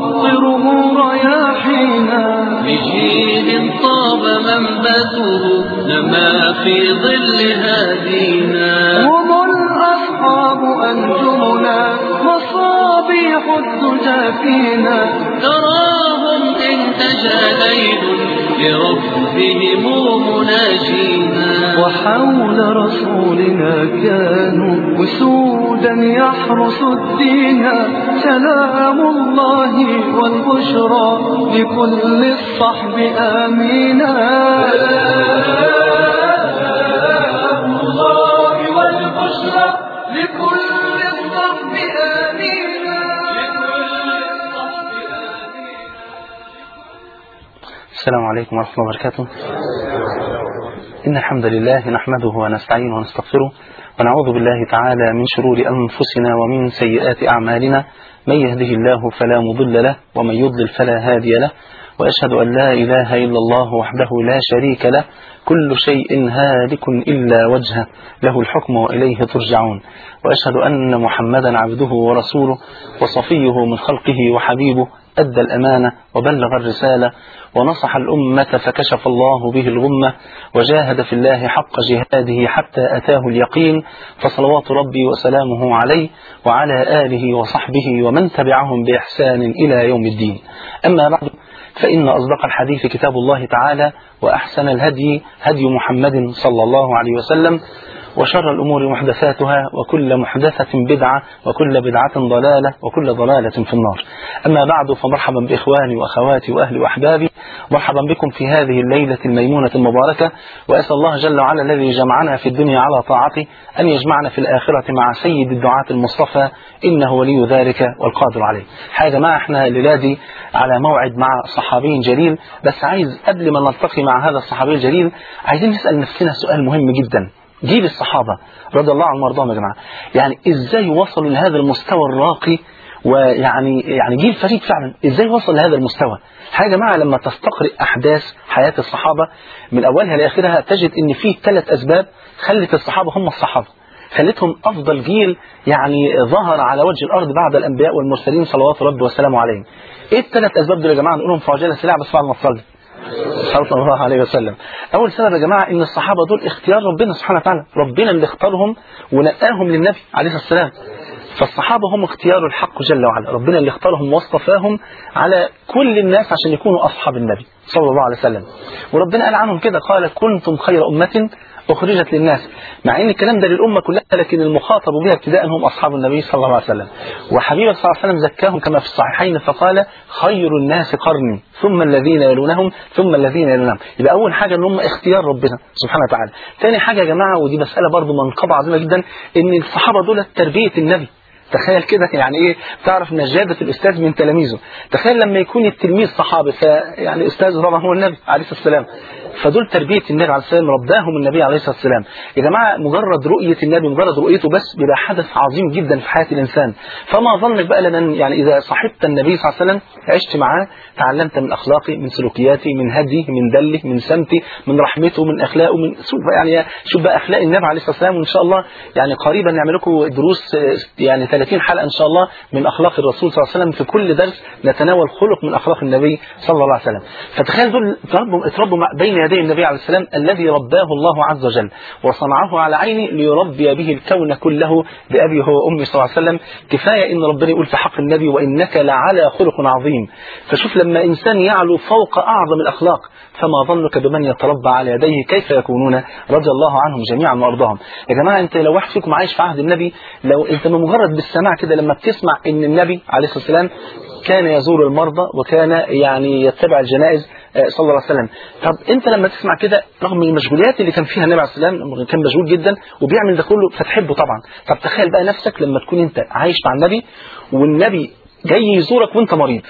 تعطره رياحينا بجيل طاب منبته نما في ظل هادينا هم الأصحاب أنجمنا مصابيح الدجى فينا تراهم إن تجا ليل لربهم مناجينا وحول رسولنا كانوا وسودا يحرس الدين سلام الله والبشرى لكل الصحب آمينا سلام الله والبشرى لكل الصحب آمينا السلام عليكم ورحمة الله وبركاته إن الحمد لله نحمده ونستعينه ونستغفره ونعوذ بالله تعالى من شرور أنفسنا ومن سيئات أعمالنا من يهده الله فلا مضل له ومن يضلل فلا هادي له وأشهد أن لا إله إلا الله وحده لا شريك له كل شيء هالك إلا وجهه له الحكم وإليه ترجعون وأشهد أن محمدا عبده ورسوله وصفيه من خلقه وحبيبه أدى الأمانة وبلغ الرسالة ونصح الأمة فكشف الله به الغمة وجاهد في الله حق جهاده حتى أتاه اليقين فصلوات ربي وسلامه عليه وعلى آله وصحبه ومن تبعهم بإحسان إلى يوم الدين أما بعد فإن أصدق الحديث كتاب الله تعالى وأحسن الهدي هدي محمد صلى الله عليه وسلم وشر الأمور محدثاتها وكل محدثة بدعة وكل بدعة ضلالة وكل ضلالة في النار أما بعد فمرحبا بإخواني وأخواتي وأهلي وأحبابي مرحبا بكم في هذه الليلة الميمونة المباركة وأسأل الله جل وعلا الذي جمعنا في الدنيا على طاعته أن يجمعنا في الآخرة مع سيد الدعاة المصطفى إنه ولي ذلك والقادر عليه حاجة ما احنا الليلة على موعد مع صحابي جليل بس عايز قبل ما نلتقي مع هذا الصحابي الجليل عايزين نسأل نفسنا سؤال مهم جدا جيل الصحابة رضي الله عنهم وارضاهم يا جماعة يعني ازاي وصلوا لهذا المستوى الراقي ويعني يعني جيل فريد فعلا ازاي وصل لهذا المستوى حاجة يا جماعة لما تستقرئ أحداث حياة الصحابة من أولها لآخرها تجد إن في ثلاث أسباب خلت الصحابة هم الصحابة خلتهم أفضل جيل يعني ظهر على وجه الأرض بعد الأنبياء والمرسلين صلوات ربي وسلامه عليهم إيه الثلاث أسباب دول يا جماعة نقولهم في عجالة سريعة بس بعد ما تصلي صلى الله عليه وسلم أول سبب يا جماعة إن الصحابة دول اختيار ربنا سبحانه وتعالى ربنا اللي اختارهم ونقاهم للنبي عليه الصلاة والسلام فالصحابة هم اختيار الحق جل وعلا ربنا اللي اختارهم واصطفاهم على كل الناس عشان يكونوا أصحاب النبي صلى الله عليه وسلم وربنا قال عنهم كده قال كنتم خير أمة أخرجت للناس مع ان الكلام ده للأمة كلها لكن المخاطب بها ابتداء هم أصحاب النبي صلى الله عليه وسلم وحبيبه صلى الله عليه وسلم زكاهم كما في الصحيحين فقال خير الناس قرني ثم الذين يلونهم ثم الذين يلونهم يبقى أول حاجة ان هم اختيار ربنا سبحانه وتعالى ثاني حاجة يا جماعة ودي مسألة برضو منقبة عظيمة جدا ان الصحابة دول تربية النبي تخيل كده يعني ايه تعرف نجادة الأستاذ من تلاميذه تخيل لما يكون التلميذ صحابي فيعني أستاذ طبعا هو النبي عليه الصلاة والسلام فدول تربية النبي عليه الصلاة والسلام رباهم النبي عليه الصلاة والسلام يا جماعة مجرد رؤية النبي مجرد رؤيته بس بيبقى حدث عظيم جدا في حياة الإنسان فما ظنك بقى لمن يعني إذا صاحبت النبي صلى الله عليه وسلم عشت معاه تعلمت من أخلاقه من سلوكياته من هديه من دله من سمته من رحمته من أخلاقه من يعني شوف بقى أخلاق النبي عليه الصلاة والسلام وإن شاء الله يعني قريبا نعمل لكم دروس يعني 30 حلقة إن شاء الله من أخلاق الرسول صلى الله عليه وسلم في كل درس نتناول خلق من أخلاق النبي صلى الله عليه وسلم فتخيل دول اتربوا اتربوا بين يدي النبي عليه السلام الذي رباه الله عز وجل وصنعه على عينه ليربي به الكون كله بأبي هو أمي صلى الله عليه وسلم كفاية إن ربنا يقول في حق النبي وإنك لعلى خلق عظيم فشوف لما إنسان يعلو فوق أعظم الأخلاق فما ظنك بمن يتربى على يديه كيف يكونون رضي الله عنهم جميعا وأرضاهم يا جماعة أنت لو واحد فيكم عايش في عهد النبي لو أنت بمجرد بالسماع كده لما بتسمع إن النبي عليه الصلاة والسلام كان يزور المرضى وكان يعني يتبع الجنائز صلى الله عليه وسلم طب انت لما تسمع كده رغم المشغوليات اللي كان فيها النبي عليه الصلاه والسلام كان مشغول جدا وبيعمل ده كله فتحبه طبعا طب تخيل بقى نفسك لما تكون انت عايش مع النبي والنبي جاي يزورك وانت مريض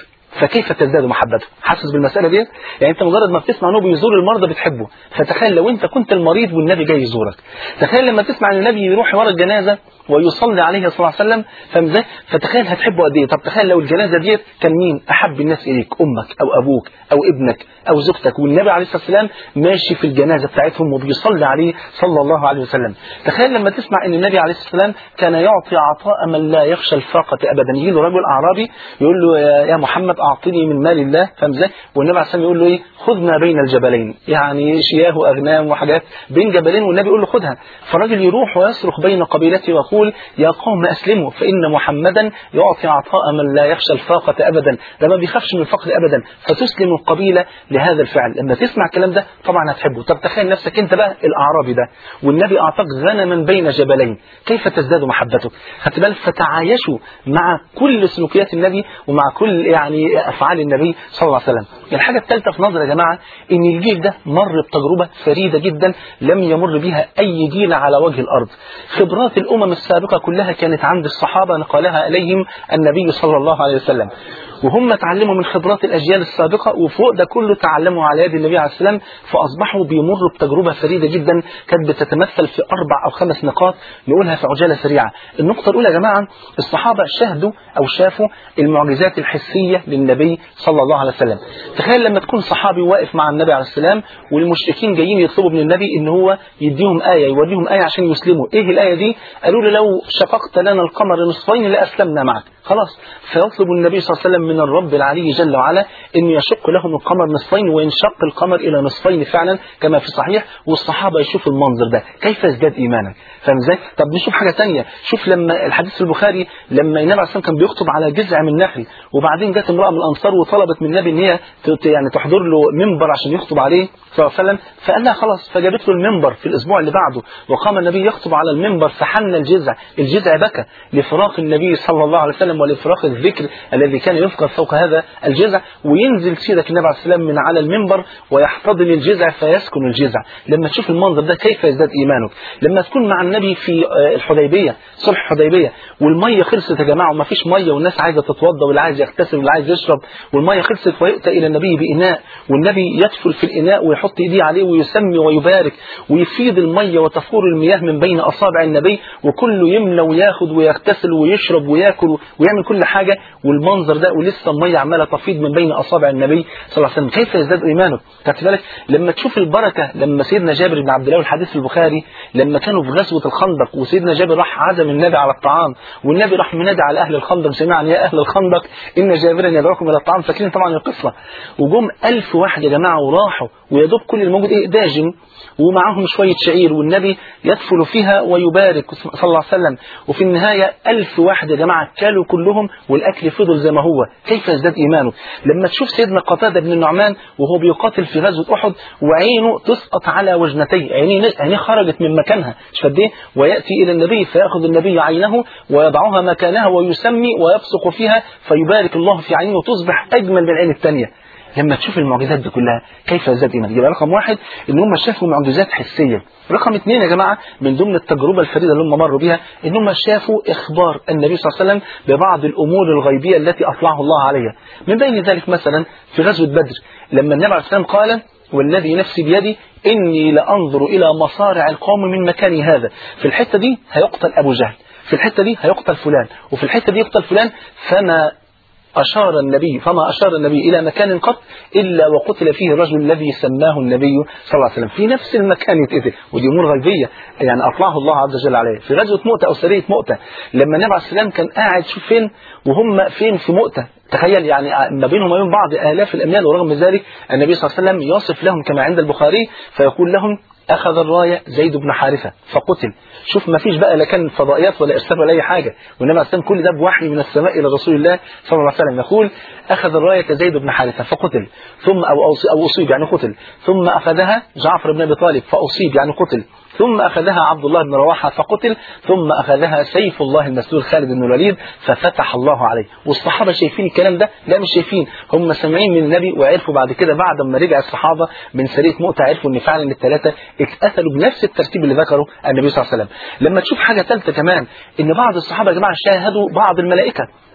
فكيف تزداد محبته حاسس بالمساله دي يعني انت مجرد ما بتسمع انه بيزور المرضى بتحبه فتخيل لو انت كنت المريض والنبي جاي يزورك تخيل لما تسمع ان النبي يروح ورا الجنازه ويصلي عليه صلى الله عليه وسلم فاهم ازاي فتخيل هتحبه قد ايه طب تخيل لو الجنازه ديت كان مين احب الناس اليك امك او ابوك او ابنك او زوجتك والنبي عليه الصلاه والسلام ماشي في الجنازه بتاعتهم وبيصلي عليه صلى الله عليه وسلم تخيل لما تسمع ان النبي عليه الصلاه والسلام كان يعطي عطاء من لا يخشى الفاقه ابدا يجي له رجل اعرابي يقول له يا- يا محمد اعطني من مال الله فاهم ازاي والنبي عليه الصلاه والسلام يقول له ايه خذ ما بين الجبلين يعني شياه واغنام وحاجات بين جبلين والنبي يقول له خذها فالراجل يروح ويصرخ بين قبيلته ويقول يا قوم اسلموا فان محمدا يعطي عطاء من لا يخشى الفاقه ابدا ده ما بيخافش من الفقر ابدا فتسلم القبيله لهذا الفعل لما تسمع الكلام ده طبعا هتحبه طب تخيل نفسك انت بقى الاعرابي ده والنبي اعطاك غنما بين جبلين كيف تزداد محبته خدت بالك فتعايشوا مع كل سلوكيات النبي ومع كل يعني افعال النبي صلى الله عليه وسلم الحاجه الثالثه في نظري يا جماعه ان الجيل ده مر بتجربه فريده جدا لم يمر بها اي جيل على وجه الارض خبرات الامم السابقه كلها كانت عند الصحابه نقلها اليهم النبي صلى الله عليه وسلم وهم تعلموا من خبرات الأجيال السابقة وفوق ده كله تعلموا على يد النبي عليه السلام فأصبحوا بيمروا بتجربة فريدة جدا كانت بتتمثل في أربع أو خمس نقاط نقولها في عجالة سريعة النقطة الأولى يا جماعة الصحابة شاهدوا أو شافوا المعجزات الحسية للنبي صلى الله عليه وسلم تخيل لما تكون صحابي واقف مع النبي عليه السلام والمشركين جايين يطلبوا من النبي ان هو يديهم آية يوريهم آية عشان يسلموا ايه الآية دي قالوا له لو شققت لنا القمر نصفين لأسلمنا معك خلاص فيطلب النبي صلى الله عليه وسلم من الرب العلي جل وعلا أن يشق لهم القمر نصفين وينشق القمر إلى نصفين فعلا كما في صحيح والصحابة يشوفوا المنظر ده كيف يزداد إيمانك فاهم ازاي؟ طب نشوف حاجة تانية شوف لما الحديث في البخاري لما النبي عليه الصلاة والسلام كان بيخطب على جذع من نخل وبعدين جت امرأة من الأنصار وطلبت من النبي إن هي ت- يعني تحضر له منبر عشان يخطب عليه صلى الله عليه وسلم فقال لها خلاص فجابت له المنبر في الأسبوع اللي بعده وقام النبي يخطب على المنبر فحن الجذع الجذع بكى لفراق النبي صلى الله عليه وسلم ولفراق الذكر الذي كان يذكر فوق هذا الجذع وينزل سيدك النبي عليه السلام من على المنبر ويحتضن الجذع فيسكن الجذع لما تشوف المنظر ده كيف يزداد إيمانك لما تكون مع النبي في آه، الحديبية صلح الحديبية والمية خلصت يا جماعة وما فيش مية والناس عايزة تتوضى واللي عايز يغتسل واللي عايز يشرب والمية خلصت ويؤتى إلى النبي بإناء والنبي يدفل في الإناء ويحط إيديه عليه ويسمي ويبارك ويفيض المية وتفور المياه من بين أصابع النبي وكله يملى وياخد ويغتسل ويشرب وياكل ويعمل كل حاجة والمنظر ده ولسه المية عمالة تفيض من بين أصابع النبي صلى الله عليه وسلم كيف يزداد إيمانه خدت بالك لما تشوف البركة لما سيدنا جابر بن عبد الله والحديث في البخاري لما كانوا في غزوة الخندق وسيدنا جابر راح عزم النبي على الطعام والنبي راح منادي على أهل الخندق جميعا يا أهل الخندق إن جابرا يدعوكم إلى الطعام فاكرين طبعا القصة وجم ألف واحد يا جماعة وراحوا ويدوب كل الموجود إيه داجن ومعاهم شوية شعير والنبي يدفل فيها ويبارك صلى الله عليه وسلم وفي النهاية ألف واحد يا جماعة كلوا كلهم والأكل فضل زي ما هو كيف يزداد إيمانه لما تشوف سيدنا قتادة بن النعمان وهو بيقاتل في غزوة أحد وعينه تسقط على وجنتيه عينيه عينيه خرجت من مكانها مش قد ايه ويأتي إلى النبي فيأخذ النبي عينه ويضعها مكانها ويسمي ويبصق فيها فيبارك الله في عينه وتصبح أجمل من العين الثانية لما تشوف المعجزات دي كلها كيف يزداد ايمانك يبقى رقم واحد ان هم شافوا معجزات حسيه رقم اثنين يا جماعه من ضمن التجربه الفريده اللي هم مروا بها ان هم شافوا اخبار النبي صلى الله عليه وسلم ببعض الامور الغيبيه التي اطلعه الله عليها من بين ذلك مثلا في غزوه بدر لما النبي عليه الصلاه والسلام قال والذي نفسي بيدي إني لأنظر إلى مصارع القوم من مكاني هذا في الحتة دي هيقتل أبو جهل في الحتة دي هيقتل فلان وفي الحتة دي يقتل فلان فما أشار النبي فما أشار النبي إلى مكان قط إلا وقتل فيه الرجل الذي سماه النبي صلى الله عليه وسلم في نفس المكان يتقتل ودي أمور غيبية يعني أطلعه الله عز وجل عليه في غزوة مؤتة أو سرية مؤتة لما النبي عليه السلام كان قاعد شوف فين وهم فين في مؤتة تخيل يعني ما بينهم وبين بعض آلاف الأميال ورغم ذلك النبي صلى الله عليه وسلم يصف لهم كما عند البخاري فيقول لهم أخذ الراية زيد بن حارثة فقتل شوف ما فيش بقى لا كان فضائيات ولا إرسال ولا أي حاجة والنبي عليه السلام كل ده بوحي من السماء إلى رسول الله صلى الله عليه وسلم يقول أخذ الراية زيد بن حارثة فقتل ثم أو أو أصيب يعني قتل ثم أخذها جعفر بن أبي طالب فأصيب يعني قتل ثم أخذها عبد الله بن رواحة فقتل ثم أخذها سيف الله المسلول خالد بن الوليد ففتح الله عليه والصحابة شايفين الكلام ده لا مش شايفين هم سامعين من النبي وعرفوا بعد كده بعد ما رجع الصحابة من سرية مؤتة عرفوا ان فعلا الثلاثة اتقتلوا بنفس الترتيب اللي ذكره النبي صلى الله عليه وسلم لما تشوف حاجة ثالثة كمان ان بعض الصحابة يا جماعة شاهدوا بعض الملائكة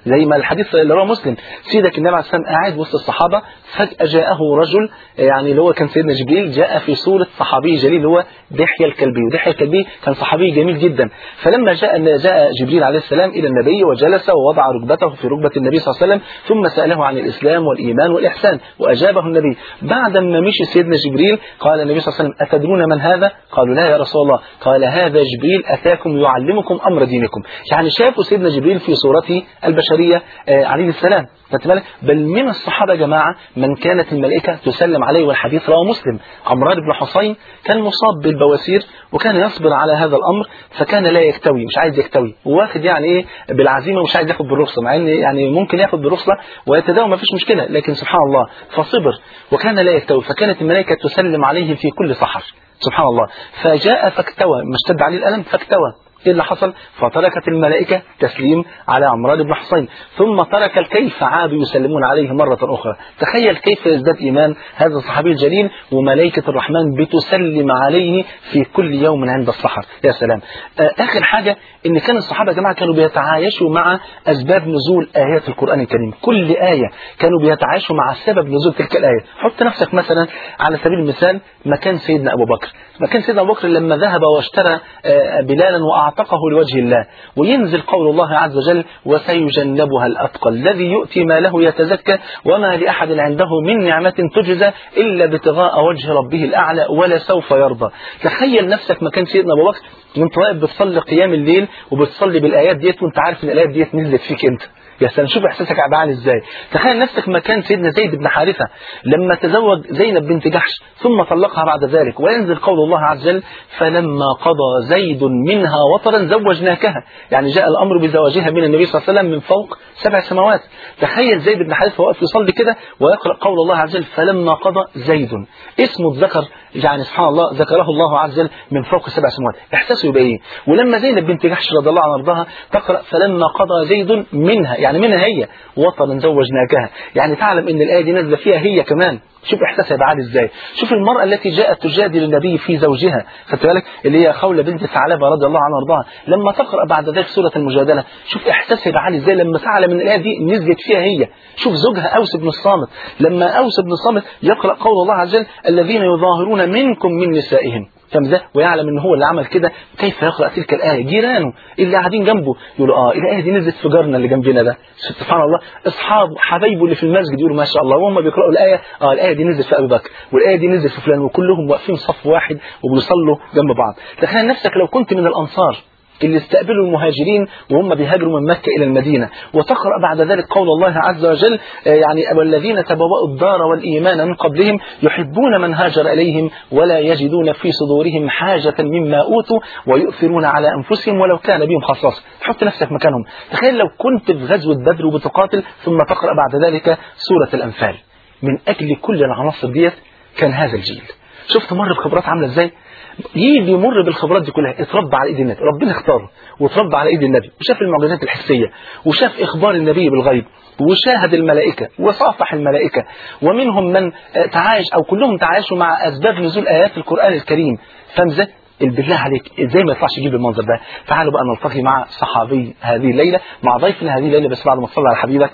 زي ما الحديث اللي رواه مسلم سيدك النبي عليه الصلاه والسلام قاعد وسط الصحابه فجاه جاءه رجل يعني اللي هو كان سيدنا جبريل جاء في صوره صحابي جليل اللي هو دحية الكلبي ودحية الكلبي كان صحابي جميل جدا فلما جاء جاء جبريل عليه السلام الى النبي وجلس ووضع ركبته في ركبه النبي صلى الله عليه وسلم ثم ساله عن الاسلام والايمان والاحسان واجابه النبي بعد ما مشي سيدنا جبريل قال النبي صلى الله عليه وسلم اتدرون من هذا قالوا لا يا رسول الله قال هذا جبريل اتاكم يعلمكم امر دينكم يعني شافوا سيدنا جبريل في صورته البشريه آه عليه السلام خدت بالك بل من الصحابه يا جماعه من كانت الملائكه تسلم عليه والحديث رواه مسلم عمران بن حصين كان مصاب بالبواسير وكان يصبر على هذا الامر فكان لا يكتوي مش عايز يكتوي واخد يعني ايه بالعزيمه ومش عايز ياخد بالرخصه مع ان يعني ممكن ياخد بالرخصه ويتداوى ما فيش مشكله لكن سبحان الله فصبر وكان لا يكتوي فكانت الملائكه تسلم عليه في كل سحر سبحان الله فجاء فاكتوى ما اشتد عليه الالم فاكتوى ايه اللي حصل فتركت الملائكة تسليم على عمران بن حصين ثم ترك الكيف عادوا يسلمون عليه مرة أخرى تخيل كيف يزداد إيمان هذا الصحابي الجليل وملائكة الرحمن بتسلم عليه في كل يوم عند السحر يا سلام آخر حاجة إن كان الصحابة يا جماعة كانوا بيتعايشوا مع أسباب نزول آيات القرآن الكريم كل آية كانوا بيتعايشوا مع سبب نزول تلك الآية حط نفسك مثلا على سبيل المثال مكان سيدنا أبو بكر مكان سيدنا أبو بكر لما ذهب واشترى بلالا وأعتقه لوجه الله وينزل قول الله عز وجل وسيجنبها الأتقى الذي يؤتي ما له يتزكى وما لأحد عنده من نعمة تجزى إلا ابتغاء وجه ربه الأعلى ولا سوف يرضى تخيل نفسك مكان سيدنا أبو بكر وانت واقف بتصلي قيام الليل وبتصلي بالآيات ديت وانت عارف ان الآيات ديت نزلت فيك انت يا سلام شوف احساسك هيبقى عامل ازاي تخيل نفسك مكان سيدنا زيد بن حارثه لما تزوج زينب بنت جحش ثم طلقها بعد ذلك وينزل قول الله عز وجل فلما قضى زيد منها وطرا زوجناكها يعني جاء الامر بزواجها من النبي صلى الله عليه وسلم من فوق سبع سماوات تخيل زيد بن حارثه واقف يصلي كده ويقرا قول الله عز وجل فلما قضى زيد اسمه اتذكر يعني سبحان الله ذكره الله عز وجل من فوق سبع سماوات احساسه يبقى ايه ولما زينب بنت جحش رضي الله عنها وارضاها تقرا فلما قضى زيد منها يعني منها هي وطنا زوجناكها يعني تعلم ان الايه دي نازله فيها هي كمان شوف احساسها يبقى عامل ازاي شوف المراه التي جاءت تجادل النبي في زوجها خدت بالك اللي هي خوله بنت ثعلبه رضي الله عنها وارضاها لما تقرا بعد ذلك سوره المجادله شوف احساسها يبقى عامل ازاي لما تعلم ان الايه دي نزلت فيها هي شوف زوجها اوس بن الصامت لما اوس بن الصامت يقرا قول الله عز وجل الذين يظاهرون منكم من نسائهم فاهم ده ويعلم ان هو اللي عمل كده كيف يقرا تلك الايه جيرانه اللي قاعدين جنبه يقولوا اه الايه دي نزلت في جارنا اللي جنبنا ده سبحان الله اصحابه حبايبه اللي في المسجد يقولوا ما شاء الله وهم بيقراوا الايه اه الايه دي نزلت في ابي بكر والايه دي نزلت في فلان وكلهم واقفين صف واحد وبيصلوا جنب بعض تخيل نفسك لو كنت من الانصار اللي استقبلوا المهاجرين وهم بيهاجروا من مكة إلى المدينة وتقرأ بعد ذلك قول الله عز وجل يعني والذين تبوأوا الدار والإيمان من قبلهم يحبون من هاجر إليهم ولا يجدون في صدورهم حاجة مما أوتوا ويؤثرون على أنفسهم ولو كان بهم خصاصة تحط نفسك مكانهم تخيل لو كنت في غزوة بدر وبتقاتل ثم تقرأ بعد ذلك سورة الأنفال من أجل كل العناصر ديت كان هذا الجيل شفت مر بخبرات عاملة ازاي يجي يمر بالخبرات دي كلها اتربى على ايد النبي ربنا اختاره وتربى على ايد النبي وشاف المعجزات الحسيه وشاف اخبار النبي بالغيب وشاهد الملائكه وصافح الملائكه ومنهم من تعايش او كلهم تعايشوا مع اسباب نزول ايات القران الكريم فاهم ازاي بالله عليك ازاي ما يطلعش يجيب المنظر ده تعالوا بقى نلتقي مع صحابي هذه الليله مع ضيفنا هذه الليله بس بعد ما تصلي على حبيبك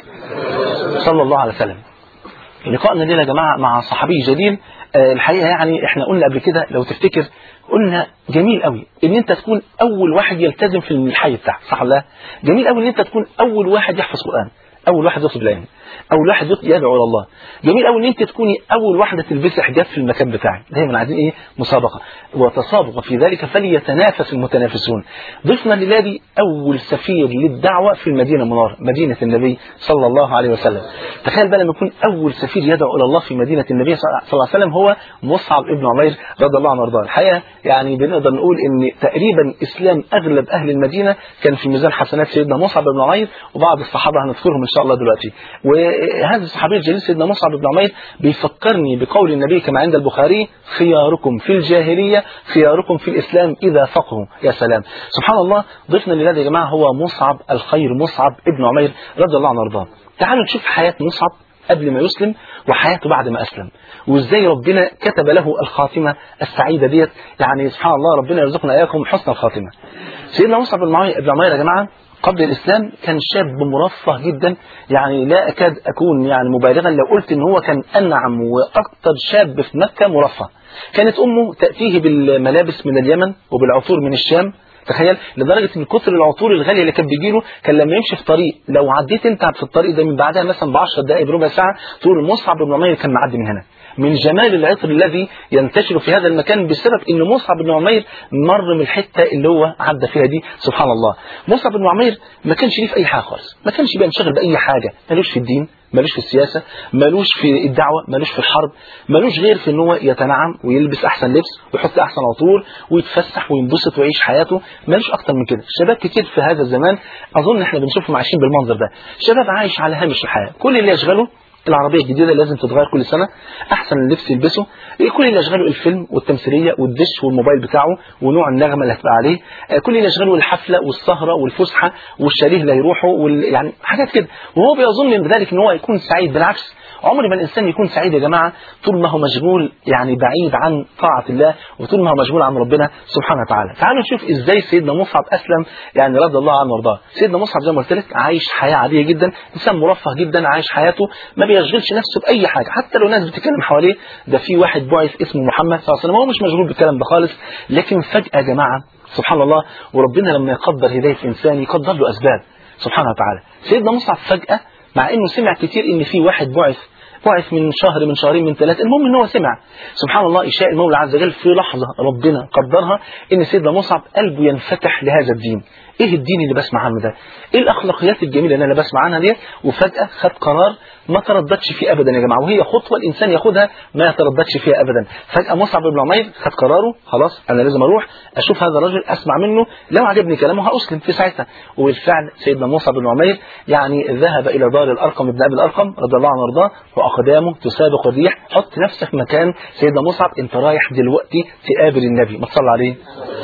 صلى الله عليه وسلم لقائنا الليله يا جماعه مع صحابي جليل الحقيقه يعني احنا قلنا قبل كده لو تفتكر قلنا جميل قوي ان انت تكون اول واحد يلتزم في الحي بتاعك صح ولا لا جميل قوي ان انت تكون اول واحد يحفظ قران اول واحد يطلب العلم اول واحد يدعو الى الله جميل قوي ان انت تكوني اول واحده تلبسي حجاب في المكان بتاعك دايما عايزين ايه مسابقه وتسابق في ذلك فليتنافس المتنافسون ضفنا لله اول سفير للدعوه في المدينه المنوره مدينه النبي صلى الله عليه وسلم تخيل بقى لما يكون اول سفير يدعو الى الله في مدينه النبي صلى الله عليه وسلم هو مصعب ابن عمير رضي الله عنه وارضاه الحقيقه يعني بنقدر نقول ان تقريبا اسلام اغلب اهل المدينه كان في ميزان حسنات سيدنا مصعب بن عمير وبعض الصحابه هنذكرهم ان شاء الله دلوقتي وهذا الصحابي الجليل سيدنا مصعب بن عمير بيفكرني بقول النبي كما عند البخاري خياركم في الجاهليه خياركم في الاسلام اذا فقهوا يا سلام سبحان الله ضيفنا لله يا جماعه هو مصعب الخير مصعب ابن عمير رضي الله عنه وارضاه تعالوا نشوف حياه مصعب قبل ما يسلم وحياته بعد ما أسلم وإزاي ربنا كتب له الخاتمة السعيدة ديت يعني سبحان الله ربنا يرزقنا إياكم حسن الخاتمة سيدنا مصعب بن عمير يا جماعة قبل الإسلام كان شاب مرفه جدا يعني لا أكاد أكون يعني مبالغا لو قلت إن هو كان أنعم وأكثر شاب في مكة مرفه كانت أمه تأتيه بالملابس من اليمن وبالعطور من الشام تخيل لدرجة ان كتر العطور الغالية اللي كان بيجيله كان لما يمشي في طريق لو عديت انت في الطريق ده من بعدها مثلا ب 10 دقائق بربع ساعة تقول مصعب بن عمير كان معدي من هنا من جمال العطر الذي ينتشر في هذا المكان بسبب ان مصعب بن عمير مر من الحته اللي هو عدى فيها دي سبحان الله مصعب بن عمير ما كانش ليه في اي حاجه خالص ما كانش بينشغل باي حاجه ملوش في الدين ملوش في السياسة ملوش في الدعوة ملوش في الحرب ملوش غير في ان هو يتنعم ويلبس احسن لبس ويحط احسن عطور ويتفسح وينبسط ويعيش حياته ملوش اكتر من كده شباب كتير في هذا الزمان اظن احنا بنشوفهم عايشين بالمنظر ده شباب عايش على هامش الحياة كل اللي يشغله العربية الجديدة لازم تتغير كل سنة أحسن اللبس يلبسه كل اللي يشغله الفيلم والتمثيلية والدش والموبايل بتاعه ونوع النغمة اللي هتبقى عليه كل اللي يشغله الحفلة والسهرة والفسحة والشاليه اللي هيروحه وال... يعني حاجات كده وهو بيظن من ذلك ان هو يكون سعيد بالعكس عمر ما الإنسان يكون سعيد يا جماعة طول ما هو مشغول يعني بعيد عن طاعة الله وطول ما هو مشغول عن ربنا سبحانه وتعالى تعالوا نشوف إزاي سيدنا مصعب أسلم يعني رضي الله عنه وارضاه سيدنا مصعب زي ما قلت لك عايش حياة عادية جدا إنسان مرفه جدا عايش حياته ما بيشغلش نفسه بأي حاجة حتى لو ناس بتتكلم حواليه ده في واحد بعث اسمه محمد صلى الله عليه وسلم هو مش مشغول بالكلام ده خالص لكن فجأة يا جماعة سبحان الله وربنا لما يقدر هداية إنسان يقدر له أسباب سبحانه وتعالى سيدنا مصعب فجأة مع انه سمع كتير ان في واحد بعث بعث من شهر من شهرين من ثلاثة المهم ان هو سمع سبحان الله يشاء المولى عز وجل في لحظة ربنا قدرها ان سيدنا مصعب قلبه ينفتح لهذا الدين ايه الدين اللي بسمع عنه ده ايه الاخلاقيات الجميله اللي انا بسمع عنها دي وفجاه خد قرار ما ترددش فيه ابدا يا جماعه وهي خطوه الانسان ياخدها ما يترددش فيها ابدا فجاه مصعب بن عمير خد قراره خلاص انا لازم اروح اشوف هذا الرجل اسمع منه لو عجبني كلامه هاسلم في ساعتها وبالفعل سيدنا مصعب بن عمير يعني ذهب الى دار الارقم ابن ابي الارقم رضي الله عنه وارضاه واقدامه تسابق الريح حط نفسك مكان سيدنا مصعب انت رايح دلوقتي تقابل النبي ما تصلي عليه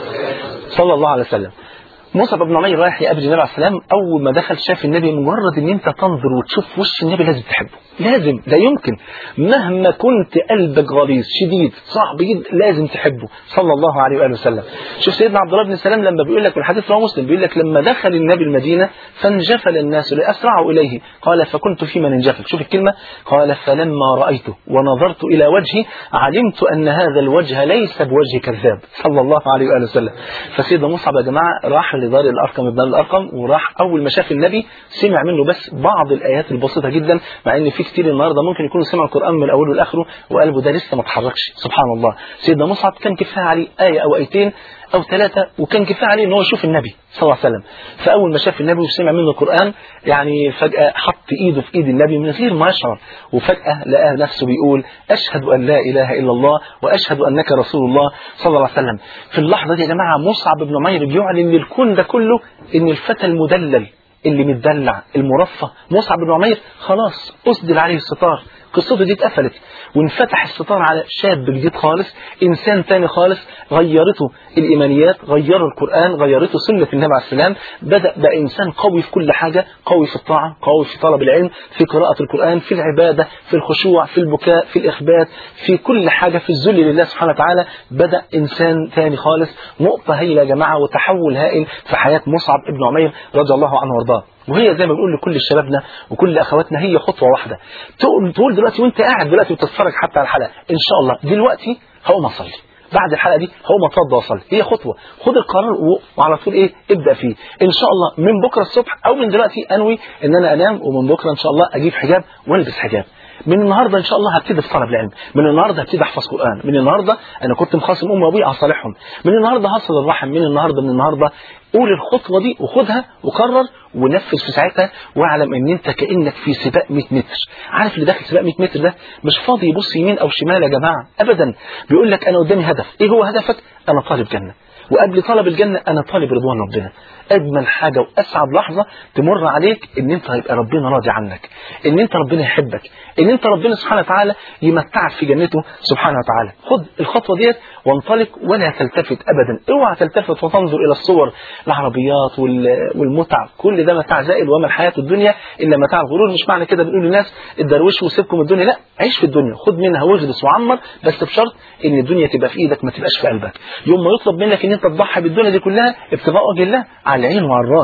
صلى الله عليه وسلم مصعب بن عمير رايح يقابل النبي عليه السلام اول ما دخل شاف النبي مجرد ان انت تنظر وتشوف وش النبي لازم تحبه لازم لا يمكن مهما كنت قلبك غليظ شديد صعب جدا لازم تحبه صلى الله عليه واله وسلم شوف سيدنا عبد الله بن سلام لما بيقول لك الحديث رواه مسلم بيقول لك لما دخل النبي المدينه فانجفل الناس لاسرعوا اليه قال فكنت في من انجفل شوف الكلمه قال فلما رايته ونظرت الى وجهي علمت ان هذا الوجه ليس بوجه كذاب صلى الله عليه واله وسلم فسيدنا مصعب يا جماعه راح لدار الارقم ابن الارقم وراح اول ما شاف النبي سمع منه بس بعض الايات البسيطه جدا مع ان في كتير النهارده ممكن يكونوا سمعوا القران من اوله لاخره وقلبه ده لسه ما اتحركش سبحان الله سيدنا مصعب كان كفايه عليه ايه او ايتين او ثلاثه وكان كفايه عليه ان هو يشوف النبي صلى الله عليه وسلم فاول ما شاف النبي وسمع منه القران يعني فجاه حط ايده في ايد النبي من غير ما يشعر وفجاه لقى نفسه بيقول اشهد ان لا اله الا الله واشهد انك رسول الله صلى الله عليه وسلم في اللحظه دي يا جماعه مصعب بن عمير بيعلن للكون ده كله ان الفتى المدلل اللي متدلع المرفه مصعب بن عمير خلاص اسدل عليه الستار قصته دي اتقفلت وانفتح الستار على شاب جديد خالص انسان تاني خالص غيرته الايمانيات غيره القران غيرته سنه النبي عليه السلام بدا بقى انسان قوي في كل حاجه قوي في الطاعه قوي في طلب العلم في قراءه القران في العباده في الخشوع في البكاء في الاخبات في كل حاجه في الذل لله سبحانه وتعالى بدا انسان تاني خالص نقطه هايله يا جماعه وتحول هائل في حياه مصعب ابن عمير رضي الله عنه وارضاه وهي زي ما بنقول لكل شبابنا وكل اخواتنا هي خطوه واحده تقول تقول دلوقتي وانت قاعد دلوقتي وتتفرج حتى على الحلقه ان شاء الله دلوقتي هقوم اصلي بعد الحلقه دي هقوم اتوضى واصلي هي خطوه خد القرار وعلى طول ايه ابدا فيه ان شاء الله من بكره الصبح او من دلوقتي انوي ان انا انام ومن بكره ان شاء الله اجيب حجاب والبس حجاب من النهارده ان شاء الله هبتدي في طلب العلم من النهارده هبتدي احفظ قران من النهارده انا كنت مخاصم امي وابوي هصالحهم من النهارده هصل الرحم من النهارده من النهارده قول الخطوه دي وخدها وقرر ونفذ في ساعتها واعلم ان انت كانك في سباق 100 متر عارف اللي داخل سباق 100 متر ده مش فاضي يبص يمين او شمال يا جماعه ابدا بيقول لك انا قدامي هدف ايه هو هدفك انا طالب جنه وقبل طلب الجنة أنا طالب رضوان ربنا أجمل حاجة وأسعد لحظة تمر عليك إن أنت هيبقى ربنا راضي عنك إن أنت ربنا يحبك إن أنت ربنا سبحانه وتعالى يمتعك في جنته سبحانه وتعالى خد الخطوة ديت وانطلق ولا تلتفت أبدا اوعى تلتفت وتنظر إلى الصور العربيات والمتع كل ده متاع زائل وما الحياة الدنيا إلا متاع الغرور مش معنى كده بنقول للناس اتدروشوا وسيبكم الدنيا لا عيش في الدنيا خد منها واغرس وعمر بس بشرط إن الدنيا تبقى في إيدك ما تبقاش في قلبك يوم ما يطلب منك إن أنت تضحي بالدنيا دي كلها ابتغاء وجه الله على العين وعلى الراس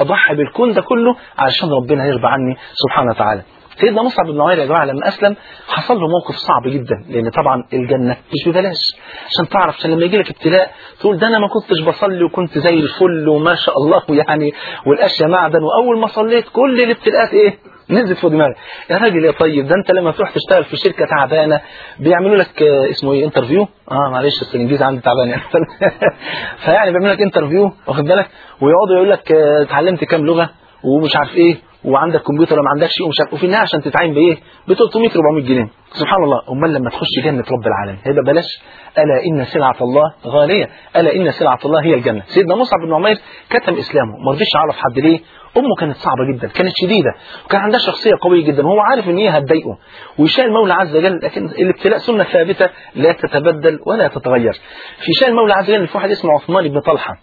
اضحي بالكون ده كله علشان ربنا يرضى عني سبحانه وتعالى سيدنا مصعب بن عمير يا جماعه لما اسلم حصل له موقف صعب جدا لان طبعا الجنه مش ببلاش عشان تعرف عشان لما يجي لك ابتلاء تقول ده انا ما كنتش بصلي وكنت زي الفل وما شاء الله يعني والاشياء معدن واول ما صليت كل الابتلاءات ايه نزلت في دماغي يا راجل يا طيب ده انت لما تروح تشتغل في شركه تعبانه بيعملوا لك آه، اسمه ايه انترفيو اه معلش اصل الانجليزي عندي تعبان يعني فيعني بيعملوا لك انترفيو واخد بالك ويقعدوا يقول لك آه، اتعلمت كام لغه ومش عارف ايه وعندك كمبيوتر ولا ما عندكش ومش عارف وفي النهايه عشان تتعين بايه ب 300 400 جنيه سبحان الله امال لما تخش جنه رب العالمين هيبقى بلاش الا ان سلعه الله غاليه الا ان سلعه الله هي الجنه سيدنا مصعب بن عمير كتم اسلامه ما رضيش يعرف حد ليه امه كانت صعبه جدا كانت شديده وكان عندها شخصيه قويه جدا وهو عارف ان هي هتضايقه ويشاء المولى عز وجل لكن الابتلاء سنه ثابته لا تتبدل ولا تتغير في شان المولى عز وجل في واحد اسمه عثمان بن طلحه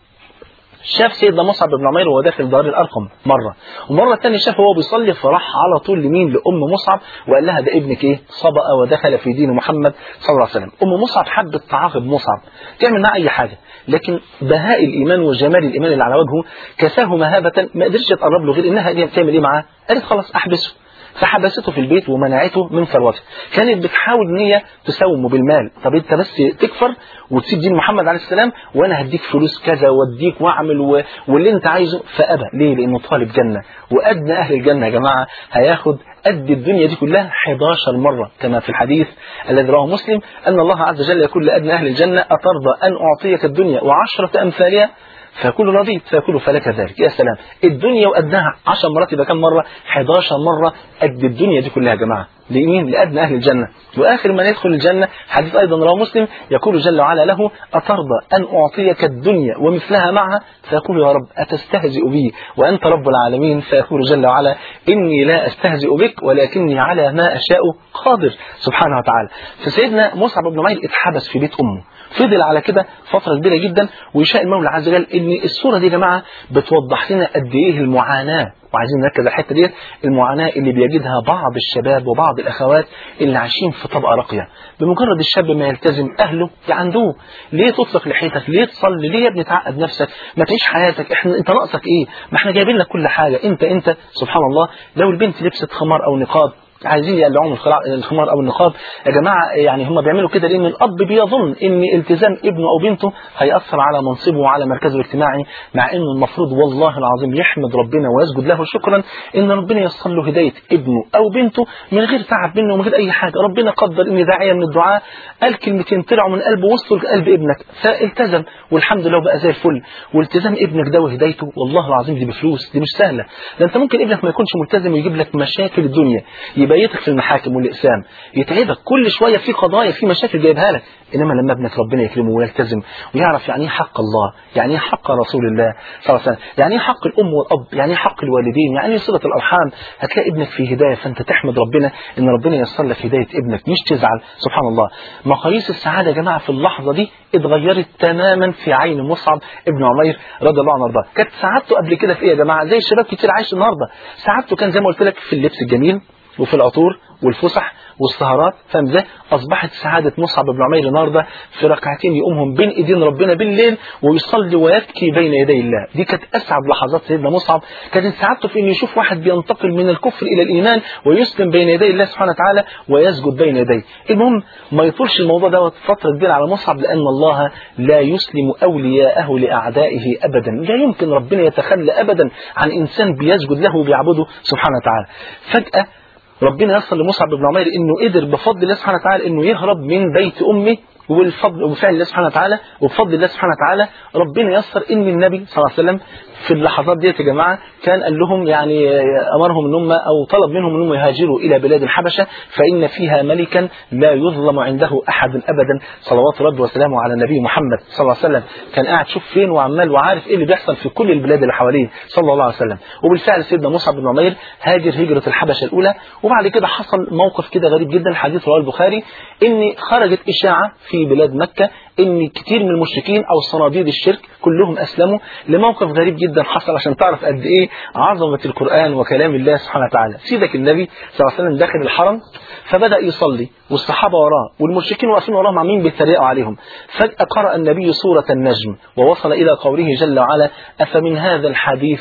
شاف سيدنا مصعب بن عمير وهو داخل دار الارقم مره ومره ثانيه شافه وهو بيصلي فراح على طول لمين لام مصعب وقال لها ده ابنك ايه صبأ ودخل في دين محمد صلى الله عليه وسلم ام مصعب حبت تعاقب مصعب تعمل معاه اي حاجه لكن بهاء الايمان وجمال الايمان اللي على وجهه كساه مهابه ما قدرتش تقرب له غير انها تعمل ايه معاه قالت خلاص احبسه فحبسته في البيت ومنعته من ثروته كانت بتحاول ان هي تساومه بالمال طب انت بس تكفر وتسيب دين محمد عليه السلام وانا هديك فلوس كذا واديك واعمل و... واللي انت عايزه فابى ليه لانه طالب جنه وادنى اهل الجنه يا جماعه هياخد قد الدنيا دي كلها 11 مره كما في الحديث الذي رواه مسلم ان الله عز وجل يقول لادنى اهل الجنه اترضى ان اعطيك الدنيا وعشره امثالها فيقول رضيت فيقول فلك ذلك يا سلام الدنيا وقدها 10 مرات يبقى كم مرة 11 مرة قد الدنيا دي كلها يا جماعة لمين لأدنى أهل الجنة وآخر من يدخل الجنة حديث أيضا رواه مسلم يقول جل وعلا له أترضى أن أعطيك الدنيا ومثلها معها فيقول يا رب أتستهزئ بي وأنت رب العالمين فيقول جل وعلا إني لا أستهزئ بك ولكني على ما أشاء قادر سبحانه وتعالى فسيدنا مصعب بن عمير اتحبس في بيت أمه فضل على كده فترة كبيرة جدا ويشاء المولى عز وجل ان الصورة دي يا جماعة بتوضح لنا قد ايه المعاناة وعايزين نركز على الحته ديت المعاناه اللي بيجدها بعض الشباب وبعض الاخوات اللي عايشين في طبقه راقيه بمجرد الشاب ما يلتزم اهله يعندوه ليه تطلق لحيتك ليه تصلي ليه يا ابني تعقد نفسك ما تعيش حياتك احنا انت ناقصك ايه ما احنا جايبين لك كل حاجه انت انت سبحان الله لو البنت لبست خمار او نقاب عايزين يقلعون الخمار او النقاب يا جماعه يعني هم بيعملوا كده لان الاب بيظن ان التزام ابنه او بنته هياثر على منصبه وعلى مركزه الاجتماعي مع انه المفروض والله العظيم يحمد ربنا ويسجد له شكرا ان ربنا ييسر له هدايه ابنه او بنته من غير تعب منه ومن غير اي حاجه ربنا قدر ان داعيه من الدعاء قال كلمتين طلعوا من قلبه وصلوا لقلب ابنك فالتزم والحمد لله بقى زي الفل والتزام ابنك ده وهدايته والله العظيم دي بفلوس دي مش سهله ده انت ممكن ابنك ما يكونش ملتزم ويجيب لك مشاكل الدنيا يبيتك في المحاكم والاقسام يتعبك كل شويه في قضايا في مشاكل جايبها لك انما لما ابنك ربنا يكرمه ويلتزم ويعرف يعني ايه حق الله يعني ايه حق رسول الله صلى الله عليه وسلم يعني ايه حق الام والاب يعني ايه حق الوالدين يعني ايه صله الارحام هتلاقي ابنك في هدايه فانت تحمد ربنا ان ربنا ييسر لك هدايه ابنك مش تزعل سبحان الله مقاييس السعاده يا جماعه في اللحظه دي اتغيرت تماما في عين مصعب ابن عمير رضي الله عنه وارضاه كانت سعادته قبل كده في ايه يا جماعه زي الشباب كتير عايش النهارده سعادته كان زي ما قلت لك في اللبس الجميل وفي العطور والفسح والسهرات فاهم ازاي؟ اصبحت سعاده مصعب بن عمير النهارده في ركعتين يقومهم بين ايدين ربنا بالليل ويصلي ويبكي بين يدي الله، دي كانت اسعد لحظات سيدنا مصعب، كانت سعادته في انه يشوف واحد بينتقل من الكفر الى الايمان ويسلم بين يدي الله سبحانه وتعالى ويسجد بين يديه، المهم ما يطولش الموضوع دوت فتره كبيره على مصعب لان الله لا يسلم اولياءه لاعدائه ابدا، لا يمكن ربنا يتخلى ابدا عن انسان بيسجد له وبيعبده سبحانه وتعالى، فجاه ربنا يصل لمصعب بن عمير انه قدر بفضل الله سبحانه وتعالى انه يهرب من بيت امه والفضل وفعل الله سبحانه وتعالى وبفضل الله سبحانه وتعالى ربنا يسر ان النبي صلى الله عليه وسلم في اللحظات ديت يا جماعه كان قال لهم يعني امرهم ان هم او طلب منهم انهم يهاجروا الى بلاد الحبشه فان فيها ملكا لا يظلم عنده احد ابدا صلوات ربي وسلامه على النبي محمد صلى الله عليه وسلم كان قاعد شوف فين وعمال وعارف ايه اللي بيحصل في كل البلاد اللي حواليه صلى الله عليه وسلم وبالفعل سيدنا مصعب بن عمير هاجر هجره الحبشه الاولى وبعد كده حصل موقف كده غريب جدا حديث رواه البخاري ان خرجت اشاعه في بلاد مكه ان كتير من المشركين او صناديد الشرك كلهم اسلموا لموقف غريب جدا حصل عشان تعرف قد ايه عظمه القران وكلام الله سبحانه وتعالى سيدك النبي صلى الله عليه وسلم داخل الحرم فبدا يصلي والصحابه وراه والمشركين واقفين وراهم عاملين بيتريقوا عليهم فجاه قرا النبي سوره النجم ووصل الى قوله جل وعلا افمن هذا الحديث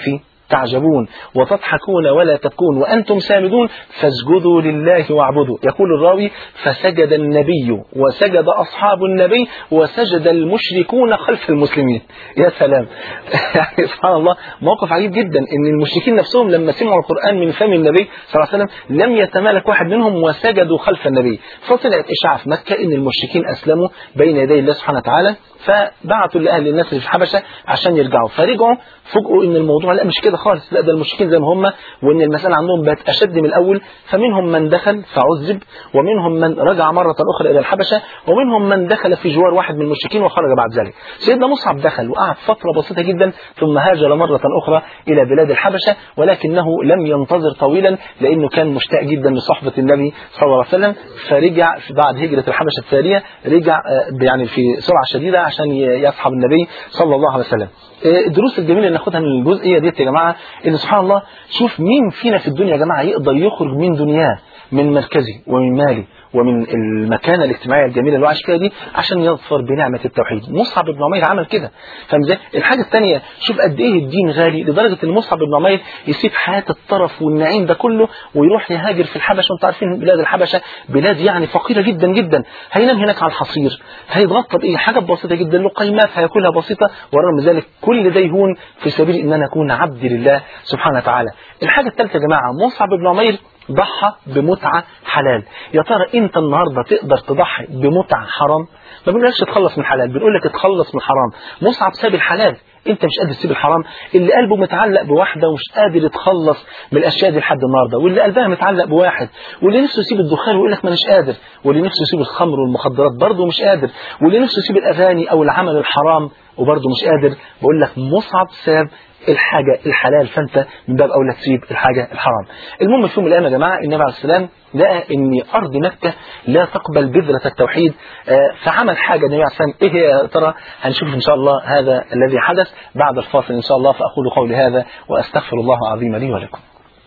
تعجبون وتضحكون ولا تبكون وأنتم سامدون فاسجدوا لله واعبدوا يقول الراوي فسجد النبي وسجد أصحاب النبي وسجد المشركون خلف المسلمين يا سلام يعني سبحان الله موقف عجيب جدا ان المشركين نفسهم لما سمعوا القرآن من فم النبي صلى الله عليه وسلم لم يتمالك واحد منهم وسجدوا خلف النبي فطلعت إشاعة في مكة ان المشركين أسلموا بين يدي الله سبحانه وتعالى فبعتوا لأهل الناس اللي في الحبشة عشان يرجعوا فرجعوا فوجئوا ان الموضوع لا مش كده خالص لا ده المشركين زي ما هم وان المسألة عندهم بقت أشد من الأول فمنهم من دخل فعذب ومنهم من رجع مرة أخرى إلى الحبشة ومنهم من دخل في جوار واحد من المشركين وخرج بعد ذلك سيدنا مصعب دخل وقعد فترة بسيطة جدا ثم هاجر مرة أخرى إلى بلاد الحبشة ولكنه لم ينتظر طويلا لأنه كان مشتاق جدا لصحبة النبي صلى الله عليه وسلم فرجع بعد هجرة الحبشة الثانية رجع يعني في سرعة شديدة عشان يصحب النبي صلى الله عليه وسلم الدروس الجميلة اللي ناخدها من الجزئية ديت يا جماعة إن سبحان الله شوف مين فينا في الدنيا يا جماعة يقدر يخرج من دنياه من مركزه ومن ماله ومن المكانة الاجتماعية الجميلة اللي هو عايش فيها دي عشان يظفر بنعمة التوحيد مصعب بن عمير عمل كده فاهم ازاي الحاجة الثانية شوف قد ايه الدين غالي لدرجة ان مصعب بن عمير يسيب حياة الطرف والنعيم ده كله ويروح يهاجر في الحبشة وانتم عارفين بلاد الحبشة بلاد يعني فقيرة جدا جدا هينام هناك على الحصير هيتغطى بايه حاجة بسيطة جدا لقيمات هياكلها بسيطة ورغم ذلك كل ده يهون في سبيل ان انا اكون عبد لله سبحانه وتعالى الحاجة الثالثة يا جماعة مصعب بن عمير ضحى بمتعة حلال يا ترى انت النهاردة تقدر تضحي بمتعة حرام ما بنقولكش تخلص من حلال بنقول لك اتخلص من حرام مصعب ساب الحلال انت مش قادر تسيب الحرام اللي قلبه متعلق بواحده ومش قادر يتخلص من الاشياء دي لحد النهارده واللي قلبها متعلق بواحد واللي نفسه يسيب الدخان ويقول لك ما اناش قادر واللي نفسه يسيب الخمر والمخدرات برضه مش قادر واللي نفسه يسيب الاغاني او العمل الحرام وبرضه مش قادر بقول لك مصعب ساب الحاجة الحلال فانت من باب اولى تسيب الحاجة الحرام المهم في يوم من الايام يا جماعة النبي عليه السلام لقى ان ارض مكة لا تقبل بذرة التوحيد آه فعمل حاجة النبي عليه السلام ايه هي يا ترى هنشوف ان شاء الله هذا الذي حدث بعد الفاصل ان شاء الله فاقول قولي هذا واستغفر الله العظيم لي ولكم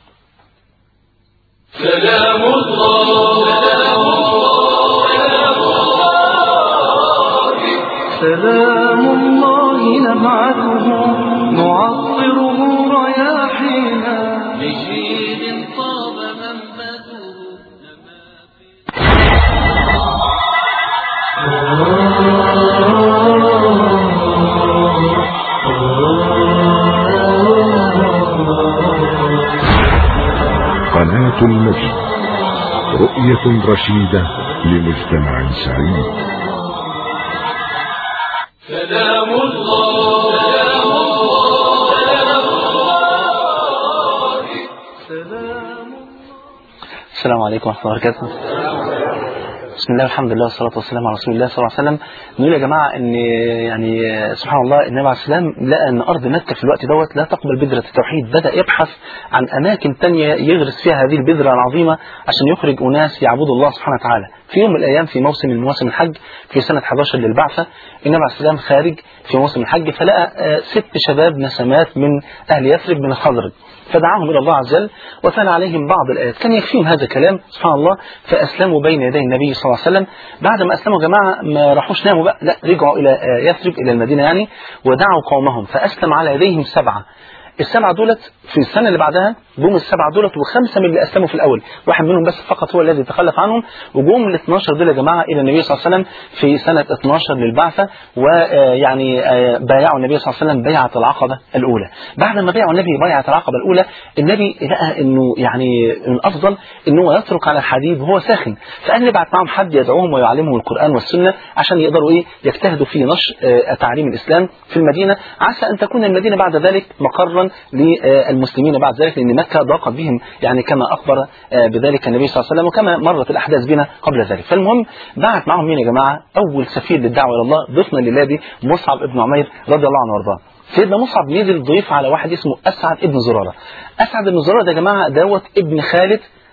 سلام الله سلام سلام الله نبعثه نعطره رياحينا لجيل طاب منبته نما في قناة المجد رؤية رشيدة لمجتمع سعيد سلام الله سلام سلام السلام عليكم ورحمة الله وبركاته بسم الله والحمد لله والصلاة والسلام على رسول الله صلى الله عليه وسلم نقول يا جماعة ان يعني سبحان الله النبي عليه السلام لقى ان ارض مكة في الوقت دوت لا تقبل بذرة التوحيد بدأ يبحث عن اماكن تانية يغرس فيها هذه البذرة العظيمة عشان يخرج اناس يعبدوا الله سبحانه وتعالى في يوم من الايام في موسم من مواسم الحج في سنة 11 للبعثة النبي عليه السلام خارج في موسم الحج فلقى آه، ست شباب نسمات من اهل يثرب من الخضرج فدعاهم إلى الله عز وجل وتلا عليهم بعض الآيات كان يكفيهم هذا الكلام سبحان الله فأسلموا بين يدي النبي صلى الله عليه وسلم بعد ما أسلموا يا جماعة ما راحوش ناموا بقى لا رجعوا إلى آه، يثرب إلى المدينة يعني ودعوا قومهم فأسلم على يديهم سبعة السبعة دولت في السنة اللي بعدها جم السبعة دولت وخمسة من اللي أسلموا في الأول واحد منهم بس فقط هو الذي تخلف عنهم وجم ال 12 دول يا جماعة إلى النبي صلى الله عليه وسلم في سنة 12 للبعثة ويعني بايعوا النبي صلى الله عليه وسلم بيعة العقبة الأولى بعد ما بايعوا النبي بيعة العقبة الأولى النبي لقى إنه يعني الأفضل إنه يترك على الحديد وهو ساخن فقال نبعت معهم حد يدعوهم ويعلمهم القرآن والسنة عشان يقدروا إيه يجتهدوا في نشر آه، تعليم الإسلام في المدينة عسى أن تكون المدينة بعد ذلك مقرا للمسلمين بعد ذلك لأن مكة ضاقت بهم يعني كما أخبر آه، بذلك النبي صلى الله عليه وسلم وكما مرت الأحداث بنا قبل ذلك فالمهم بعت معهم مين يا جماعة أول سفير للدعوة إلى الله ضيفنا لله دي مصعب ابن عمير رضي الله عنه وارضاه سيدنا مصعب نزل ضيف على واحد اسمه أسعد ابن زرارة أسعد ابن زرارة ده يا جماعة دوت ابن خالد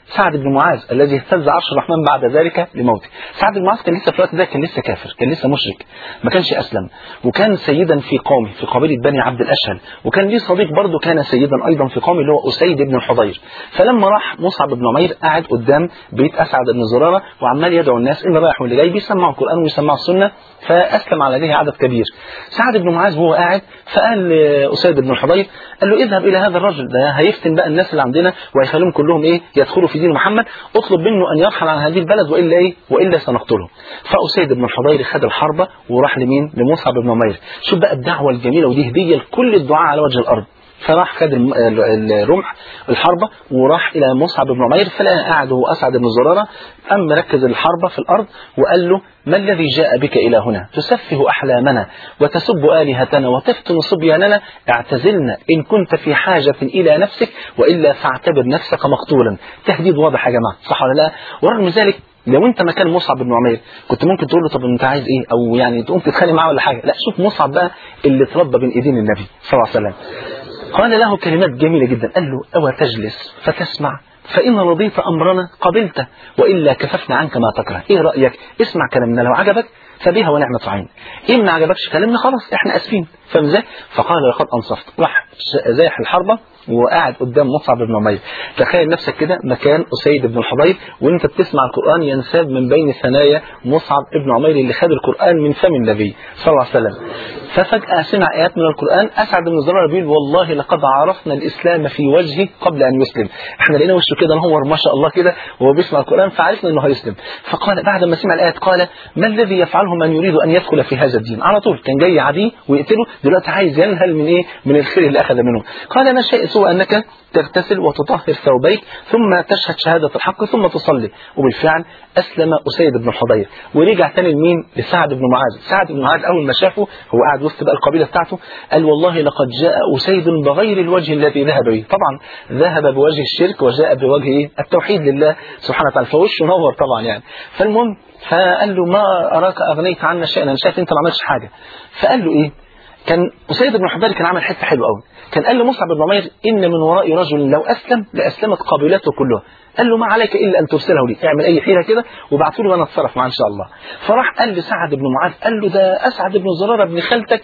سعد بن معاذ الذي اهتز عرش الرحمن بعد ذلك لموته سعد بن معاذ كان لسه في الوقت ده كان لسه كافر كان لسه مشرك ما كانش اسلم وكان سيدا في قومه في قبيله بني عبد الاشهل وكان ليه صديق برضه كان سيدا ايضا في قومه اللي هو اسيد بن الحضير فلما راح مصعب بن عمير قاعد قدام بيت اسعد بن زراره وعمال يدعو الناس اللي رايح واللي جاي بيسمعوا القران ويسمعوا السنه فاسلم على يديه عدد كبير سعد بن معاذ وهو قاعد فقال لاسيد بن الحضير قال له اذهب الى هذا الرجل ده هيفتن بقى الناس اللي عندنا وهيخليهم كلهم ايه يدخلوا في دين محمد اطلب منه ان يرحل عن هذه البلد والا ايه والا سنقتله فاسيد بن الحضير خد الحربه وراح لمين لمصعب بن عمير شوف بقى الدعوه الجميله ودي هديه لكل الدعاء على وجه الارض فراح خد الم- ال- الرمح الحربة وراح إلى مصعب بن عمير فلقى قاعد هو أسعد بن زرارة أم مركز الحربة في الأرض وقال له ما الذي جاء بك إلى هنا تسفه أحلامنا وتسب آلهتنا وتفتن صبياننا اعتزلنا إن كنت في حاجة إلى نفسك وإلا فاعتبر نفسك مقتولا تهديد واضح يا جماعة صح ولا لا ورغم ذلك لو انت مكان مصعب بن عمير كنت ممكن تقول له طب انت عايز ايه او يعني تقوم تتخانق معاه ولا حاجه لا شوف مصعب بقى اللي اتربى بين ايدين النبي صلى الله عليه وسلم قال له كلمات جميلة جدا قال له أو تجلس فتسمع فإن رضيت أمرنا قبلته وإلا كففنا عنك ما تكره إيه رأيك اسمع كلامنا لو عجبك فبها ونعمة عين إن ما عجبكش كلامنا خلاص إحنا أسفين فاهم ازاي فقال لقد أنصفت راح زايح الحربة وقاعد قدام مصعب بن عمير تخيل نفسك كده مكان أسيد بن الحضير وانت بتسمع القرآن ينساب من بين ثنايا مصعب بن عمير اللي خد القرآن من فم النبي صلى الله عليه وسلم ففجأة سمع آيات من القرآن أسعد بن زرار بيقول والله لقد عرفنا الإسلام في وجهه قبل أن يسلم احنا لقينا وشه كده نور ما شاء الله كده وهو بيسمع القرآن فعرفنا أنه هيسلم فقال بعد ما سمع الآيات قال ما الذي يفعله من يريد أن يدخل في هذا الدين على طول كان جاي عدي ويقتله دلوقتي عايز ينهل من إيه من الخير اللي أخذ منه قال ما شيء سوى أنك تغتسل وتطهر ثوبيك ثم تشهد شهادة الحق ثم تصلي وبالفعل أسلم أسيد بن الحضير ورجع تاني لمين لسعد بن معاذ سعد بن معاذ أول ما شافه هو قاعد وسط بقى القبيلة بتاعته قال والله لقد جاء أسيد بغير الوجه الذي ذهب به طبعا ذهب بوجه الشرك وجاء بوجه إيه؟ التوحيد لله سبحانه وتعالى فوشه نور طبعا يعني فالمهم فقال له ما أراك أغنيت عنا شيئا أنا شايف أنت ما عملتش حاجة فقال له إيه كان أسيد بن حضير كان عمل حته حلوه قوي كان قال لمصعب بن عمير إن من وراء رجل لو أسلم لأسلمت قبيلته كلها قال له ما عليك إلا أن ترسله لي اعمل أي حيلة كده وابعته له وأنا أتصرف معاه إن شاء الله فراح قال لسعد بن معاذ قال له ده أسعد بن زرارة ابن خالتك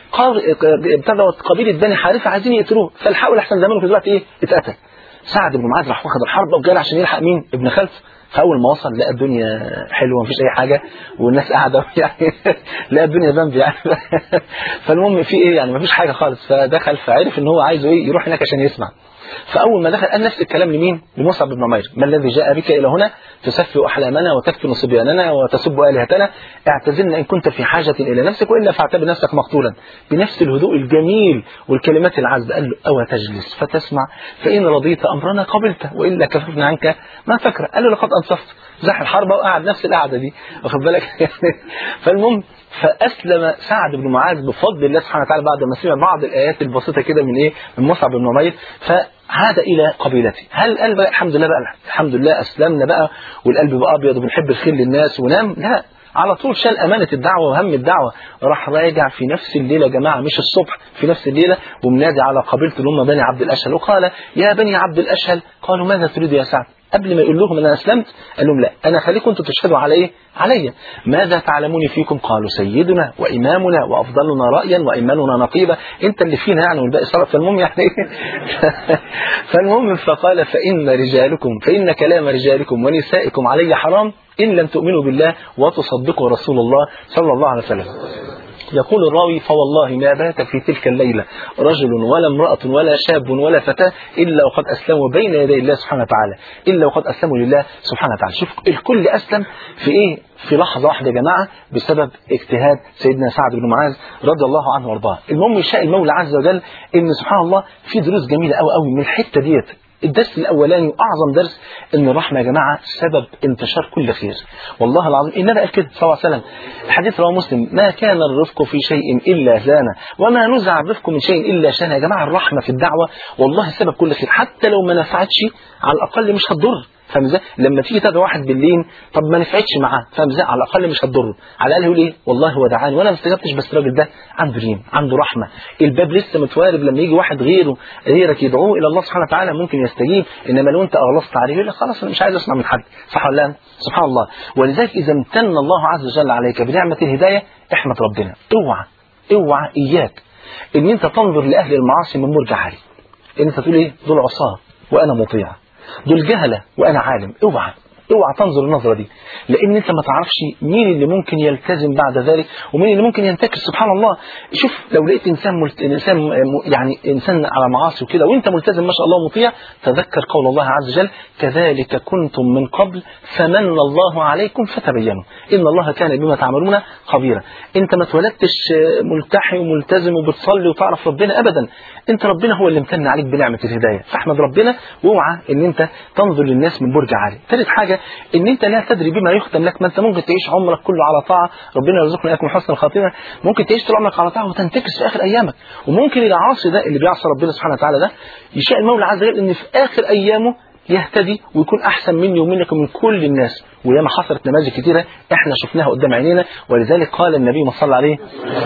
ابتدت قبيلة بني حارثة عايزين يقتلوه فالحقوا لحسن زمانه في دلوقتي إيه اتقتل سعد بن معاذ راح واخد الحرب وجري عشان يلحق مين ابن خالته فاول ما وصل لقى الدنيا حلوه مفيش اي حاجه والناس قاعده يعني لقى الدنيا بامبي يعني فالمهم في ايه يعني مفيش حاجه خالص فدخل فعرف ان هو عايزه ايه يروح هناك عشان يسمع فاول ما دخل قال نفس الكلام لمين لمصعب بن عمير ما الذي جاء بك الى هنا تسفه احلامنا وتكفن صبياننا وتسب الهتنا اعتزلنا ان كنت في حاجه الى نفسك والا فاعتبر نفسك مقتولا بنفس الهدوء الجميل والكلمات العذبه قال له او تجلس فتسمع فان رضيت امرنا قبلته والا كففنا عنك ما تكره قال له لقد انصفت زح الحربة وقعد نفس القعدة دي واخد بالك فالمهم فأسلم سعد بن معاذ بفضل الله سبحانه وتعالى بعد ما سمع بعض الآيات البسيطة كده من إيه من مصعب بن عمير فعاد إلى قبيلته هل قال بقى الحمد لله بقى الحمد لله أسلمنا بقى والقلب بقى أبيض وبنحب الخير للناس ونام لا على طول شال أمانة الدعوة وهم الدعوة راح راجع في نفس الليلة يا جماعة مش الصبح في نفس الليلة ومنادي على قبيلته اللي هم بني عبد الأشهل وقال يا بني عبد الأشهل قالوا ماذا تريد يا سعد قبل ما يقول لهم ان انا اسلمت قال لهم لا انا خليكم انتم تشهدوا على ايه علي ماذا تعلمون فيكم قالوا سيدنا وامامنا وافضلنا رايا وايماننا نقيبه انت اللي فينا يعني والباقي صرف فالمهم يعني فالمهم فقال فان رجالكم فان كلام رجالكم ونسائكم علي حرام ان لم تؤمنوا بالله وتصدقوا رسول الله صلى الله عليه وسلم يقول الراوي فوالله ما بات في تلك الليلة رجل ولا امرأة ولا شاب ولا فتاة إلا وقد أسلموا بين يدي الله سبحانه وتعالى إلا وقد أسلموا لله سبحانه وتعالى شوف الكل أسلم في إيه في لحظة واحدة يا جماعة بسبب اجتهاد سيدنا سعد بن معاذ رضي الله عنه وارضاه المهم يشاء المولى عز وجل ان سبحان الله في دروس جميلة قوي قوي من الحتة ديت الدرس الاولاني واعظم درس ان الرحمه يا جماعه سبب انتشار كل خير والله العظيم النبي قال كده صلى الله عليه وسلم الحديث رواه مسلم ما كان الرفق في شيء الا زانه وما نزع الرفق من شيء الا شانه يا جماعه الرحمه في الدعوه والله سبب كل خير حتى لو ما نفعتش على الاقل مش هتضر فاهم ازاي لما تيجي تدعو واحد بالليل طب ما نفعتش معاه فاهم ازاي على الاقل مش هتضره على الاقل يقول ايه والله هو دعاني وانا ما استجبتش بس الراجل ده عنده دين عنده رحمه الباب لسه متوارب لما يجي واحد غيره غيرك يدعوه الى الله سبحانه وتعالى ممكن يستجيب انما لو انت اغلظت عليه يقول لك خلاص انا مش عايز اسمع من حد صح ولا لا سبحان الله ولذلك اذا امتن الله عز وجل عليك بنعمه الهدايه احمد ربنا اوعى اوعى اياك ان انت تنظر لاهل المعاصي من مرجع عالي ان انت تقول ايه دول عصاه وانا مطيع دول جهله وانا عالم اوعى اوعى تنظر النظره دي لان انت ما تعرفش مين اللي ممكن يلتزم بعد ذلك ومين اللي ممكن ينتكس سبحان الله شوف لو لقيت انسان ملت... انسان م- يعني انسان على معاصي وكده وانت ملتزم ما شاء الله مطيع تذكر قول الله عز وجل كذلك كنتم من قبل فمن الله عليكم فتبينوا ان الله كان بما تعملون خبيرا انت ما اتولدتش ملتحي وملتزم وبتصلي وتعرف ربنا ابدا انت ربنا هو اللي امتن عليك بنعمه الهدايه فاحمد ربنا واوعى ان انت تنظر للناس من برج عالي ثالث حاجه ان انت لا تدري بما يختم لك ما انت ممكن تعيش عمرك كله على طاعه ربنا يرزقنا اياكم حسن الخاتمه ممكن تعيش طول عمرك على طاعه وتنتكس في اخر ايامك وممكن العاصي ده اللي بيعصي ربنا سبحانه وتعالى ده يشاء المولى عز وجل ان في اخر ايامه يهتدي ويكون احسن مني ومنك ومن كل الناس وياما حصلت نماذج كتيره احنا شفناها قدام عينينا ولذلك قال النبي ما صلى عليه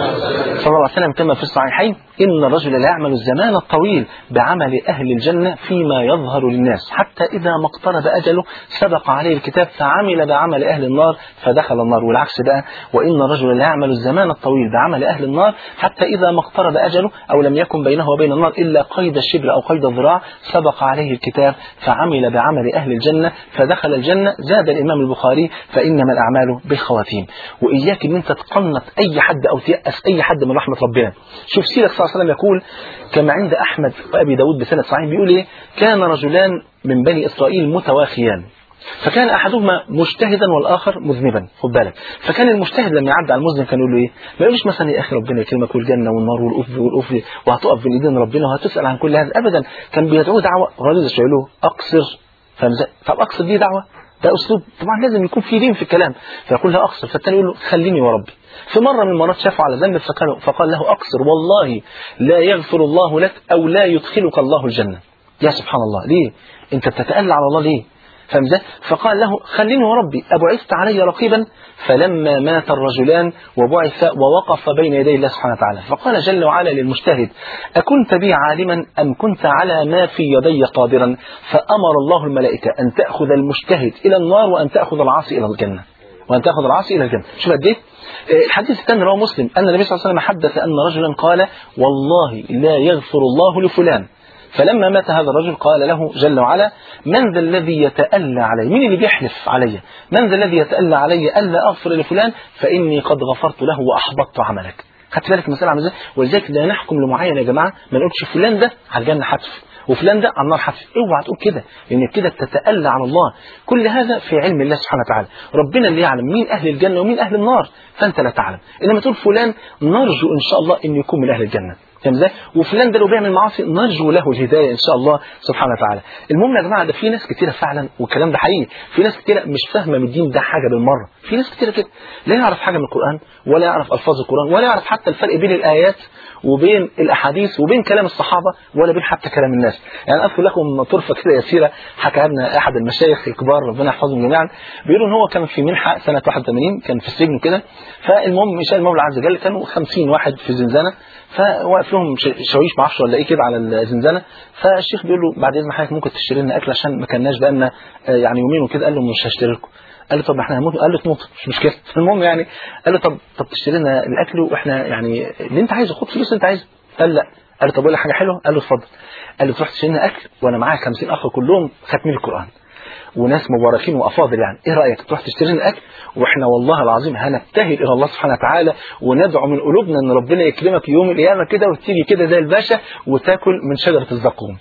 صلى الله عليه وسلم كما في الصحيحين ان الرجل لا يعمل الزمان الطويل بعمل اهل الجنه فيما يظهر للناس حتى اذا ما اقترب اجله سبق عليه الكتاب فعمل بعمل اهل النار فدخل النار والعكس بقى وان الرجل لا يعمل الزمان الطويل بعمل اهل النار حتى اذا ما اقترب اجله او لم يكن بينه وبين النار الا قيد الشبر او قيد الذراع سبق عليه الكتاب فعمل بعمل اهل الجنه فدخل الجنه زاد الامام البخاري فانما الاعمال بالخواتيم واياك ان انت تقنط اي حد او تيأس اي حد من رحمه ربنا شوف سيرك صلى الله عليه وسلم يقول كما عند احمد وابي داود بسند صحيح بيقول ايه كان رجلان من بني اسرائيل متواخيان فكان احدهما مجتهدا والاخر مذنبا خد بالك فكان المجتهد لما يعدي على المذنب كان يقول له ايه ما يقولش مثلا يا اخي ربنا يكرمك والجنه والنار والأف والأف وهتقف بين ايدين ربنا وهتسال عن كل هذا ابدا كان بيدعوه دعوه غليظه شويه له اقصر فاهم ازاي؟ طب اقصر دي دعوه ده اسلوب طبعا لازم يكون في دين في الكلام فيقول له اقصر فالتاني يقول له خليني وربي في مره من المرات شافه على ذنب فقال, فقال له اقصر والله لا يغفر الله لك او لا يدخلك الله الجنه يا سبحان الله ليه انت بتتألى على الله ليه فاهم ازاي؟ فقال له خليني وربي أبعثت علي رقيبا فلما مات الرجلان وبعث ووقف بين يدي الله سبحانه وتعالى فقال جل وعلا للمجتهد أكنت بي عالما أم كنت على ما في يدي قادرا فأمر الله الملائكة أن تأخذ المجتهد إلى النار وأن تأخذ العاصي إلى الجنة وأن تأخذ العاصي إلى الجنة شوف قد إيه الحديث الثاني رواه مسلم أن النبي صلى الله عليه وسلم حدث أن رجلا قال والله لا يغفر الله لفلان فلما مات هذا الرجل قال له جل وعلا من ذا الذي يتألى علي مين اللي بيحلف علي من ذا الذي يتألى علي ألا أغفر لفلان فإني قد غفرت له وأحبطت عملك خدت بالك المسألة عامله ازاي ولذلك لا نحكم لمعين يا جماعة ما نقولش فلان ده على الجنة حتف وفلان ده على النار حتف اوعى تقول كده لان كده بتتألى على الله كل هذا في علم الله سبحانه وتعالى ربنا اللي يعلم مين اهل الجنة ومين اهل النار فانت لا تعلم انما تقول فلان نرجو ان شاء الله ان يكون من اهل الجنة فاهم ازاي؟ وفلان ده لو بيعمل معاصي نرجو له الهدايه ان شاء الله سبحانه وتعالى. المهم يا جماعه ده في ناس كتيره فعلا والكلام ده حقيقي، في ناس كتيره مش فاهمه من الدين ده حاجه بالمره، في ناس كتيره كده لا يعرف حاجه من القران ولا يعرف الفاظ القران ولا يعرف حتى الفرق بين الايات وبين الاحاديث وبين كلام الصحابه ولا بين حتى كلام الناس. يعني اذكر لكم طرفه كده يسيره حكاها لنا احد المشايخ الكبار ربنا يحفظهم جميعا بيقولوا ان هو كان في منحه سنه 81 كان في السجن كده فالمهم مشاء المولى عز وجل كانوا 50 واحد في زنزانه فواقف لهم شاويش ما اعرفش ولا ايه كده على الزنزانه فالشيخ بيقول له بعد اذن حضرتك ممكن تشتري لنا اكل عشان ما كناش بقالنا يعني يومين وكده قال له مش هشتري لكم قال له طب احنا هنموت قال له تموت مش مشكله المهم يعني قال له طب طب تشتري لنا الاكل واحنا يعني اللي انت عايزه خد فلوس اللي انت عايزه قال لا قال له طب اقول لك حاجه حلوه قال له اتفضل قال له تروح تشتري لنا اكل وانا معايا 50 اخ كلهم ختمين القران وناس مباركين وافاضل يعني ايه رايك تروح تشتري لنا اكل واحنا والله العظيم هنبتهل الى الله سبحانه وتعالى وندعو من قلوبنا ان ربنا يكرمك يوم القيامه كده وتيجي كده زي الباشا وتاكل من شجره الزقوم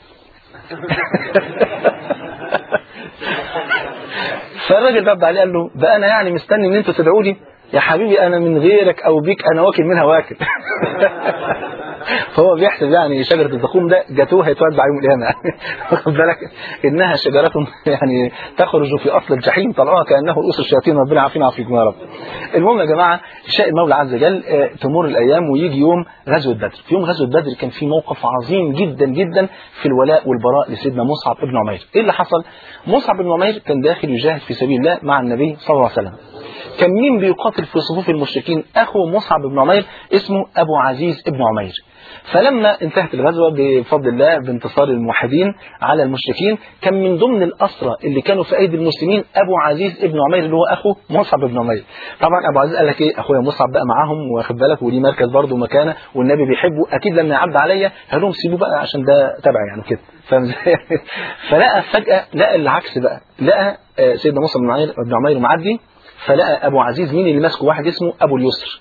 فالراجل رد عليه قال له بقى انا يعني مستني ان انتوا تدعوا لي يا حبيبي انا من غيرك او بيك انا واكل منها واكل فهو بيحسب يعني شجرة الزقوم ده جاتوه هيتوزع يوم القيامة واخد بالك إنها شجرة يعني تخرج في أصل الجحيم طلعوها كأنه رؤوس الشياطين ربنا عافينا وعافيكم يا رب المهم يا جماعة شاء المولى عز وجل آه، تمر الأيام ويجي يوم غزوة بدر في يوم غزوة بدر كان في موقف عظيم جدا جدا في الولاء والبراء لسيدنا مصعب بن عمير إيه اللي حصل مصعب بن عمير كان داخل يجاهد في سبيل الله مع النبي صلى الله عليه وسلم كان مين بيقاتل في صفوف المشركين أخو مصعب بن عمير اسمه أبو عزيز بن عمير فلما انتهت الغزوة بفضل الله بانتصار الموحدين على المشركين كان من ضمن الأسرى اللي كانوا في أيدي المسلمين أبو عزيز بن عمير اللي هو أخو مصعب بن عمير طبعا أبو عزيز قال لك إيه أخويا مصعب بقى معاهم واخد بالك وليه مركز برضه ومكانه والنبي بيحبه أكيد لما يعدي عليا هقول لهم سيبوه بقى عشان ده تبعي يعني كده فاهم ازاي؟ فلقى فجأة لقى العكس بقى لقى آه، سيدنا مصعب بن عمير بن عمير معدي فلقى أبو عزيز مين اللي ماسكه واحد اسمه أبو اليسر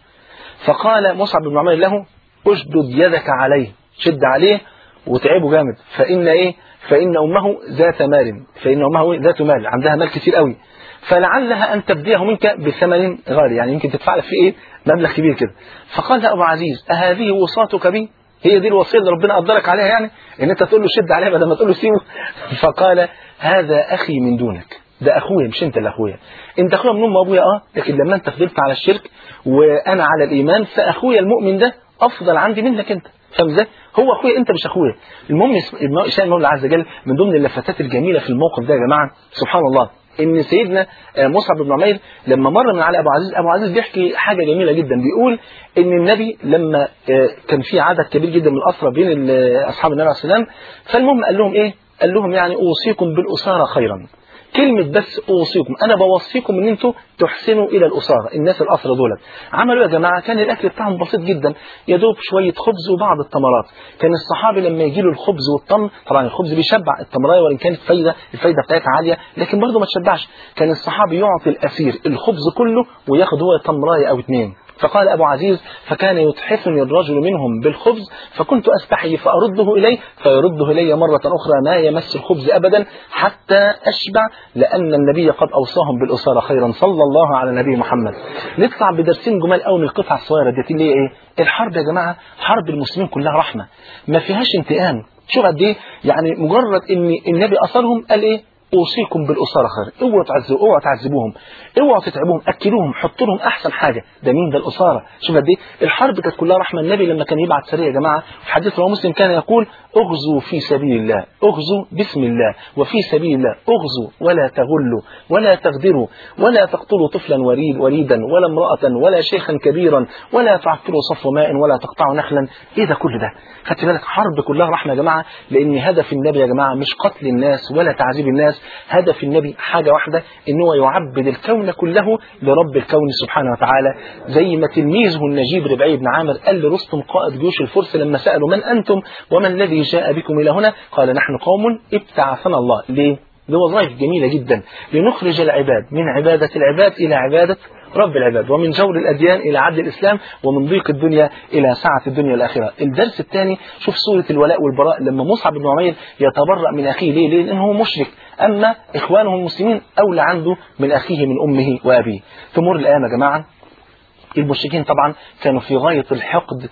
فقال مصعب بن عمير له اشدد يدك عليه شد عليه وتعبه جامد فإن إيه فإن أمه ذات مال فإن أمه ذات مال عندها مال كتير قوي فلعلها أن تبديه منك بثمن غالي يعني يمكن تدفع لك فيه إيه مبلغ كبير كده فقال له أبو عزيز أهذه وصاتك بي هي دي الوصية اللي ربنا قدرك عليها يعني ان انت تقول له شد عليها بدل ما تقول له سيبه فقال هذا اخي من دونك ده اخويا مش انت اللي اخويا انت اخويا من ام ابويا اه لكن لما انت فضلت على الشرك وانا على الايمان فاخويا المؤمن ده افضل عندي منك انت فاهم ازاي؟ هو اخويا انت مش اخويا المهم شاء المولى عز وجل من ضمن اللفتات الجميله في الموقف ده يا جماعه سبحان الله ان سيدنا آه، مصعب بن عمير لما مر من على ابو عزيز ابو عزيز بيحكي حاجه جميله جدا بيقول ان النبي لما آه، كان في عدد كبير جدا من الاسرى بين ال- اصحاب النبي عليه السلام فالمهم قال لهم ايه قال لهم يعني اوصيكم بالاساره خيرا كلمة بس أوصيكم أنا بوصيكم إن أنتوا تحسنوا إلى الأسارة الناس الأسرة دولت عملوا يا جماعة كان الأكل بتاعهم بسيط جدا يا دوب شوية خبز وبعض التمرات كان الصحابي لما يجي له الخبز والتمر طبعا الخبز بيشبع التمراية وإن كانت فايدة الفايدة بتاعتها عالية لكن برضه ما تشبعش كان الصحابي يعطي الأسير الخبز كله وياخد هو تمراية أو اتنين فقال أبو عزيز فكان يتحفني الرجل منهم بالخبز فكنت أستحي فأرده إليه فيرده إلي مرة أخرى ما يمس الخبز أبدا حتى أشبع لأن النبي قد أوصاهم بالأسارة خيرا صلى الله على نبي محمد نطلع بدرسين جمال قوي من القطعة الصغيرة دي اللي هي إيه الحرب يا جماعة حرب المسلمين كلها رحمة ما فيهاش انتقام شوف قد إيه يعني مجرد إن النبي أصرهم قال إيه اوصيكم بالاساره خير اوعوا تعذبوا اوعوا تعذبوهم اوعوا تتعبوهم اكلوهم حطوا لهم احسن حاجه ده مين ده الاساره شوف قد ايه الحرب كانت كلها رحمه النبي لما كان يبعت سريه يا جماعه في حديث رواه مسلم كان يقول اغزوا في سبيل الله اغزوا بسم الله وفي سبيل الله اغزوا ولا تغلوا ولا تغدروا ولا تقتلوا طفلا وريد وريدا ولا امراه ولا شيخا كبيرا ولا تعفروا صفو ماء ولا تقطعوا نخلا ايه ده كل ده خدت بالك حرب كلها رحمه يا جماعه لان هدف النبي يا جماعه مش قتل الناس ولا تعذيب الناس هدف النبي حاجة واحدة ان هو يعبد الكون كله لرب الكون سبحانه وتعالى زي ما تلميذه النجيب ربعي بن عامر قال لرستم قائد جيوش الفرس لما سألوا من أنتم وما الذي جاء بكم إلى هنا قال نحن قوم ابتعثنا الله ليه؟ لوظائف جميلة جدا لنخرج العباد من عبادة العباد إلى عبادة رب العباد ومن جور الأديان إلى عدل الإسلام ومن ضيق الدنيا إلى سعة الدنيا الآخرة الدرس الثاني شوف سورة الولاء والبراء لما مصعب بن عمير يتبرأ من أخيه ليه؟ ليه؟ لأنه مشرك أما إخوانه المسلمين أولى عنده من أخيه من أمه وأبيه تمر الآن يا جماعة المشركين طبعا كانوا في غاية الحقد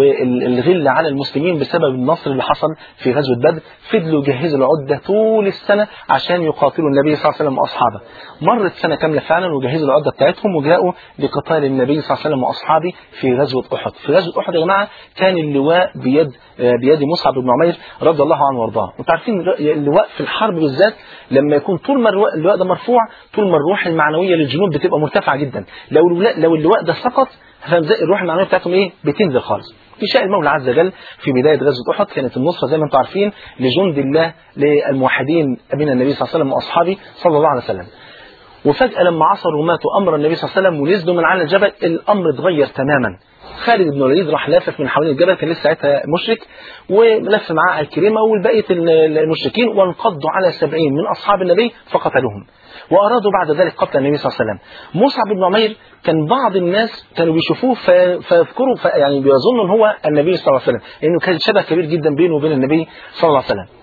والغل على المسلمين بسبب النصر اللي حصل في غزوة بدر فضلوا يجهزوا العدة طول السنة عشان يقاتلوا النبي صلى الله عليه وسلم وأصحابه مرت سنة كاملة فعلا وجهزوا العدة بتاعتهم وجاءوا لقتال النبي صلى الله عليه وسلم وأصحابه في غزوة أحد في غزوة أحد يا جماعة كان اللواء بيد بيد مصعب بن عمير رضي الله عنه وارضاه انتوا عارفين اللواء في الحرب بالذات لما يكون طول ما اللواء ده مرفوع طول ما الروح المعنوية للجنود بتبقى مرتفعة جدا لو اللواء لو اللواء ده سقط فزي الروح المعنويه بتاعتهم ايه بتنزل خالص في شاء المولى عز وجل في بدايه غزوه احد كانت النصره زي ما انتم عارفين لجند الله للموحدين من النبي صلى الله عليه وسلم واصحابه صلى الله عليه وسلم وفجاه لما عصروا وماتوا امر النبي صلى الله عليه وسلم ونزلوا من على الجبل الامر اتغير تماما خالد بن الوليد راح لافف من حوالين الجبل كان لسه ساعتها مشرك ولف معاه الكريمه والبقيه المشركين وانقضوا على سبعين من اصحاب النبي فقتلوهم وأرادوا بعد ذلك قتل النبي صلى الله عليه وسلم مصعب بن عمير كان بعض الناس كانوا بيشوفوه فيذكروا في يعني بيظنوا ان هو النبي صلى الله عليه وسلم لانه كان شبه كبير جدا بينه وبين النبي صلى الله عليه وسلم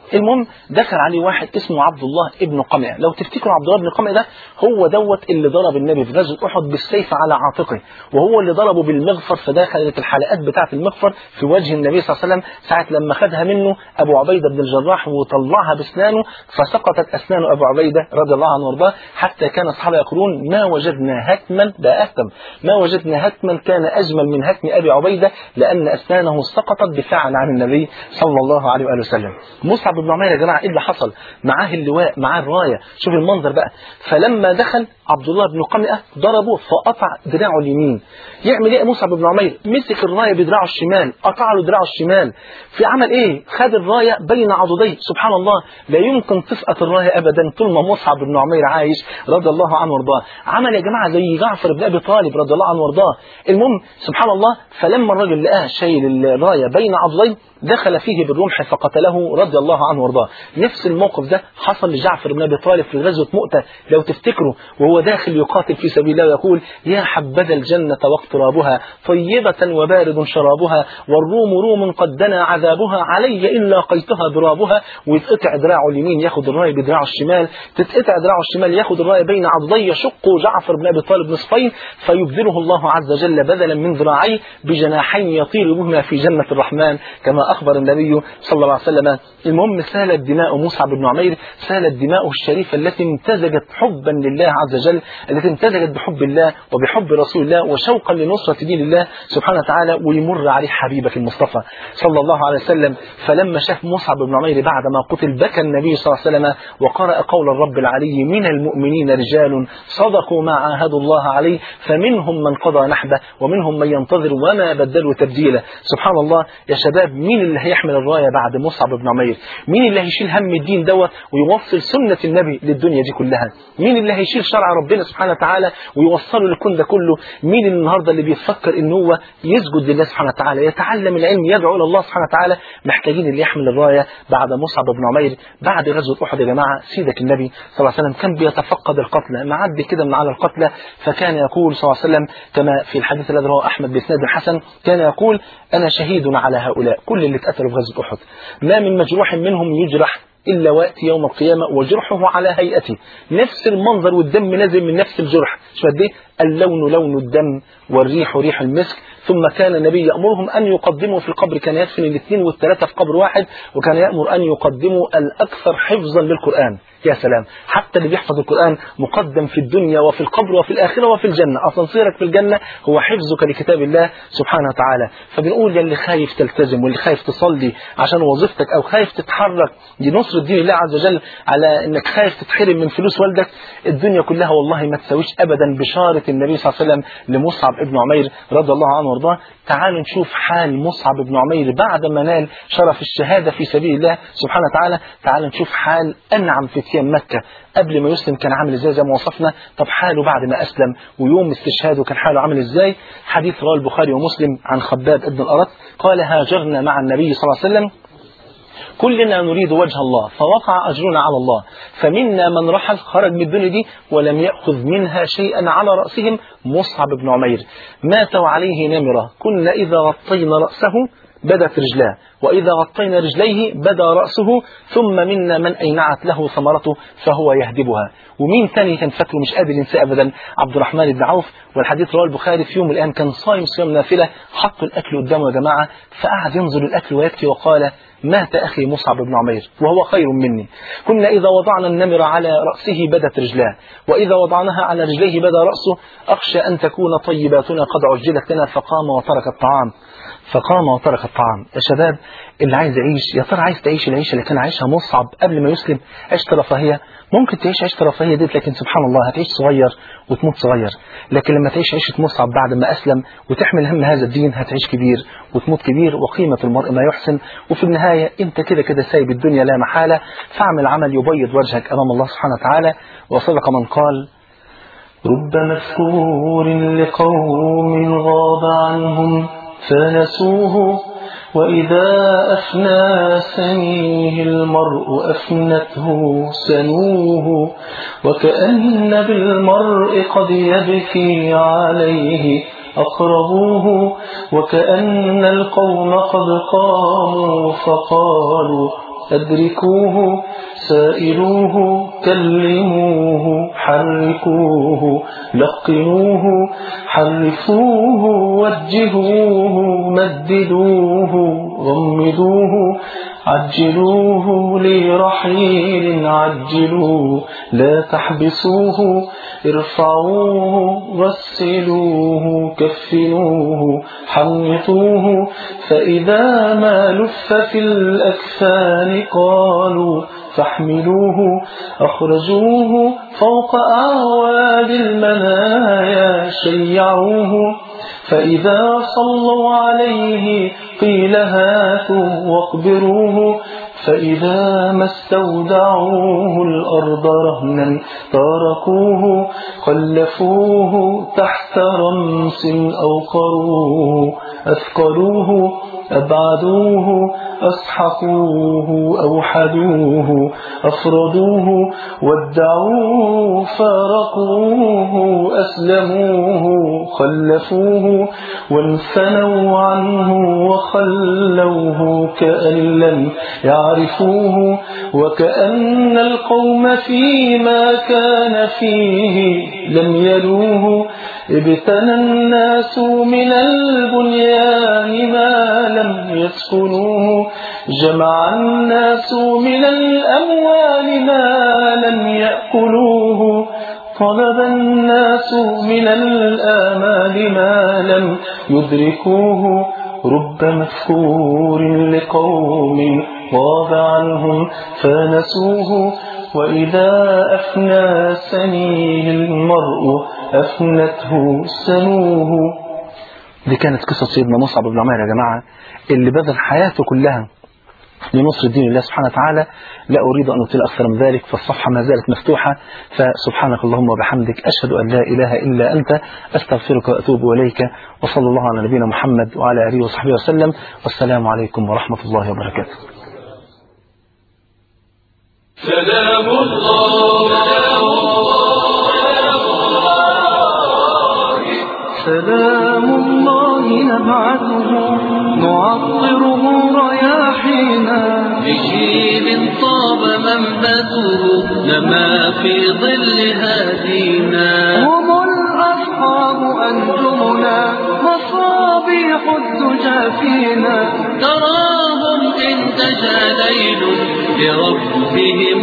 المهم دخل عليه واحد اسمه عبد الله ابن قمع لو تفتكروا عبد الله ابن قمع ده هو دوت اللي ضرب النبي في غزوه احد بالسيف على عاتقه وهو اللي ضربه بالمغفر فدخلت الحلقات بتاعه المغفر في وجه النبي صلى الله عليه وسلم ساعه لما خدها منه ابو عبيده بن الجراح وطلعها باسنانه فسقطت اسنان ابو عبيده رضي الله عنه وارضاه حتى كان الصحابه يقولون ما وجدنا هتما ده اهتم ما وجدنا هتما كان اجمل من هتم ابي عبيده لان اسنانه سقطت دفاعا عن النبي صلى الله عليه واله وسلم مصعب بن عمير يا جماعه ايه اللي حصل معاه اللواء معاه الرايه شوف المنظر بقى فلما دخل عبد الله بن قمئه ضربه فقطع دراعه اليمين يعمل ايه مصعب بن عمير مسك الرايه بدراعه الشمال قطع له دراعه الشمال في عمل ايه خد الرايه بين عضديه سبحان الله لا يمكن تسقط الرايه ابدا طول ما مصعب بن عمير عايش رضي الله عنه وارضاه عمل يا جماعه زي جعفر بن ابي طالب رضي الله عنه وارضاه المهم سبحان الله فلما الراجل لقاه شايل الرايه بين عضديه دخل فيه بالرمح فقتله رضي الله عنه وارضاه نفس الموقف ده حصل لجعفر بن ابي طالب في غزوه مؤته لو تفتكروا وهو داخل يقاتل في سبيل الله ويقول يا حبذا الجنه واقترابها طيبه وبارد شرابها والروم روم قد دنا عذابها علي ان لاقيتها ضرابها ويتقطع دراعه اليمين ياخد الرايه بدراعه الشمال تتقطع دراعه الشمال ياخد الرايه بين عضدي يشق جعفر بن ابي طالب نصفين فيبذله الله عز وجل بدلا من ذراعيه بجناحين يطير بهما في جنه الرحمن كما أخبر النبي صلى الله عليه وسلم المهم سالت دماء مصعب بن عمير سالت دماؤه الشريفة التي امتزجت حبا لله عز وجل التي امتزجت بحب الله وبحب رسول الله وشوقا لنصرة دين الله سبحانه وتعالى ويمر عليه حبيبك المصطفى صلى الله عليه وسلم فلما شاف مصعب بن عمير بعد ما قتل بكى النبي صلى الله عليه وسلم وقرأ قول الرب العلي من المؤمنين رجال صدقوا ما عاهدوا الله عليه فمنهم من قضى نحبه ومنهم من ينتظر وما بدلوا تبديلا سبحان الله يا شباب مين اللي هيحمل الرايه بعد مصعب بن عمير مين اللي هيشيل هم الدين دوت ويوصل سنه النبي للدنيا دي كلها مين اللي هيشيل شرع ربنا سبحانه وتعالى ويوصله للكون ده كله مين النهارده اللي بيفكر ان هو يسجد لله سبحانه وتعالى يتعلم العلم يدعو الى الله سبحانه وتعالى محتاجين اللي يحمل الرايه بعد مصعب بن عمير بعد غزوه احد يا جماعه سيدك النبي صلى الله عليه وسلم كان بيتفقد القتلى معدي كده من على القتلى فكان يقول صلى الله عليه وسلم كما في الحديث الذي رواه احمد باسناد حسن كان يقول انا شهيد على هؤلاء كل اللي اتقتلوا في غزوه احد ما من مجروح منهم يجرح إلا وقت يوم القيامة وجرحه على هيئته نفس المنظر والدم نازل من نفس الجرح شو قد ايه اللون لون الدم والريح ريح المسك ثم كان النبي يأمرهم أن يقدموا في القبر كان يدفن الاثنين والثلاثة في قبر واحد وكان يأمر أن يقدموا الأكثر حفظا للقرآن يا سلام حتى اللي بيحفظ القرآن مقدم في الدنيا وفي القبر وفي الآخرة وفي الجنة أسانسيرك في الجنة هو حفظك لكتاب الله سبحانه وتعالى فبنقول يا اللي خايف تلتزم واللي خايف تصلي عشان وظيفتك أو خايف تتحرك لنصر دين الله عز وجل على أنك خايف تتحرم من فلوس والدك الدنيا كلها والله ما تساويش أبدا بشارة النبي صلى الله عليه وسلم لمصعب ابن عمير رضي الله عنه وارضاه تعالوا نشوف حال مصعب بن عمير بعد ما نال شرف الشهادة في سبيل الله سبحانه وتعالى تعالوا نشوف حال أنعم فتيان مكة قبل ما يسلم كان عامل ازاي زي ما وصفنا طب حاله بعد ما أسلم ويوم استشهاده كان حاله عامل ازاي حديث رواه البخاري ومسلم عن خباب ابن الأرط قال هاجرنا مع النبي صلى الله عليه وسلم كلنا نريد وجه الله فوقع أجرنا على الله فمنا من رحل خرج من الدنيا دي ولم يأخذ منها شيئا على رأسهم مصعب بن عمير مات وعليه نمرة كنا إذا غطينا رأسه بدت رجلاه وإذا غطينا رجليه بدا رأسه ثم منا من أينعت له ثمرته فهو يهدبها ومين ثاني كان فاكره مش قادر ينساه أبدا عبد الرحمن بن عوف والحديث رواه البخاري في يوم من الأيام كان صايم صيام نافلة حطوا الأكل قدامه يا جماعة فقعد ينظر الأكل ويبكي وقال مات أخي مصعب بن عمير وهو خير مني كنا إذا وضعنا النمر على رأسه بدت رجلاه وإذا وضعناها على رجليه بدا رأسه أخشى أن تكون طيباتنا قد عجلت لنا فقام وترك الطعام فقام وترك الطعام يا شباب اللي عايز يعيش يا ترى عايز تعيش العيشه اللي كان عايشها مصعب قبل ما يسلم عيشه رفاهيه ممكن تعيش عيشه رفاهيه دي لكن سبحان الله هتعيش صغير وتموت صغير لكن لما تعيش عيشه مصعب بعد ما اسلم وتحمل هم هذا الدين هتعيش كبير وتموت كبير وقيمه المرء ما يحسن وفي النهايه انت كده كده سايب الدنيا لا محاله فاعمل عمل يبيض وجهك امام الله سبحانه وتعالى وصدق من قال رب مذكور لقوم غاب عنهم فنسوه وإذا أفنى سنيه المرء أفنته سنوه وكأن بالمرء قد يبكي عليه أقربوه وكأن القوم قد قاموا فقالوا أدركوه سائلوه كلموه حركوه لقنوه حرفوه وجهوه مددوه غمدوه عجلوه لرحيل عجلوه لا تحبسوه ارفعوه غسلوه كفنوه حنطوه فإذا ما لف في الأكفان قالوا فاحملوه أخرجوه فوق أعواد المنايا شيعوه فإذا صلوا عليه قيل هاتوا واقبروه فإذا ما استودعوه الأرض رهنا تركوه خلفوه تحت رمس أوقروه أثقلوه أبعدوه أسحقوه أوحدوه أفردوه ودعوه فارقوه أسلموه خلفوه وانثنوا عنه وخلوه كأن لم يعرفوه وكأن القوم فيما كان فيه لم يلوه ابتنى الناس من البنيان ما لم يسكنوه جمع الناس من الأموال ما لم يأكلوه طلب الناس من الآمال ما لم يدركوه رب مذكور لقوم غاب عنهم فنسوه وإذا أفنى سنيه المرء أفنته سنوه دي كانت قصة سيدنا مصعب بن عمير يا جماعة اللي بذل حياته كلها لنصر دين الله سبحانه وتعالى لا أريد أن أطيل أكثر من ذلك فالصفحة ما زالت مفتوحة فسبحانك اللهم وبحمدك أشهد أن لا إله إلا أنت أستغفرك وأتوب إليك وصلى الله على نبينا محمد وعلى آله وصحبه وسلم والسلام عليكم ورحمة الله وبركاته سلام الله سلام الله نبعثه نعطره رياحينا بشيب طاب منبته نما في ظل هادينا هم الأصحاب أنجمنا مصابيح الدجى فينا تراهم إن تجا ليل بربهم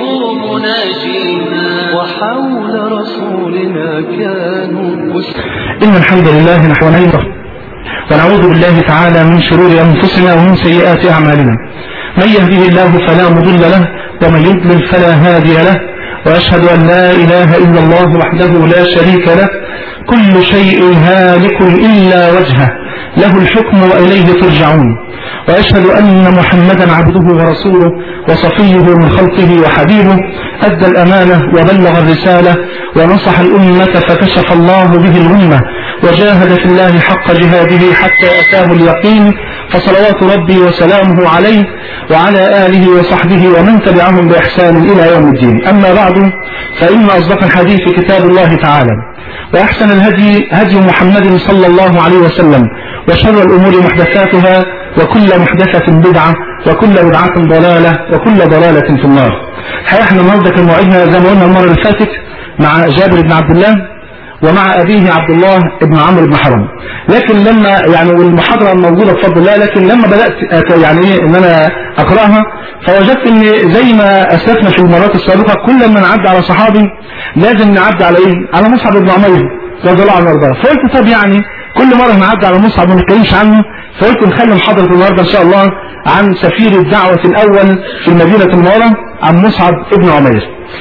مناجينا وحول رسولنا كانوا إن الحمد لله نحو ونعوذ ونعوذ بالله تعالى من شرور أنفسنا ومن سيئات أعمالنا من يهده الله فلا مضل له ومن يضلل فلا هادي له وأشهد أن لا إله إلا الله وحده لا شريك له كل شيء هالك إلا وجهه له الحكم وإليه ترجعون وأشهد أن محمدا عبده ورسوله وصفيه من خلقه وحبيبه أدى الأمانة وبلغ الرسالة ونصح الأمة فكشف الله به الأمة وجاهد في الله حق جهاده حتى أتاه اليقين فصلوات ربي وسلامه عليه وعلى آله وصحبه ومن تبعهم بإحسان إلى يوم الدين أما بعد فإن أصدق الحديث كتاب الله تعالى وأحسن الهدي هدي محمد صلى الله عليه وسلم وشر الأمور محدثاتها وكل محدثة بدعة وكل بدعة ضلالة وكل ضلالة في النار الحقيقة احنا النهارده كان موعدنا زي ما قلنا المرة اللي فاتت مع جابر بن عبد الله ومع أبيه عبد الله بن عمرو بن حرام لكن لما يعني والمحاضرة موجودة بفضل الله لكن لما بدأت أت- يعني إيه إن أنا أقرأها فوجدت إن زي ما أسلفنا في المرات السابقة كل ما نعدي على صحابي لازم نعدي على إيه؟ على مصعب بن عمير رضي الله عنه وارضاه فقلت طب يعني كل مرة نعدي على مصعب ما نتكلمش عنه فقلت نخلي محاضرة النهارده إن شاء الله عن سفير الدعوة الأول في المدينة المنورة عن مصعب بن عمير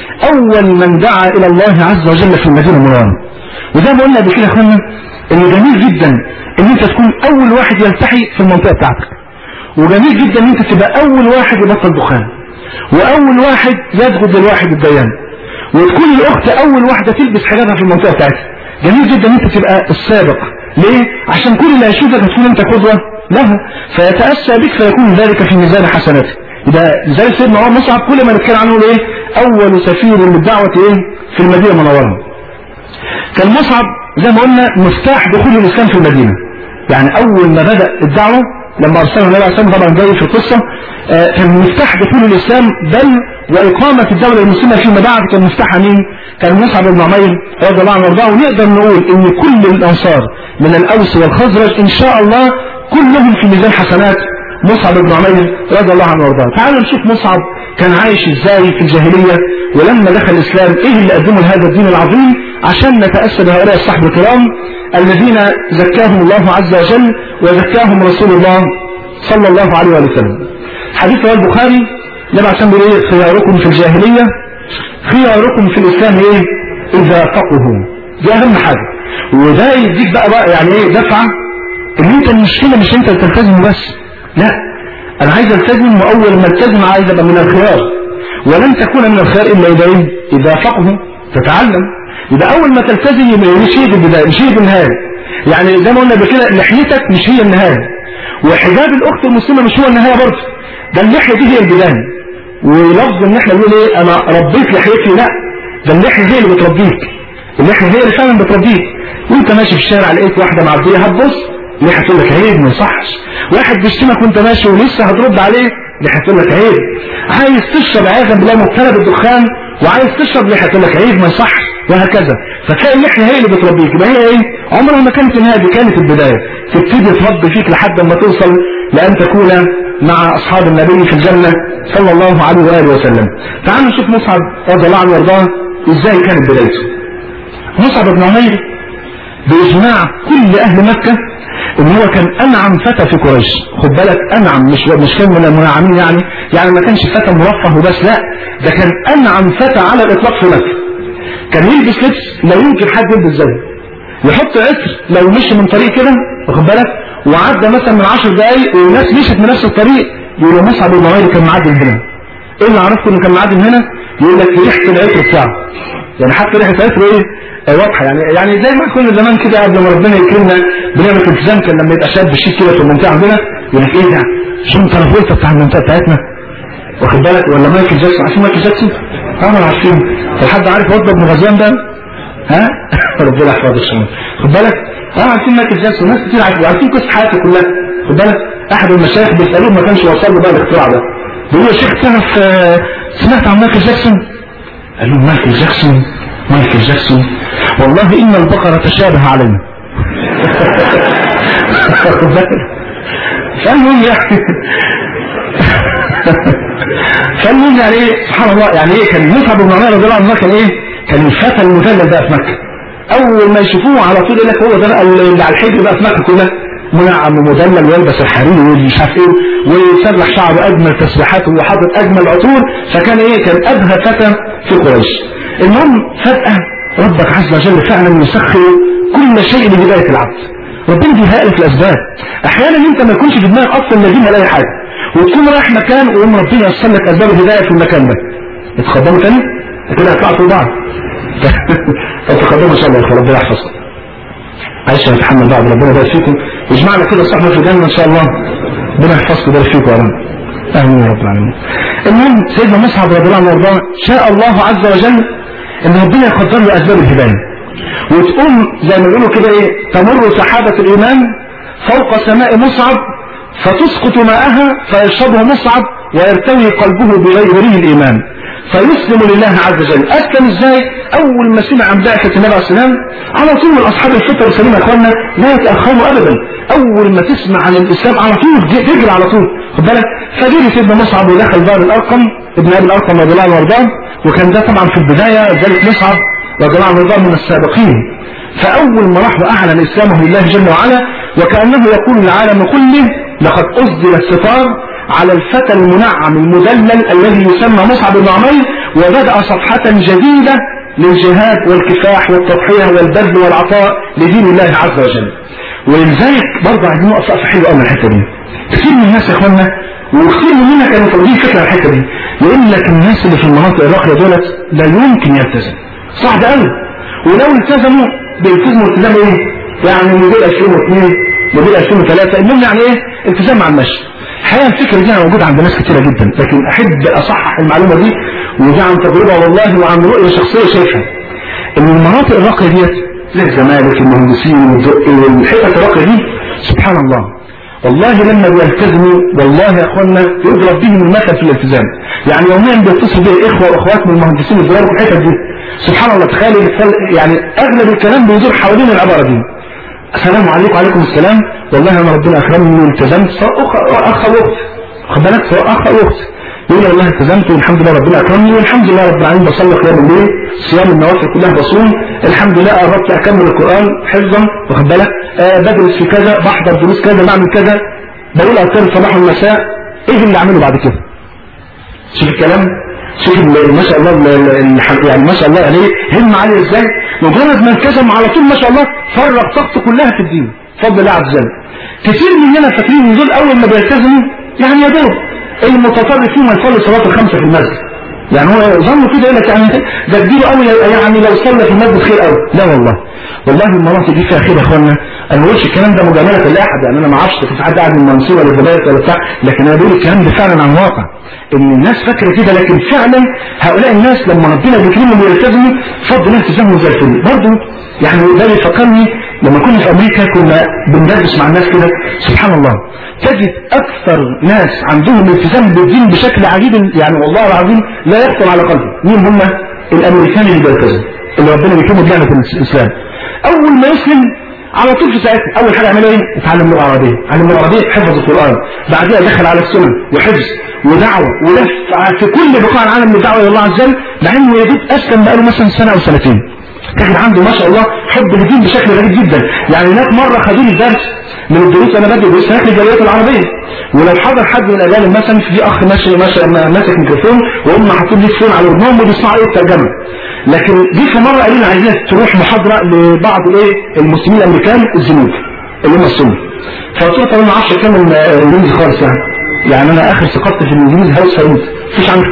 أول من دعا إلى الله عز وجل في المدينة المنورة وزي ما قلنا قبل كده يا اخوانا ان جميل جدا ان انت تكون اول واحد يلتحي في المنطقه بتاعتك وجميل جدا ان انت تبقى اول واحد يبطل دخان واول واحد يسجد للواحد الديان وتكون الاخت اول واحده تلبس حجابها في المنطقه بتاعتها جميل جدا ان انت تبقى السابق ليه عشان كل اللي هيشوفك هتكون انت قدوه له فيتاسى بك فيكون ذلك في ميزان حسناتك يبقى زي سيدنا عمر مصعب كل ما نتكلم عنه ايه اول سفير للدعوه ايه في المدينه المنوره كان مصعب زي ما قلنا مفتاح دخول الإسلام في المدينة يعني أول ما بدأ الدعوة لما ارسله النبي عليه الصلاه والسلام طبعا جاي في القصه آه، كان مفتاح دخول الاسلام بل واقامه الدوله المسلمه فيما بعد كان مفتاحها مين؟ كان مصعب بن عمير رضي الله عنه وارضاه ونقدر نقول ان كل الانصار من الاوس والخزرج ان شاء الله كلهم في ميزان حسنات مصعب بن عمير رضي الله عنه وارضاه تعالوا نشوف مصعب كان عايش ازاي في الجاهليه ولما دخل الاسلام ايه اللي قدمه لهذا الدين العظيم عشان نتاسى بهؤلاء الصحب الكرام الذين زكاهم الله عز وجل وزكاهم رسول الله صلى الله عليه وسلم حديث رواه البخاري لما عشان بيقول ايه خياركم في الجاهليه خياركم في الاسلام ايه اذا فقهوا دي اهم حاجه وده يديك بقى, بقى يعني ايه دفعه ان انت المشكله مش انت اللي تلتزم بس لا انا عايز التزم واول ما التزم عايز ابقى من الخيار ولن تكون من الخيار الا اذا ايه اذا فقهوا تتعلم يبقى اول ما تلتزم يبقى مش هي دي البدايه مش هي دي النهايه يعني زي ما قلنا قبل كده لحيتك مش هي النهايه وحجاب الاخت المسلمه مش هو النهايه برضه ده اللحيه دي هي البدايه ولفظ ان احنا نقول ايه انا ربيت لحيتي لا ده اللحيه هي اللي بتربيك اللحيه هي اللي فعلا بتربيك وانت ماشي في الشارع لقيت واحده معديه هتبص ليه هتقول لك عيب ما يصحش واحد بيشتمك وانت ماشي ولسه هترد عليه ليه هتقول لك عيب عايز تشرب عياذا بالله مبتلى بالدخان وعايز تشرب ليه هتقول لك عيب ما يصحش وهكذا فتلاقي اللحيه هي اللي بتربيك يبقى هي ايه عمرها ما كانت النهايه دي كانت البدايه تبتدي تربي فيك لحد ما توصل لان تكون مع اصحاب النبي في الجنه صلى الله عليه واله وسلم تعالوا نشوف مصعب رضي الله عنه وارضاه ازاي كانت بدايته مصعب بن عمير باجماع كل اهل مكه ان هو كان انعم فتى في قريش خد بالك انعم مش مش كان من المنعمين يعني يعني ما كانش فتى مرفه وبس لا ده كان انعم فتى على الاطلاق في مكه كان يلبس لبس لا يمكن حد يلبس زيه يحط عطر لو مشي من طريق كده واخد بالك وعدى مثلا من 10 دقايق والناس مشت من نفس الطريق يقولوا مصعب بن عمير كان معدي من هنا ايه اللي عرفته انه كان معدي من هنا يقول لك ريحه العطر بتاعه يعني حتى ريحه عطره ايه آه واضحه يعني يعني زي ما كنا زمان كده قبل ما ربنا يكرمنا بنعمل التزام كان لما يبقى شاب شيك كده في المنطقه عندنا يقول لك ايه ده شو انت الفولتا بتاع المنطقه بتاعتنا واخد بالك ولا مايكل جاكسون عارفين مايكل جاكسون؟ طبعا عارفين طب حد عارف وضع ابن غزوان ده؟ ها؟ ربنا يحفظه الشمال خد بالك؟ اه عارفين مايكل جاكسون ناس كتير عارفين وعارفين قصه حياته كلها خد بالك؟ احد المشايخ بيسالوه ما كانش وصل له بقى الاختراع ده بيقول له يا شيخ تعرف آه، سمعت عن مايكل جاكسون؟ قال له مايكل جاكسون مايكل جاكسون والله ان البقره تشابه علينا خد بالك؟ فالمهم يعني فالمهم يعني ايه سبحان الله يعني ايه كان مصعب بن عمير رضي الله عنه كان ايه كان الفتى المدلل بقى في مكه اول ما يشوفوه على طول يقول لك هو ده بقى اللي على الحجر بقى في مكه كلها منعم ومدلل ويلبس الحرير ومش عارف ايه ويسرح شعره اجمل تسبيحاته وحاطط اجمل عطور فكان ايه كان ابهى فتى في قريش المهم فجاه ربك عز وجل فعلا يسخر كل شيء لهدايه العبد ربنا بيهائل في الاسباب احيانا انت ما يكونش في دماغك اصلا نجيب ولا اي حاجه وتكون رايح مكان ويقوم ربنا يوصل لك اسباب الهدايه في المكان ده اتخبروا تاني كده هتطلعوا بعض فتقدموا ان شاء الله يا اخوان ربنا يحفظكم عايش نتحمل بعض ربنا يبارك فيكم واجمعنا كده صحبه في الجنه ان شاء الله ربنا يحفظكم ويبارك فيكم يا رب امين يا رب العالمين المهم سيدنا مصعب رضي الله عنه وارضاه شاء الله عز وجل ان ربنا يقدر له اسباب الهدايه وتقوم زي ما بيقولوا كده ايه تمر سحابه الايمان فوق سماء مصعب فتسقط ماءها فيشربه مصعب ويرتوي قلبه بغيره الايمان فيسلم لله عز وجل اسلم ازاي اول ما سمع عن بعثه النبي عليه السلام على طول من اصحاب الفطر السليمه يا اخوانا لا يتاخروا ابدا اول ما تسمع عن الاسلام على طول تجري على طول خد بالك فجري سيدنا مصعب ودخل دار الارقم ابن ابي الارقم رضي الله عنه وارضاه وكان ده طبعا في البدايه ذلك مصعب رضي الله عنه وارضاه من السابقين فاول ما راح واعلن اسلامه لله جل وعلا وكانه يقول للعالم كله لقد اسدل الستار على الفتى المنعم المدلل الذي يسمى مصعب بن عمير وبدأ صفحة جديدة للجهاد والكفاح والتضحية والبذل والعطاء لدين الله عز وجل ولذلك برضه عايزين نقف وقفة حلوة قوي من الحتة دي كثير من الناس يا اخوانا وكثير مننا كانوا طالبين فكرة على الحتة دي يقول لك الناس اللي في المناطق الراقية دولت لا يمكن يلتزم صعب قوي ولو التزموا بيلتزموا التزام ايه؟ يعني موديل 2002 موديل 2003 المهم يعني ايه؟ التزام مع المشي الحقيقه الفكره دي موجوده عند ناس كتيره جدا لكن احب اصحح المعلومه دي ودي عن تجربه والله وعن رؤيه شخصيه شايفها ان المناطق الراقيه ديت زي الزمالك المهندسين والدقي والحتت الراقيه دي سبحان الله والله لما بيلتزموا والله يا اخوانا يضرب بهم المثل في الالتزام يعني يوميا بيتصل بي اخوه واخوات من المهندسين اللي في الحتت دي سبحان الله تخيل يعني اغلب الكلام بيدور حوالين العباره دي السلام عليكم وعليكم السلام والله انا ربنا اكرمني والتزمت سواء اخ اخ او اخت خد بالك سواء اخ او اخت يقول لي والله التزمت والحمد لله ربنا اكرمني والحمد لله رب العالمين بصلي قيام الليل صيام النوافل كلها بصوم الحمد لله قربت اكمل القران حفظا واخد بالك آه بدرس في كذا بحضر دروس كذا بعمل كذا بقول اذكار الصباح والمساء ايه اللي اعمله بعد كده شوف الكلام شوف ما شاء الله يعني ما شاء الله عليه هم عليه ازاي مجرد ما التزم على طول ما شاء الله فرغ طاقته كلها في الدين فضل الله عز وجل كتير مننا فاكرين ان دول اول ما بيلتزموا يعني يا دوب المتطرف فيهم يصلي صلاه الخمسه في المسجد يعني هو ظنوا كده يقول لك يعني ده كبير قوي يعني لو صلى في المسجد خير قوي لا والله والله المناطق دي فيها خير يا اخوانا انا ما بقولش الكلام ده مجامله لاحد يعني انا ما اعرفش في حد قاعد من المنصوره ولا الزباين ولا بتاع لكن انا بقول الكلام ده فعلا عن واقع ان الناس فاكره كده لكن فعلا هؤلاء الناس لما ربنا بيكرمهم ويلتزموا فضل الله التزامهم زي الفل برضه يعني ده بيفكرني لما كنا في امريكا كنا بندردش مع الناس كده سبحان الله تجد اكثر ناس عندهم التزام بالدين بشكل عجيب يعني والله العظيم لا يخطر على قلبي مين هم الامريكان اللي بيلتزموا اللي ربنا بيكرمه بنعمه الاسلام اول ما يسلم على طول في ساعتها اول حاجه يعملوا ايه يتعلم لغه عربيه يتعلم لغه عربيه حفظ القران بعدها دخل على السنن وحفظ ودعوه ولف في كل بقاع العالم للدعوه الى الله عز وجل مع انه يا دوب اسلم بقاله مثلا سنه او سنتين كان عنده ما شاء الله حب للدين بشكل غريب جدا يعني هناك مره خدوا لي درس من الدروس انا بدي دروس هناك للجاليات العربيه ولو حضر حد من الاجانب مثلا في اخ ماشي ماشي ماسك ميكروفون وهم حاطين لي فون على ودنهم وبيسمعوا ايه الترجمه لكن جه في مره قالوا لي عايزينك تروح محاضره لبعض الايه المسلمين الامريكان الزنوج اللي هم السنه فقلت له طب انا ما اعرفش اتكلم انجليزي خالص يعني يعني انا اخر ثقافتي في الانجليزي هاوس هاوس مفيش عندي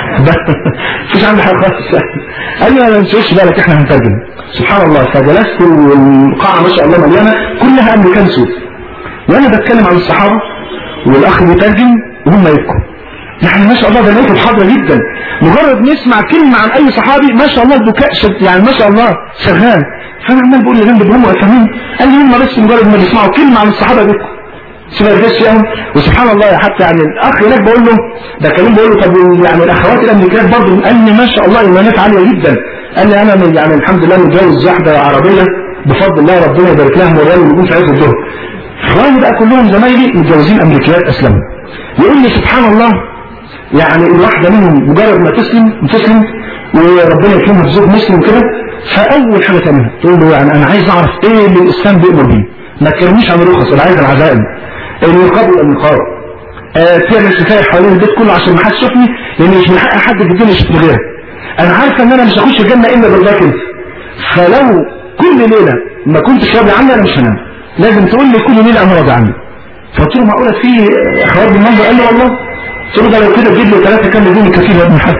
مفيش عندي حاجه خالص قال لي انا ما تشغلش بالك احنا هنترجم سبحان الله فجلست والقاعه ما شاء الله مليانه كلها امريكان سود وانا بتكلم عن الصحابه والاخ بيترجم وهم يبكوا يعني ما شاء الله ده نقطة حاضرة جدا مجرد نسمع كلمة عن أي صحابي ما شاء الله البكاء شد يعني ما شاء الله شغال فأنا عمال بقول لجنب هم فاهمين قال لي هم بس مجرد ما بيسمعوا كلمة عن الصحابة بيبكوا سيبها الجيش يعني وسبحان الله حتى يعني الاخ هناك بقول له ده كلام بقول له طب يعني الاخوات الامريكان برضه قال لي ما شاء الله ايمانات عاليه جدا قال لي انا من يعني الحمد لله متجوز واحده عربيه بفضل الله ربنا يبارك لها وراني ونقول في عز الظهر اخواني بقى كلهم زمايلي متجوزين امريكيات اسلموا يقول لي سبحان الله يعني الواحده منهم مجرد ما تسلم تسلم وربنا يكرمها في زوج مسلم كده فاول حاجه تعملها تقول له يعني انا عايز اعرف ايه اللي الاسلام بيامر بيه ما تكلمنيش عن الرخص انا عايز العزائم النقاب والنقاب آه تعمل ستاير حوالين البيت كله عشان ما حدش يشوفني لان مش من حق حد في الدنيا يشوفني غيرك انا عارفه ان انا مش هخش الجنه الا برضاك انت فلو كل ليله ما كنتش راضي عني انا مش هنام لازم تقول لي كل ليله انا راضي عني فقلت له معقوله في اخوات بالمنظر قال لي والله قلت له ده لو كده تجيب لي ثلاثه كام يدوني كتير يا ابن حد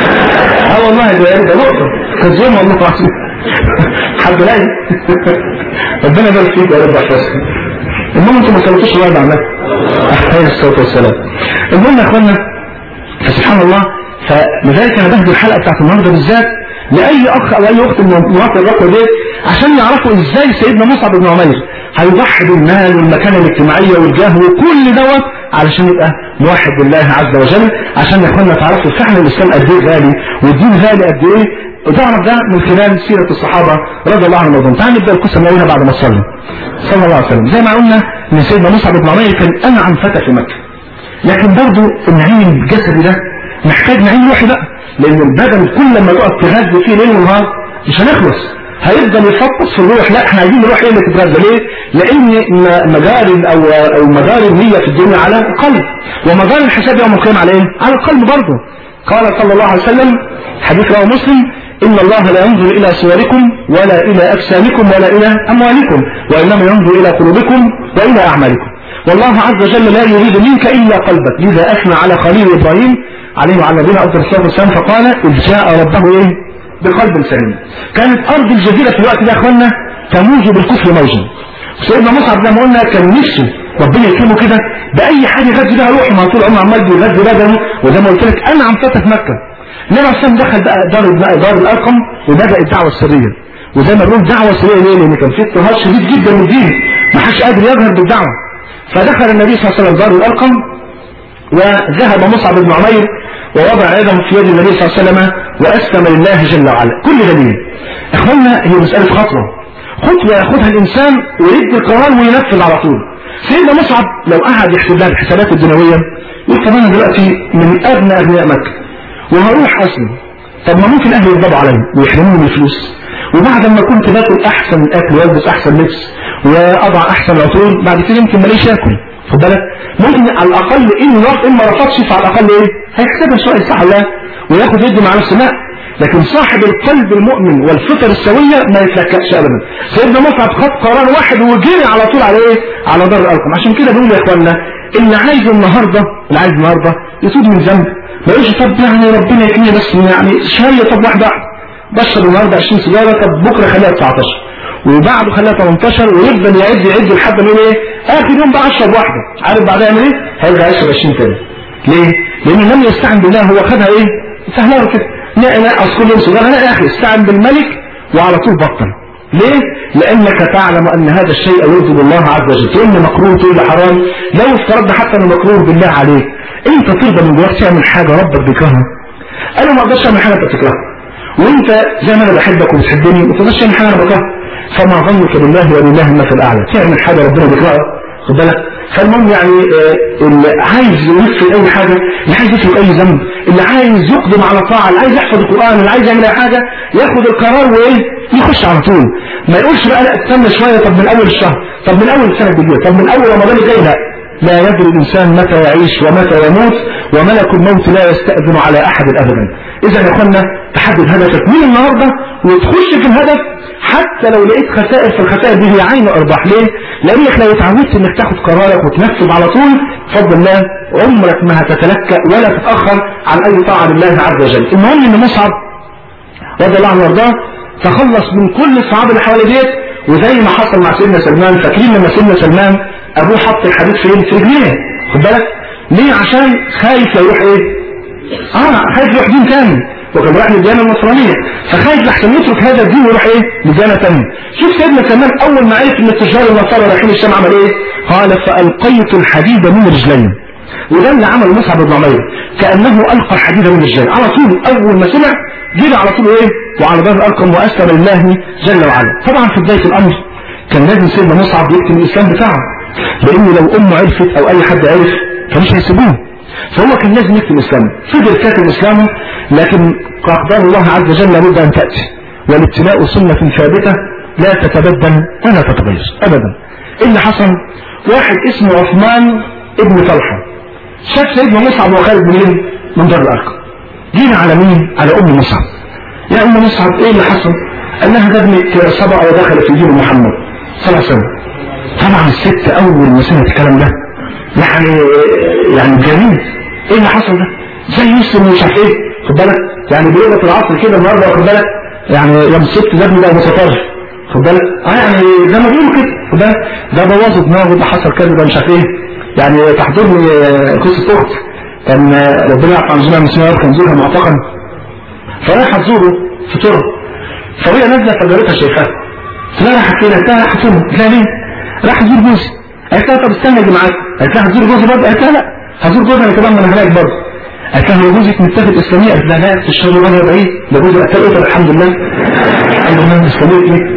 اه والله ده ده نقطه كذاب والله العظيم حد لاقي ربنا يبارك فيك يا رب احفظك المهم انتم ما سالتوش الوعد عنك عليه الصلاه والسلام المهم يا اخوانا فسبحان الله فلذلك انا بهدي الحلقه بتاعت النهارده بالذات لاي اخ او اي اخت من مواطن الرقوه ديت عشان يعرفوا ازاي سيدنا مصعب بن عمير هيضحي بالمال والمكانه الاجتماعيه والجاه وكل دوت علشان يبقى موحد بالله عز وجل عشان يا اخوانا تعرفوا فعلا الاسلام قد ايه غالي والدين غالي قد ايه وتعرف ده من خلال سيرة الصحابة رضي الله عنهم وارضاهم تعال نبدأ القصة من أولها بعد ما صلى صلى الله عليه وسلم زي ما قلنا ان سيدنا مصعب بن عمير كان أنعم فتى في مكة لكن برضه النعيم الجسدي ده محتاج نعيم روحي بقى لأن البدن كل ما تقعد تغذي فيه ليل ونهار مش هنخلص هيفضل يفطس في الروح لا احنا عايزين الروح هي اللي تتغذى ليه؟ لأن مدار أو أو مدار النية في الدنيا على القلب ومدار الحساب يوم القيامة على ايه؟ على القلب برضه قال صلى الله عليه وسلم حديث رواه مسلم إن الله لا ينظر إلى صوركم ولا إلى أجسامكم ولا إلى أموالكم وإنما ينظر إلى قلوبكم وإلى أعمالكم والله عز وجل لا يريد منك إلا قلبك لذا أثنى على خليل إبراهيم عليه وعلى نبينا أفضل الصلاة والسلام فقال إذ جاء ربه إيه بقلب سليم كانت أرض الجزيرة في الوقت ده يا أخوانا تموج بالكفر موجا سيدنا مصعب زي ما قلنا كان نفسه ربنا يكرمه كده بأي حاجة يغذي بها روحه ما طول عمره عمال بيغذي بدنه وزي ما قلت لك أنا عم فتى في مكة النبي عليه الصلاه دخل بقى دار بقى دار الارقم وبدا الدعوه السريه وزي ما بنقول دعوه سريه ليه؟ لان كان في اضطهاد شديد جدا من الدين ما حدش قادر يظهر بالدعوه فدخل النبي صلى الله عليه وسلم دار الارقم وذهب مصعب بن عمير ووضع يده في يد النبي صلى الله عليه وسلم واسلم لله جل وعلا كل دليل اخوانا هي مساله خطوه خطوه ياخذها الانسان ويدي القرار وينفذ على طول سيدنا مصعب لو قعد يحسب لها الحسابات الدنيويه يقول طب انا دلوقتي من ابنى اغنياء مكه وهروح اسلم طب ما ممكن اهلي يغضبوا علي ويحرموني من الفلوس وبعد ما كنت باكل احسن اكل والبس احسن لبس واضع احسن عطور بعد كده يمكن ماليش اكل خد بالك ممكن على الاقل ان رفض ان ما رفضش فعلى الاقل ايه هيحسبها شويه صح ولا وياخد يده مع نفسه لا لكن صاحب القلب المؤمن والفطر السويه ما يتلكأش ابدا سيدنا مصعب خد قرار واحد وجري على طول على ايه على دار الارقم عشان كده بنقول يا اخوانا اللي عايز النهارده اللي عايز النهارده يتوب من ذنب ما يقولش طب يعني ربنا يكفيني بس يعني شويه طب واحده واحده بشرب النهارده 20 سيجاره طب بكره خليها 19 وبعده خليها 18 ويفضل يعد يعد لحد ما يقول ايه اخر يوم بقى اشرب واحده عارف بعدها يعمل ايه؟ هيرجع يشرب 20 تاني ليه؟ لانه لم يستعن بالله هو خدها ايه؟ سهله كده لا لا اصل كل يوم سيجاره لا يا اخي استعن بالملك وعلى طول بطل ليه؟ لأنك تعلم أن هذا الشيء يغضب الله عز وجل تقول لي مكروه تقول لي حرام لو افترضنا حتى أنه مكروه بالله عليك أنت ترضى من جواك تعمل حاجة ربك بيكرهها أنا ما أقدرش أعمل حاجة أنت بتكرهها وأنت زي ما أنا بحبك وبتحبني ما تقدرش تعمل حاجة أنا بكرهها فما ظنك بالله ولله المثل الأعلى تعمل حاجة ربنا بيكرهها خد بالك فالمهم يعني آه اللي عايز ينفذ اي حاجه اللي عايز يترك اي ذنب اللي عايز يقدم على طاعه اللي عايز يحفظ القران اللي عايز يعمل اي حاجه ياخد القرار وايه يخش على طول ما يقولش بقى لا استنى شويه طب من اول الشهر طب من اول السنه الجديده طب من اول رمضان الجاي لا لا يدري الانسان متى يعيش ومتى يموت وملك الموت لا يستاذن على احد ابدا اذا يا اخوانا تحدد هدفك من النهارده وتخش في الهدف حتى لو لقيت خسائر في الخسائر دي هي عين ارباح ليه؟ لانك لو اتعودت انك تاخد قرارك وتنفذ على طول بفضل الله عمرك ما هتتلكأ ولا تتاخر عن اي طاعه لله عز وجل. المهم ان مصعب رضي الله عنه وارضاه تخلص من كل الصعاب اللي حواليه ديت وزي ما حصل مع سيدنا سلمان فاكرين لما سيدنا سلمان ابوه حط الحديد فين؟ في رجليه خد بالك؟ ليه؟ عشان خايف لو يروح ايه؟ اه خايف يروح دين تاني وكان رايح للديانة النصرانية فخايف لحسن يترك هذا الدين ويروح ايه لديانة ثانيه شوف سيدنا سلمان اول ما عرف ان التجار النصارى رايحين الشام عمل ايه قال فالقيت الحديد من رجلي وده اللي عمله مصعب بن عمير كانه القى الحديد من رجلي على طول اول ما سمع جري على طول ايه وعلى باب الارقم واسلم لله جل وعلا طبعا في بدايه الامر كان لازم سيدنا مصعب يكتم الاسلام بتاعه لان لو امه عرفت او اي حد عرف فمش هيسيبوه فهو كان لازم يكتم اسلامه فضل كاتب اسلامه لكن قدر الله عز وجل لابد ان تاتي والابتلاء سنه ثابته لا تتبدل ولا تتغير ابدا ايه اللي حصل واحد اسمه عثمان ابن طلحه شاف سيدنا مصعب وخالد منين من دار الارقم جينا على مين على ام مصعب يا ام مصعب ايه اللي حصل قال لها ده ابنك سبق ودخل في دين محمد صلى الله عليه وسلم طبعا الست اول ما سمعت الكلام ده يعني يعني جميل ايه اللي حصل ده زي يسلم ومش عارف ايه خد بالك يعني بيقرا العصر كده النهارده واخد بالك يعني يا الست ده بقى متطرف خد بالك اه يعني زي ما بيقولوا كده خد بالك ده بوظ دماغه ده حصل كذا ده مش عارف ايه يعني تحضرني قصه اخت كان ربنا يعفو عن جميع المسلمين كان زوجها معتقل فرايحه تزوره في طرق فهي نازله فجرتها شايفاها قلت لها رايحه فين؟ قالت لها رايحه فين؟ قلت لها ليه؟ رايحه تزور جوزي قالت لها طب استنى اجي معاك قالت لها هتزور جوزي برضه؟ قالت لها لا هزور جوزي انا كمان ما انا هناك برضه قالت لها هو جوزك متفق اسلاميه قالت لها لا في الشهر بره بعيد ده جوزي قالت لها قلت الحمد لله الحمد لله اسلاميه ايه؟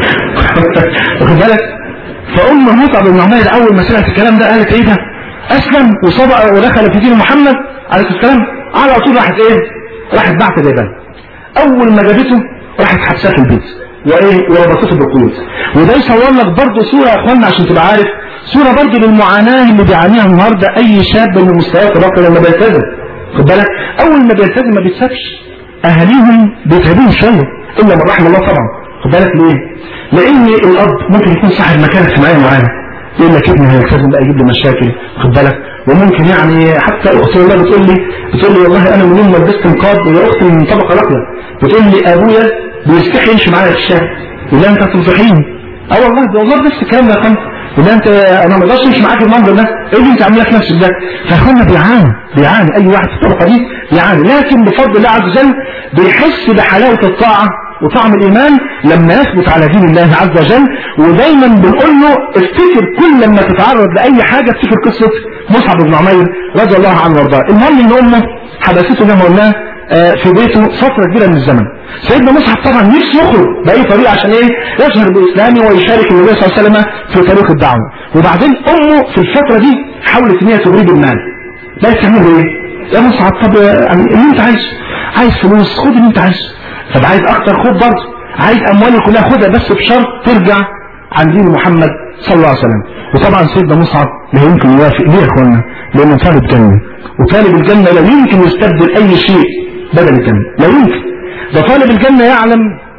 واخد بالك؟ فام مصعب بن عمير اول ما سمعت الكلام ده قالت ايه ده؟ اسلم وصبأ ودخل في دين محمد عليه السلام على طول راحت ايه؟ راحت بعت جايبان اول ما جابته راحت حبساه في البيت وايه وربطته بالقيود وده يصور لك برضه صوره يا اخوانا عشان تبقى عارف صوره برضه للمعاناه اللي بيعانيها النهارده اي شاب من مستويات الرقم لما بيلتزم خد بالك اول ما بيلتزم ما بيتسابش اهاليهم بيتعبوهم شويه الا من رحم الله طبعا خد بالك ليه؟ لان الاب ممكن يكون صاحب مكانه اجتماعيه معانا يقول لك ابني هيلتزم بقى يجيب لي مشاكل خد بالك وممكن يعني حتى اختي والله بتقول لي بتقول لي والله انا من يوم ما لبست نقاب وهي اختي من طبقه راقيه بتقول لي ابويا بيستحي يمشي معايا في الشارع يقول لها انت تنصحيني اه والله ده والله نفس الكلام ده يا اخوانا يقول لها انت انا ما اقدرش امشي معاك المنظر ده ايه اللي انت عاملاه في نفسك ده فاخوانا بيعاني بيعاني اي واحد في الطبقه دي بيعاني لكن بفضل الله عز وجل بيحس بحلاوه الطاعه وطعم الايمان لما يثبت على دين الله عز وجل ودايما بنقول له افتكر كل لما تتعرض لاي حاجه افتكر قصه مصعب بن عمير رضي الله عنه وارضاه المهم ان امه حبسته زي ما قلنا آه، في بيته فتره كبيره من الزمن سيدنا مصعب طبعا نفسه يخرج باي طريقه عشان ايه يظهر باسلامه ويشارك النبي صلى الله عليه وسلم في طريق الدعوه وبعدين امه في الفتره دي حاولت ان هي تغريب المال لا تعمل ايه يا مصعب طب يعني اللي انت عايزه عايز فلوس خد اللي انت عايزه طب عايز اكتر خد برضه عايز اموالي كلها خدها بس بشرط ترجع عن دين محمد صلى الله عليه وسلم وطبعا سيدنا مصعب لا يمكن يوافق ليه يا اخوانا لانه طالب جنه وطالب الجنه لا يمكن يستبدل اي شيء بدل الجنه لا يمكن ده طالب الجنه يعلم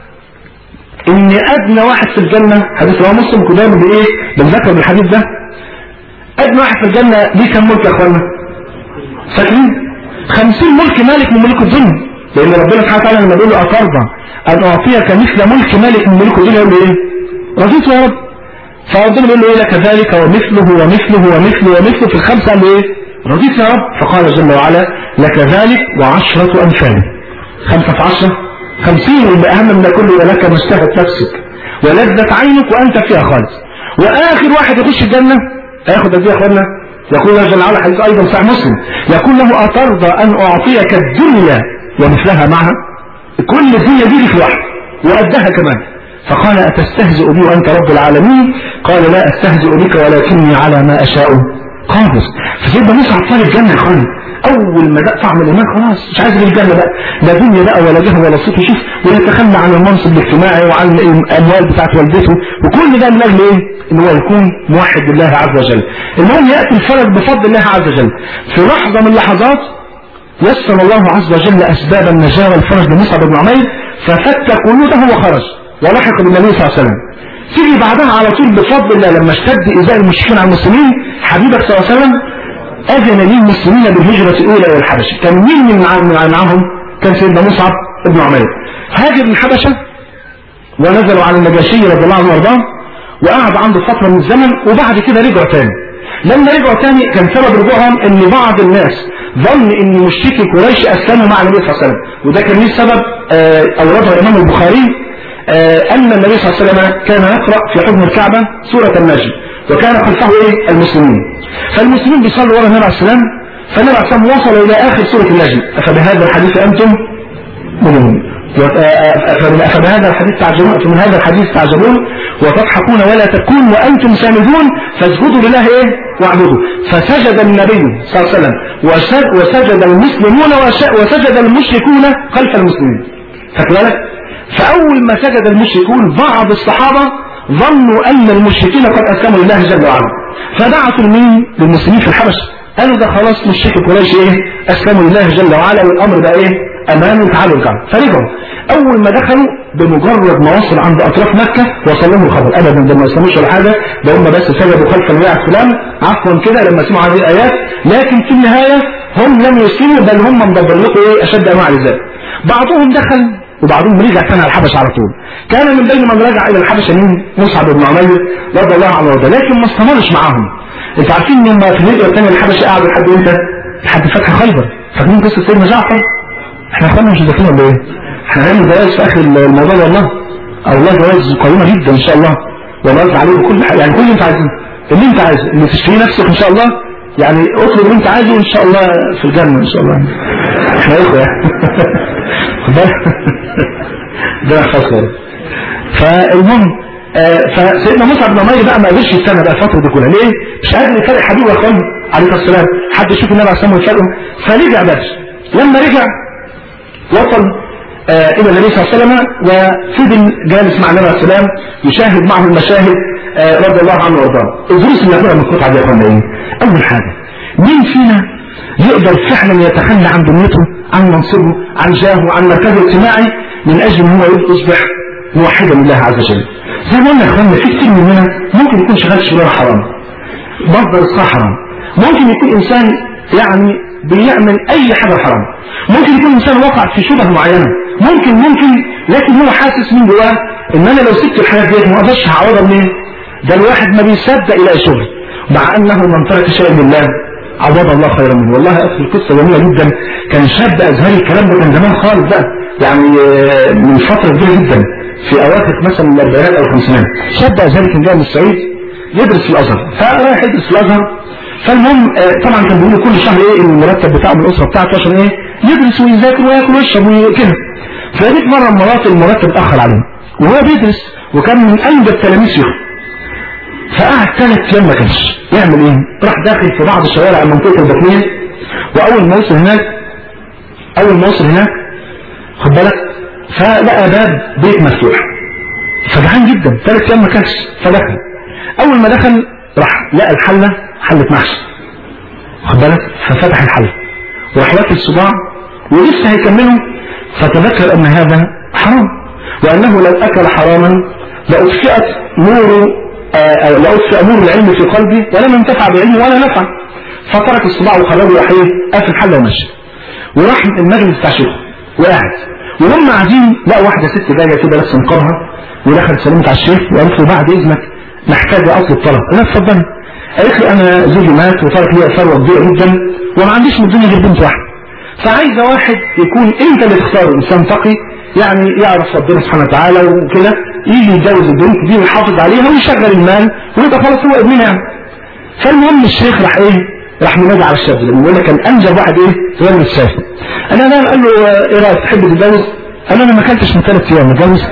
ان ادنى واحد في الجنه حديث رواه مسلم كده دايما بايه بنذكر بالحديث ده ادنى واحد في الجنه ليه كم ملك يا اخوانا فاكرين خمسين ملك مالك من ملوك الدنيا لان ربنا سبحانه وتعالى لما بيقول له اترضى ان اعطيك مثل ملك مالك من ملوك الدنيا يقول له ايه رضيت يا رب فربنا بيقول له ايه لك ذلك ومثله ومثله ومثله ومثله في الخمسه قال له ايه رضيت يا رب فقال جل وعلا لك ذلك وعشرة امثاله خمسة في عشرة خمسين واللي اهم من ده كله ولك مشتهت نفسك ولذت عينك وانت فيها خالص واخر واحد يخش الجنة هياخد قد ايه يا اخوانا يقول الله جل وعلا حديث ايضا صحيح مسلم يقول له اترضى ان اعطيك الدنيا ومثلها معها كل الدنيا دي لك لوحدك وقدها كمان فقال أتستهزئ بي وأنت رب العالمين قال لا أستهزئ بك ولكني على ما أشاء قادر فسيدنا موسى عطال الجنة يا اخواني أول ما دق طعم الإيمان خلاص مش عايز الجنة بقى لا دنيا بقى ولا جهة ولا صوت يشوف ويتخلى عن المنصب الاجتماعي وعن الأموال بتاعت والدته وكل ده من أجل إيه؟ إن هو يكون موحد لله عز وجل المهم يأتي الفرج بفضل الله عز وجل في لحظة من اللحظات يسر الله عز وجل أسباب النجاة والفرج لمصعب بن عمير ففك قيوده وخرج ولحق بالنبي صلى الله عليه وسلم تيجي بعدها على طول بفضل الله لما اشتد إيذاء المشركين على المسلمين حبيبك صلى الله عليه وسلم أذن للمسلمين بالهجرة الأولى إلى الحبشة كان مين من معهم كان سيدنا مصعب بن عمير هاجر من الحبشة ونزلوا على النجاشي رضي الله عنه وارضاه وقعد عنده فترة من الزمن وبعد كده رجعوا تاني لما رجعوا تاني كان سبب رجوعهم ان بعض الناس ظن ان مشركي قريش اسلموا مع النبي صلى الله عليه وسلم وده كان ليه سبب آه، اورده الامام البخاري آه، ان النبي صلى الله عليه وسلم كان يقرا في حضن الكعبه سوره النجم وكان خلفه ايه المسلمين فالمسلمين بيصلوا ورا النبي عليه السلام فالنبي عليه السلام وصل الى اخر سوره النجم فبهذا الحديث انتم مؤمنون فبهذا الحديث تعجبون فمن هذا الحديث تعجبون وتضحكون ولا تكون وأنتم سامدون فاسجدوا لله إيه واعبدوا فسجد النبي صلى الله عليه وسلم وسجد, وسجد المسلمون وش- وسجد المشركون خلف المسلمين فاكر بالك فأول ما سجد المشركون بعض الصحابة ظنوا أن المشركين قد أسلموا لله جل وعلا فبعثوا لمين للمسلمين في الحبشة قالوا ده خلاص مشركي قريش ايه اسلموا لله جل وعلا والامر بقى ايه امان وتعالوا الكعبه فرجعوا اول ما دخلوا بمجرد ما وصل عند اطراف مكه وصل لهم الخبر ابدا ده ما يسلموش ولا حاجه ده هم بس سجدوا خلف النبي عليه السلام عفوا كده لما سمعوا هذه الايات لكن في النهايه هم لم يسلموا بل هم مدبر لكم ايه اشد انواع العذاب بعضهم دخل وبعضهم رجع كان على الحبش على طول كان من بين من رجع الى الحبشه مين مصعب بن عمير رضي الله عنه وارضاه لكن ما استمرش معاهم انتوا عارفين ان هم في الهجره الثانيه الحبشه قعدوا لحد امتى؟ لحد فتح خيبر فاكرين قصه سيدنا جعفر؟ احنا اخوانا مش داخلين ولا ايه؟ احنا هنعمل جوائز في اخر الموضوع ده والله او والله جوائز قيمه جدا ان شاء الله والله عليه بكل حاجه يعني كل اللي انت عايزه اللي انت عايزه اللي تشتري نفسك ان شاء الله يعني اطلب اللي انت عايزه ان شاء الله في الجنه ان شاء الله احنا اخوه يعني خد بالك ده يحفظك يا رب. فالمهم آه، فسيدنا موسى بن عمير بقى ما قدرش يستنى بقى الفتره دي كلها ليه؟ مش قادر يفرق حبيبه يا اخوان عليه الصلاه والسلام حد يشوف النبي عليه الصلاه والسلام ويفرقه فرجع بس لما رجع وصل آه الى النبي صلى الله عليه وسلم وفضل جالس مع النبي عليه السلام يشاهد معه المشاهد آه رضي الله عنه وارضاه الدروس اللي هناخدها من القطعه دي يا اخوانا ايه؟ اول حاجه مين فينا يقدر فعلا يتخلى عن دنيته عن منصبه عن جاهه عن مركزه الاجتماعي من اجل ان هو يصبح موحدا لله عز وجل زي ما قلنا يا اخوانا في كتير مننا ممكن يكون شغال شغلانه حرام مصدر الصحة حرام ممكن يكون انسان يعني بيعمل اي حاجه حرام ممكن يكون انسان وقع في شبهه معينه ممكن ممكن لكن هو حاسس من جواه ان انا لو سبت الحاجات ديت ما اقدرش هعوضها منين ده الواحد ما بيصدق يلاقي شغل مع انه من ترك شيئا لله عوض الله خيرا منه والله يا اخي القصه جميله جدا كان شاب ازهري الكلام ده كان زمان خالص بقى يعني آه، من فتره كبيره جدا في اواخر مثلا الاربعينات او الخمسينات شاب ازهري كان جاي من الصعيد يدرس في الازهر فرايح يدرس في الازهر فالمهم آه، طبعا كان بيقول كل شهر ايه المرتب بتاعه من الاسره بتاعته عشان ايه يدرس ويذاكر وياكل ويشرب وكده فجيت مره من المرات المرتب اتاخر عليه وهو بيدرس وكان من انجب تلاميذ شيخه فقعد ثلاث ايام ما كانش يعمل ايه؟ راح داخل في بعض الشوارع المنطقه البطنيه واول ما وصل هناك اول ما وصل هناك خد بالك فلقى باب بيت مفتوح فجعان جدا ثلاث ايام ما كانش فدخل اول ما دخل راح لقى الحله حله محشي خد بالك ففتح الحله وراح واكل الصباع ولسه هيكمله فتذكر ان هذا حرام وانه لو اكل حراما لاطفئت نور آه، لأطفئ نور العلم في قلبي ولم ينتفع بعلمه ولا نفع فترك الصباع وخرجه وراح ايه قافل الحله ومشي وراح المجلس بتاع شيخه وقعد وهم قاعدين لقوا واحده ست جايه كده لابسه نقابها ودخلت سلمت على الشيخ وقالت له بعد اذنك محتاجه اطلب طلب قال لها اتفضلي قالت لي انا زوجي مات وترك لي ثروه كبيره جدا وما عنديش من الدنيا غير بنت واحده فعايزه واحد يكون انت اللي تختاره انسان تقي يعني يعرف ربنا سبحانه وتعالى وكده يجي يتجوز البنت دي ويحافظ عليها ويشغل المال ويبقى خلاص هو ابننا يعني فالمهم الشيخ راح ايه راح منادي على الشاب ده بيقول لك كان انجب واحد ايه في يوم الشاف انا انا قال له آه، ايه رايك تحب تتجوز قال له انا ما اكلتش من ثلاث ايام اتجوز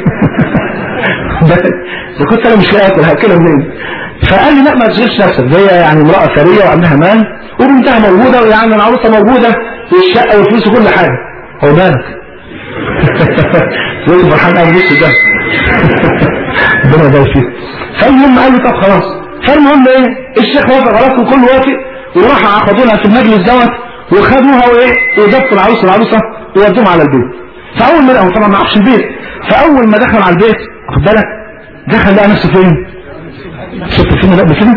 ده كنت انا مش لاقي اكل هاكلها منين فقال لي لا ما تشغلش نفسك زي يعني امراه ثريه وعندها مال وبنتها موجوده ويعني العروسه موجوده والشقه والفلوس وكل حاجه هو مالك يقول فرحان قوي بص ده ربنا يبارك فيك فالمهم قال له طب خلاص فالمهم ايه الشيخ وافق خلاص وكله وافق وراحوا عقدوها في المجلس دوت وخدوها وايه وجبتوا العروسه العروسه وودوهم على البيت فاول ما لقوا طبعا ما عرفش البيت فاول ما دخل على البيت واخد بالك دخل لقى نفسه فين؟ شفت الفيلم ده قبل كده؟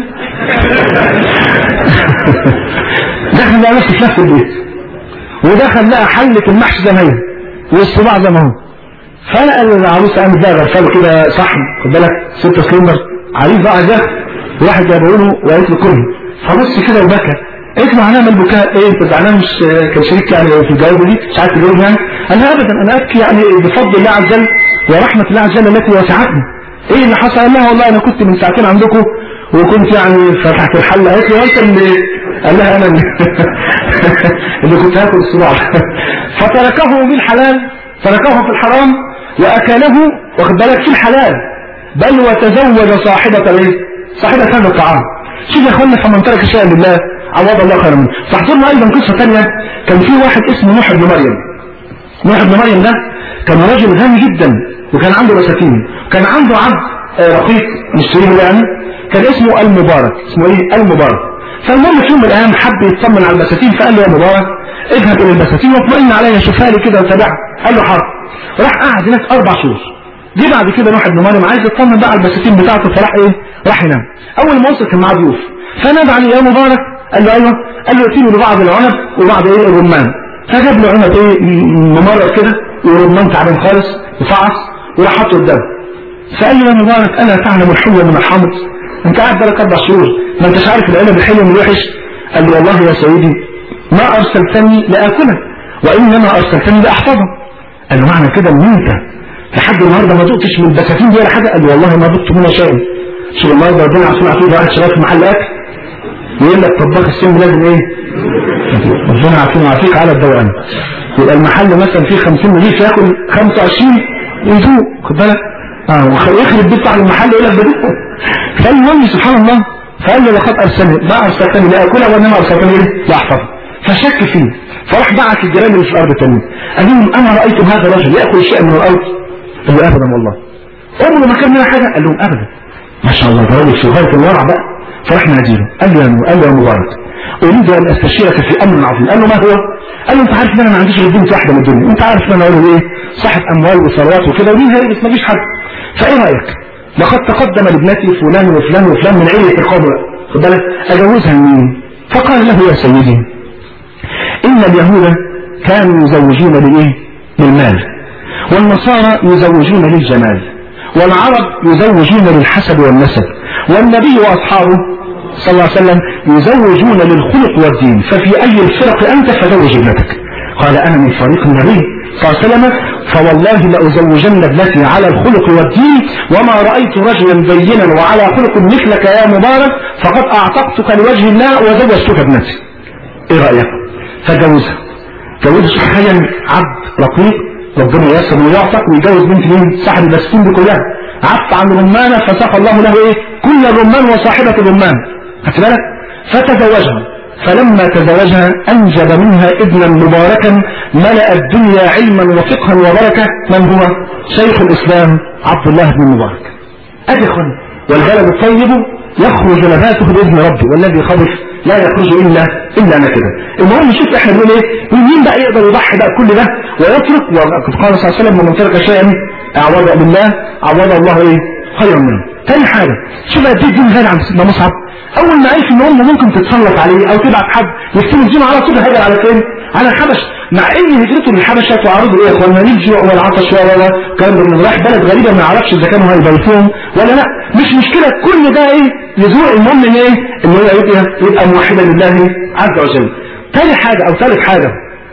دخل لقى نفسه في نفس البيت ودخل لقى حلة المحشي زي ما هي والصباع زي ما هو فلقى العروسه قامت بقى غرفاله كده صحن خد بالك ستة سلندر عريض بقى ده واحد جابه له وقالت له كله فبص كده وبكى قلت له هنعمل بكاء ايه انت زعلان مش كان شريك يعني في الجواب دي مش عارف تجاوب يعني قال لها ابدا انا ابكي يعني بفضل الله عز وجل ورحمه الله عز وجل التي وسعتني ايه اللي حصل قال لها والله انا كنت من ساعتين عندكم وكنت يعني فتحت الحله قالت له انت اللي قال لها انا اللي, اللي كنت هاكل الصباع فتركه بالحلال تركه في الحرام واكله واخد بالك في الحلال بل وتزوج صاحبة ايه صاحبة هذا الطعام شوف يا اخوانا فمن ترك شيئا لله عوض الله خيرا منه تحضرنا ايضا قصة ثانية كان في واحد اسمه نوح بن مريم نوح بن مريم ده كان رجل غني جدا وكان عنده بساتين كان عنده عبد آه، رقيق مشتريه يعني كان اسمه المبارك اسمه ايه المبارك فالمهم في يوم من الايام حب يطمن على البساتين فقال له يا مبارك اذهب الى البساتين واطمئن عليها شوفها لي كده وتابعها قال له حاضر راح قعد هناك اربع شهور جه بعد كده نوح بن مريم عايز يطمن بقى على البساتين بتاعته فراح ايه راح ينام اول ما وصل كان معاه ضيوف فنادى عليه يا مبارك قال له ايوه قال له ائتيني ببعض العنب وبعض ايه الرمان فجاب له عنب ايه ممرر كده ورمان تعبان خالص وفعص وراح حطه قدامه فقال له يا مبارك الا تعلم الحلو من الحامض انت قاعد بقالك اربع شهور ما انتش عارف العنب الحلو من الوحش قال له والله يا سيدي ما ارسلتني لاكله وانما ارسلتني لاحفظه قال له معنى كده ان انت لحد النهارده ما دقتش من البساتين دي ولا حاجه قال له والله ما دقت منها شيء شوف النهارده ربنا عشان عطيه واحد شغال في محل اكل يقول لك طباخ السن لازم ايه ربنا عافينا وعافيك على الدوران يبقى المحل مثلا فيه 50 رغيف ياكل 25 ويدوق خد بالك اه ويخرب بيت صاحب المحل يقول لك ده فالمهم سبحان الله فقال له لقد ارسلني ما ارسلتني لاكلها وانما ارسلتني ايه لاحفظها فشك فيه فراح بعت الجيران اللي في الارض التانية قال لهم انا رايت هذا الرجل ياكل شيئا من الارض قال له ابدا والله عمره ما كان منها حاجه قال لهم ابدا ما شاء الله ده راجل في غايه الورع بقى فراح ناديله قال له يا قال له يا مبارك اريد ان استشيرك في امر عظيم قال له ما هو؟ قال له انت عارف ان انا ما عنديش غير بنت واحده من الدنيا انت عارف ان انا راجل ايه صاحب اموال وثروات وكده وليه هيلبس ما فيش حد فايه رايك؟ لقد تقدم لابنتي فلان وفلان وفلان من عيله القوم خد بالك اجوزها لمين؟ فقال له يا سيدي ان اليهود كانوا يزوجون بالايه؟ بالمال والنصارى يزوجون للجمال والعرب يزوجون للحسب والنسب والنبي واصحابه صلى الله عليه وسلم يزوجون للخلق والدين ففي أي الفرق أنت فزوج ابنتك قال أنا من فريق النبي صلى الله عليه وسلم فوالله لأزوجن ابنتي على الخلق والدين وما رأيت رجلا بينا وعلى خلق مثلك يا مبارك فقد أعتقتك لوجه الله وزوجتك ابنتي ايه رأيك فجوزها جوز تخيل عبد رقيق ربنا ييسر ويعتق ويجوز بنت مين صاحب البساتين دي كلها عف عن رمانه فسقى الله له ايه كل الرمان وصاحبه الرمان خدت بالك فتزوجها فلما تزوجها انجب منها ابنا مباركا ملا الدنيا علما وفقها وبركه من هو شيخ الاسلام عبد الله بن مبارك ادي اخوان والبلد الطيب يخرج نباته باذن ربه والذي خبث لا يخرج الا الا نكدا المهم شوف احنا بنقول ايه مين بقى يقدر يضحي بقى كل ده ويترك وقد قال صلى الله عليه وسلم ومن ترك شيئا اعوض بالله عوض الله ايه خيرا منه تاني حاجه شوف قد ايه الدين غالي عند سيدنا مصعب اول ما عرف ان امه ممكن تتسلط عليه او تبعت حد يكتب الدين على طول هيجي على فين على الحبش مع ان هجرته للحبشه تعرضه ايه يا اخوانا للجوع والعطش ولا كان من رايح بلد غريبه ما يعرفش اذا كانوا هيبيتوهم ولا لا مش مشكله كل ده ايه لزوق المهم ان ايه ان هو يبقى يبقى موحدا لله عز وجل تاني حاجه او ثالث حاجه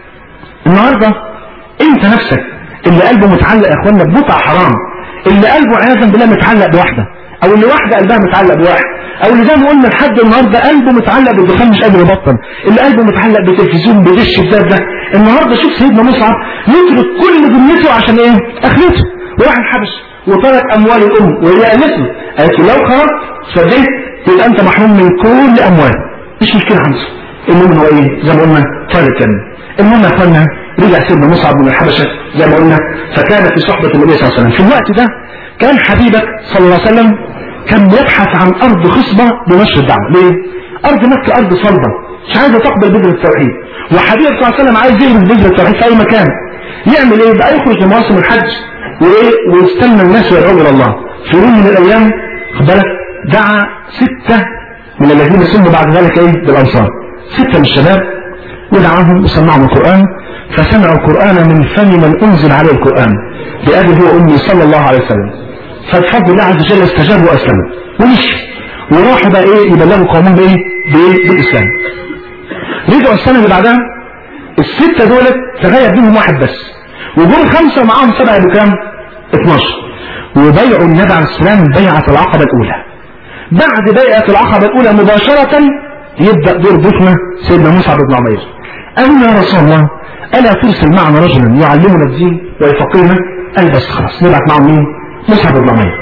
النهارده انت نفسك اللي قلبه متعلق يا اخوانا بمتعه حرام اللي قلبه عياذا بالله متعلق بواحده او اللي واحده قلبها متعلق بواحد او اللي زي ما قلنا لحد النهارده قلبه متعلق بالدخان مش قادر يبطل اللي قلبه متعلق بالتلفزيون بدش الباب ده النهارده شوف سيدنا مصعب يترك كل دنيته عشان ايه اخرته وراح الحبش وترك اموال الام وهي قالته قالت له لو خرجت صدقت يبقى انت محروم من كل اموال مش مشكله عنده المهم هو ايه زي ما قلنا طالب الجنه المهم يا اخوانا رجع سيدنا مصعب من الحبشه زي ما قلنا فكان في صحبه النبي صلى الله عليه وسلم في الوقت ده كان حبيبك صلى الله عليه وسلم كان بيبحث عن ارض خصبه لنشر الدعوه ليه؟ ارض مكه ارض صلبه مش عايزه تقبل بذره التوحيد وحبيبك صلى الله عليه وسلم عايز يغرس بذره التوحيد في اي مكان يعمل ايه؟ بقى يخرج لمواسم الحج وايه ويستنى الناس ويدعوا الى الله في يوم من الايام خد بالك دعا سته من الذين سموا بعد ذلك ايه بالانصار سته من الشباب ودعاهم وسمعهم القران فسمعوا القران من فم من انزل عليه القران بابي هو امي صلى الله عليه وسلم فبفضل الله عز وجل استجابوا واسلموا ومشوا وراحوا بقى ايه يبلغوا قومهم بايه؟ بايه؟ بالاسلام. رجعوا السنه اللي بعدها السته دولت تغير بينهم واحد بس وجم خمسه ومعاهم سبعه بكام؟ 12 وبيعوا النبي عليه السلام بيعه العقبه الاولى. بعد بيعه العقبه الاولى مباشره يبدا دور ضيفنا سيدنا مصعب بن عمير. قالوا يا رسول الله الا ترسل معنا رجلا يعلمنا الدين ويفقهنا؟ قال بس خلاص نبعت معهم مين؟ مصعب بن عمير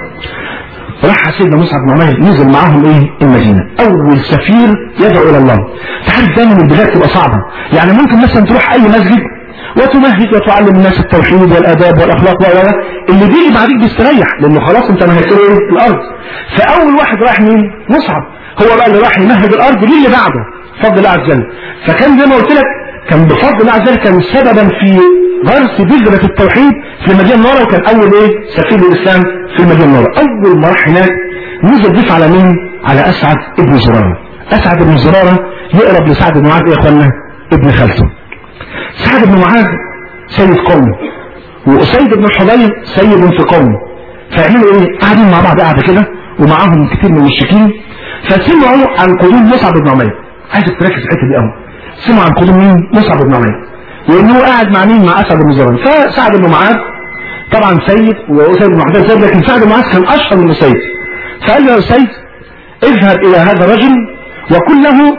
راح سيدنا مصعب بن عمير نزل معاهم ايه المدينه اول سفير يدعو الى الله تعرف دايما البلاد تبقى صعبه يعني ممكن مثلا تروح اي مسجد وتمهد وتعلم الناس التوحيد والاداب والاخلاق و اللي بيجي بعديك بيستريح لانه خلاص انت مهدت له ايه الارض فاول واحد راح مين مصعب هو بقى اللي راح يمهد الارض للي بعده بفضل الله عز وجل فكان زي ما قلت لك كان بفضل الله عز وجل كان سببا في غرس بذرة التوحيد في المدينة المنورة وكان أول إيه سفير الإسلام في المدينة المنورة أول ما راح هناك نزل ضيف على مين؟ على أسعد ابن زرارة أسعد ابن زرارة يقرب لسعد بن معاذ إيه يا إخوانا؟ ابن خالته سعد بن معاذ سيد قومه وأسيد بن حضير سيد في قومه فيعملوا إيه؟ قاعدين مع بعض قاعدة كده ومعاهم كتير من المشركين فسمعوا عن قدوم مصعب بن عمير عايزك تركز في الحتة دي قوي سمعوا عن قدوم مين؟ مصعب بن عمير وانه قاعد مع مين مع اسعد بن زرار فسعد بن معاذ طبعا سيد واسيد بن معاذ سيد لكن سعد بن معاذ كان اشهر من سيد فقال له يا سيد اذهب الى هذا الرجل وقل له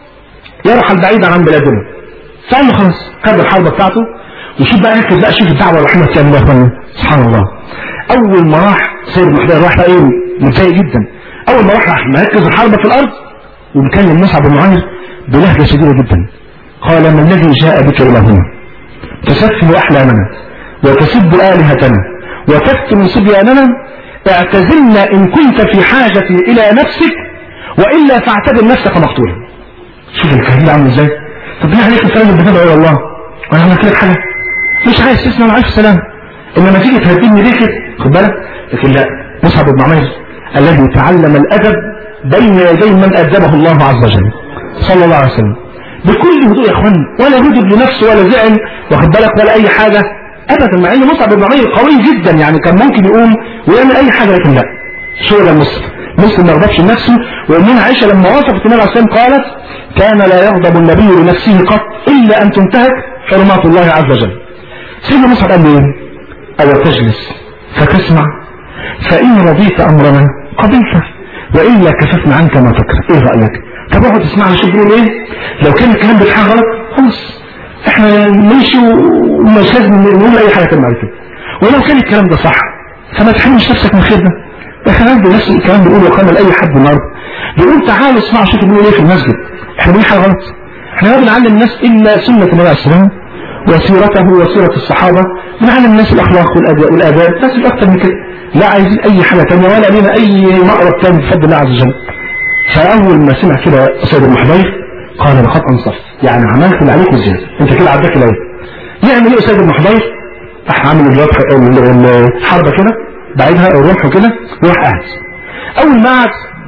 يرحل بعيدا عن بلادنا فقال له خلاص خد الحربه بتاعته وشوف بقى ركز بقى شوف الدعوه الرحيمه بتعمل يا اخوانا سبحان الله اول ما راح سيد بن حضير راح بقى ايه متضايق جدا اول ما راح راح مركز الحربه في الارض ومكلم مصعب بن معاذ بلهجه شديده جدا قال ما الذي جاء بك إلى هنا تسفل أحلامنا وتسب آلهتنا وتكتم صبياننا اعتزلنا إن كنت في حاجة إلى نفسك وإلا فاعتبر نفسك مقتولا شوف الكلام ده عامل ازاي طب ليه عليك الكلام اللي بتدعو الى الله وانا عملت لك حاجه مش عايز تسمع انا عايز سلام انما تيجي تهديني ليه كده خد بالك لكن لا مصعب بن عمير الذي تعلم الادب بين يدي من ادبه الله عز وجل صلى الله عليه وسلم بكل هدوء يا اخوان ولا غضب لنفسه ولا زعل واخد بالك ولا اي حاجه ابدا مع ان مصعب بن عمير قوي جدا يعني كان ممكن يقوم ويعمل اي حاجه لكن لا شو ده المسلم مسلم ما يغضبش لنفسه وامنا عائشه لما وصفت النبي عليه الصلاه والسلام قالت كان لا يغضب النبي لنفسه قط الا ان تنتهك حرمات الله عز وجل سيدنا مصعب قال له ايه؟ او تجلس فتسمع فان رضيت امرنا قبلته والا كففنا عنك ما تكره ايه رايك؟ طب اقعد تسمع لي شوف بيقول ايه؟ لو كان الكلام بتاعها غلط خلاص احنا نمشي ومش لازم نقول اي حاجه تانية بعد كده ولو كان الكلام ده صح فما تحرمش نفسك من خير ده احنا عندنا نفس الكلام بيقوله وقال لاي حد النهارده بيقول تعالوا اسمعوا شوفوا بيقولوا ايه في المسجد احنا بنقول حاجه غلط احنا ما بنعلم الناس الا سنه النبي عليه السلام وسيرته وسيره الصحابه بنعلم الناس الاخلاق والاداء والاداب بس مش اكتر من كده لا عايزين اي حاجه ثانيه ولا لنا اي مقرب ثاني بفضل الله عز وجل فاول ما سمع كده سيد المحضير قال لقد انصفت يعني عملت اللي عليك وزياده انت كده عداك الايه يعمل ايه سيد المحضير راح عامل الوضع الحربه كده بعيدها الرمح كده وراح قاعد اول ما قعد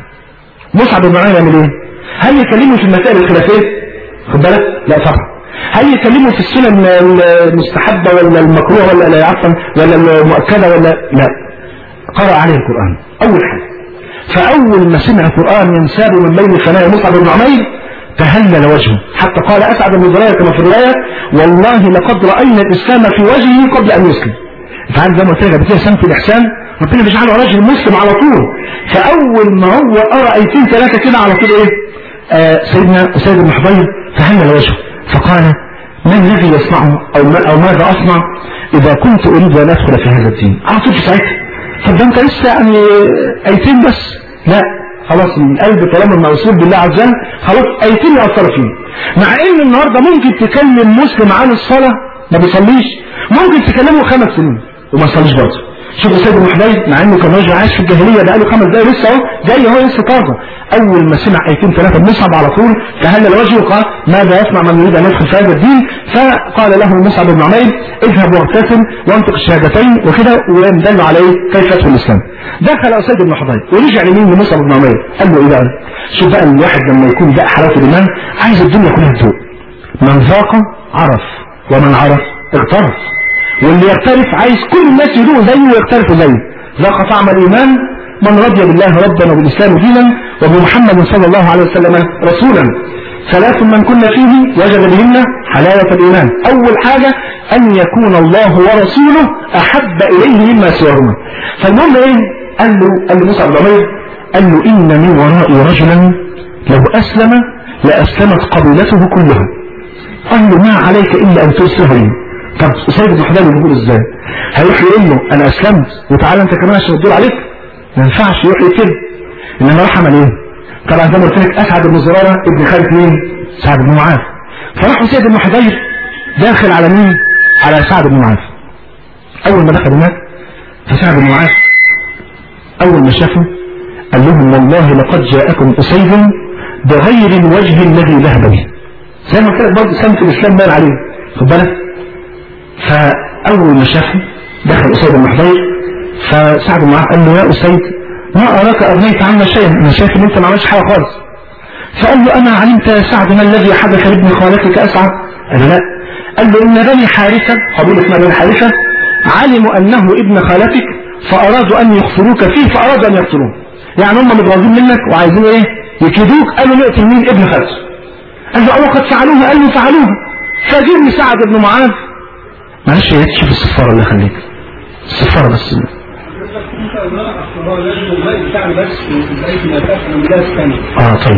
مصعب بن عمير يعمل ايه هل يكلمه في المسائل الخلافيه خد بالك لا طبعا هل يكلمه في السنن المستحبه ولا المكروه ولا لا عفوا ولا المؤكده ولا لا قرأ عليه القرآن أول حاجة فأول ما سمع القرآن ينساب من بين ثنايا مصعب بن عمير تهلل وجهه حتى قال أسعد بن زرية كما في الرواية والله لقد رأينا الإسلام في وجهه قبل أن يسلم انت عارف زي ما قلت لك قبل كده سنة الإحسان ربنا بيجعله راجل مسلم على طول فأول ما هو قرأ آيتين ثلاثة كده على طول إيه آه سيدنا سيد بن حضير تهلل وجهه فقال ما الذي يصنعه أو, ما أو ماذا أصنع إذا كنت أريد أن أدخل في هذا الدين على طول في ساعتها طب ده أنت لسه يعني آيتين بس لا خلاص القلب طالما موصول بالله عز وجل خلاص آيتين يأثروا فيه مع إن النهاردة ممكن تكلم مسلم عن الصلاة ما بيصليش ممكن تكلمه خمس سنين وما يصليش برضه شوف سيد بن حبيب مع انه كان راجل عايش في الجاهليه بقى له خمس دقايق لسه اهو جاي اهو لسه طازه اول ما سمع ايتين ثلاثه مصعب على طول تهلل وجهه وقال ماذا يصنع من يريد ان يدخل في هذا الدين فقال له مصعب بن عمير اذهب واغتسل وانطق الشهادتين وكده ويدل عليه كيف يدخل الاسلام دخل اسيد بن حضير ورجع لمين لمصعب بن عمير قال له ايه بقى شوف بقى الواحد لما يكون بقى حلاوه الايمان عايز الدنيا كلها تذوق من ذاق عرف ومن عرف اغترف واللي يغترف عايز كل الناس يدوقوا زيه ويغترفوا زيه ذاق طعم الايمان من رضي بالله ربا وبالاسلام دينا وبمحمد صلى الله عليه وسلم رسولا ثلاث من كنا فيه وجد بهن حلاوة الإيمان أول حاجة أن يكون الله ورسوله أحب إليه مما سواهما فالمهم إيه قال له قال له موسى بن عمير قال له إن من ورائي رجلا لو أسلم لأسلمت قبيلته كلها قال له ما عليك إلا أن ترسله لي طب سيد بن حباب بيقول ازاي هيروح يقول له انا اسلمت وتعالى انت كمان عشان الدور عليك ما ينفعش يروح يكتب انما راح عمل ايه طبعا زي ما قلت لك اسعد بن زراره ابن خالد مين سعد بن معاذ فراح سيد بن حبيب داخل على مين على سعد بن معاذ اول ما دخل هناك فسعد بن معاذ اول ما شافه قال لهم والله لقد جاءكم اسيد بغير الوجه الذي ذهب به زي ما قلت لك برضه سمت الاسلام بان عليه خد بالك فأول ما شافه دخل أسيد بن حضير فسعد بن معاذ قال له يا أسيد ما أراك أغنيت عنا شيئا أنا شايف إن أنت ما عملتش حاجة خالص فقال له أما علمت يا سعد ما الذي حدث لابن خالتك أسعد قال له لا قال له إن بني حارثة قبيلة اسمها بني حارثة علموا أنه ابن خالتك فأرادوا أن يخفروك فيه فأرادوا أن يقتلوه يعني هم متغاظين منك وعايزين إيه يكيدوك قالوا نقتل مين ابن خالته قال له أو قد فعلوها قال له فعلوها فجرني سعد بن معاذ معلش يا تشوف الصفارة اللي خليك الصفارة بس اه طيب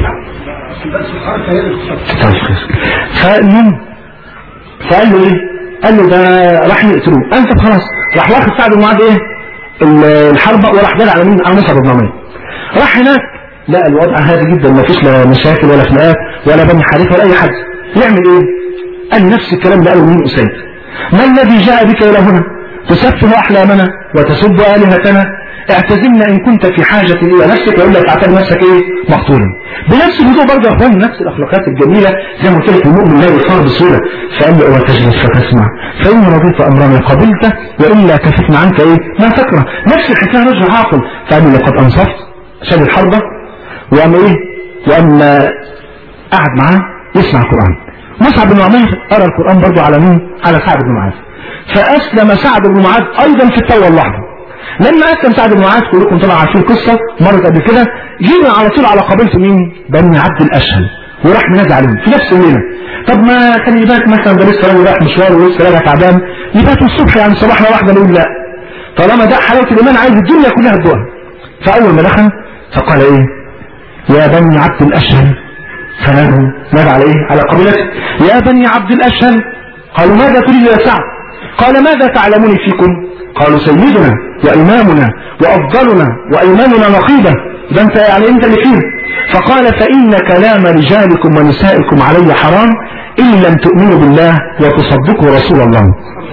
طيب فالمهم فقال له ايه قال له ده راح يقتلوه انت خلاص راح واخد سعد بن معاذ ايه الحربة وراح جاي على مين على مصعب بن عمير راح هناك لا الوضع هادي جدا ما فيش لا مشاكل ولا خناقات ولا بني حارثه ولا اي حاجه يعمل ايه قال نفس الكلام ده قاله مين اسيد ما الذي جاء بك إلى هنا تسفه أحلامنا وتسب آلهتنا اعتزلنا إن كنت في حاجة إلى نفسك وإلا تعتبر نفسك إيه مقتولا بنفس الهدوء برضه يا أخوان نفس الأخلاقات الجميلة زي ما قلت لك المؤمن لا يصار بسهولة فقال له وتجلس فتسمع فإن رضيت أمرنا قبلته وإلا كففنا عنك إيه ما تكره نفس الحكاية رجل عاقل فقال له لقد أنصفت شال الحربة وقام إيه وقام قعد معاه يسمع القرآن مصعب بن عمير قرأ القرآن برضه على مين؟ على سعد بن معاذ فأسلم سعد بن معاذ أيضا في التوبة اللحظة لما اسلم سعد بن معاذ كلكم طبعا عارفين القصه مرت قبل كده جينا على طول على قبيله مين؟ بني عبد الاشهل وراح منادى عليهم في نفس الليله طب ما كان يبات مثلا ده لسه راجل رايح مشوار ولسه راجع تعبان يبات الصبح يعني صباحنا واحده نقول لا طالما ده حلاوه الايمان عايز الدنيا كلها تدوها فاول ما دخل فقال ايه؟ يا بني عبد الاشهل فنادوا نادى على ايه؟ على قبيلته يا بني عبد الاشهل قالوا ماذا تريد يا سعد؟ قال ماذا تعلمون فيكم؟ قالوا سيدنا وإمامنا وأفضلنا وأيماننا نقيبة ده أنت يعني أنت اللي فيه فقال فإن كلام رجالكم ونسائكم علي حرام إن لم تؤمنوا بالله وتصدقوا رسول الله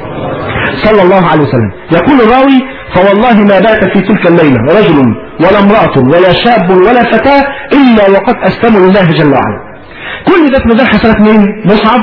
صلى الله عليه وسلم يقول الراوي فوالله ما بات في تلك الليلة رجل ولا امرأة ولا شاب ولا فتاة إلا وقد أسلموا لله جل وعلا كل ده في ميزان حسنات مين؟ مصعب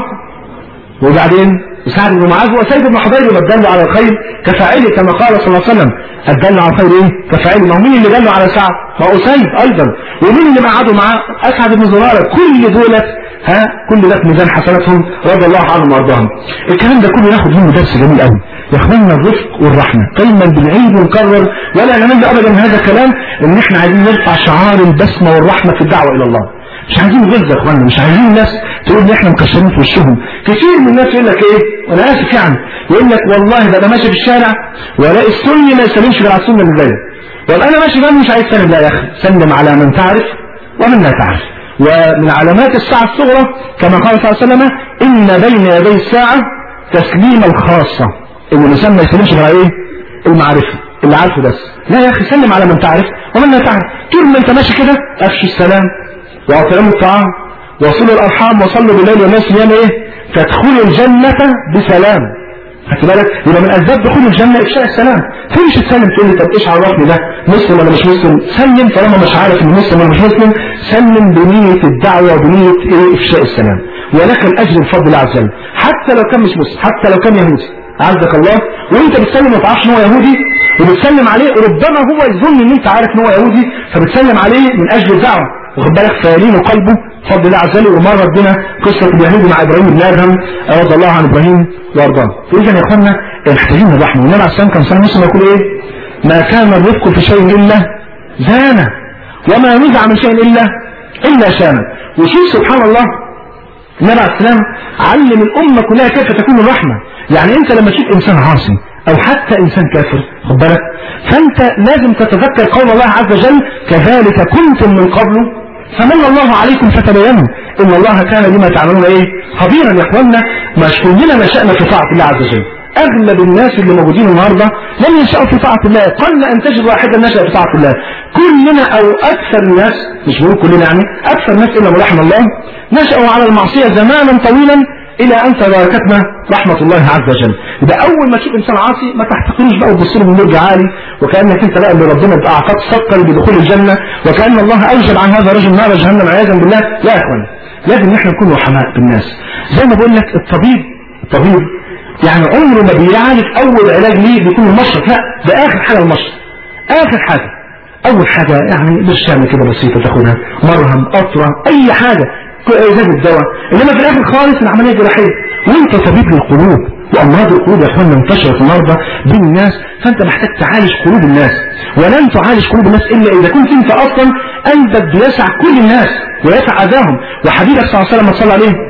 وبعدين سعد بن معاذ وسيد بن حضير الدل على الخير كفاعله كما قال صلى الله عليه وسلم الدل على الخير ايه كفاعله ما هو مين اللي دل على سعد ما هو اسيد ايضا ومين اللي قعدوا معاه اسعد بن زراره كل دولت ها كل ده في ميزان حسناتهم رضي الله عنهم وارضاهم الكلام ده كله ناخد منه درس جميل قوي يا اخواننا الرفق والرحمه دايما بنعيد ونكرر ولا نمل ابدا من هذا الكلام ان احنا عايزين نرفع شعار البسمه والرحمه في الدعوه الى الله مش عايزين غلظه يا اخوانا مش عايزين الناس تقول ان احنا مكشرين في وشهم كتير من الناس يقول لك ايه وانا اسف يعني يقول لك والله ده انا ماشي في الشارع والاقي السني ما يسلمش غير على السنه اللي زيه والله انا ماشي جنبي مش عايز سلم لا يا اخي سلم على من تعرف ومن لا تعرف ومن علامات الساعه الصغرى كما قال صلى الله عليه وسلم ان بين يدي الساعه تسليم الخاصه ان الانسان ما يسلمش غير على ايه المعرفه اللي عارفه بس لا يا اخي سلم على من تعرف ومن لا تعرف طول ما انت ماشي كده افشي السلام واطعموا الطعام وصلوا الارحام وصلوا بالليل والناس نيام ايه تدخلوا الجنة بسلام خدت بالك يبقى من اسباب دخول الجنة افشاء السلام تمشي تسلم تقول لي طب ايش عرفني ده مسلم ولا مش مسلم سلم طالما مش عارف انه مسلم ولا مش مسلم سلم بنية الدعوة وبنية ايه افشاء السلام ولك الاجر بفضل الله عز وجل حتى لو كان مش مسلم حتى لو كان يهودي عزك الله وانت بتسلم ما تعرفش ان هو يهودي وبتسلم عليه ربما هو يظن ان انت عارف ان هو يهودي فبتسلم عليه من اجل الدعوه واخد بالك فيلين قلبه بفضل الله عز وجل ومرت بنا قصه اليهود مع ابراهيم بن ادهم رضي الله عن ابراهيم وارضاه فاذا يا اخوانا محتاجين الرحمه والنبي عليه السلام كان صلى الله عليه وسلم يقول ايه ما كان الرفق في شيء الا زانه وما نزع من شيء الا الا شانه وشوف سبحان الله النبي عليه السلام علم الامه كلها كيف تكون الرحمه يعني انت لما تشوف انسان عاصي او حتى انسان كافر خد بالك فانت لازم تتذكر قول الله عز وجل كذلك كنتم من قبل فمن الله عليكم فتبينوا ان الله كان بما تعملون ايه خبيرا يا اخوانا مش كلنا نشأنا في طاعه الله عز وجل اغلب الناس اللي موجودين النهارده لم ينشأوا في طاعه الله قل ان تجد واحدا نشأ في طاعه الله كلنا او اكثر الناس مش بقول كلنا يعني اكثر الناس الا من رحم الله نشأوا على المعصيه زمانا طويلا الى ان تباركتنا رحمه الله عز وجل يبقى اول ما تشوف انسان عاصي ما تحتقروش بقى وتبص له من نور عالي وكانك انت بقى اللي ربنا بقى اعطاك صدقا بدخول الجنه وكان الله اوجب عن هذا الرجل نار جهنم عياذا بالله لا يا اخوان لازم احنا نكون رحماء بالناس زي ما بقول لك الطبيب الطبيب يعني عمره ما بيعالج اول علاج ليه بيكون المشرط لا ده اخر حاجه المشرط اخر حاجه اول حاجه يعني برشامه كده بسيطه تاخدها مرهم قطره اي حاجه ازاز الدواء انما في الاخر خالص العمليه جراحيه وانت طبيب للقلوب وامراض القلوب يا اخوانا انتشرت النهارده بين الناس فانت محتاج تعالج قلوب الناس ولن تعالج قلوب الناس الا اذا كنت انت اصلا قلبك بيسع كل الناس ويسع اذاهم وحبيبك صلى الله عليه وسلم صلى عليه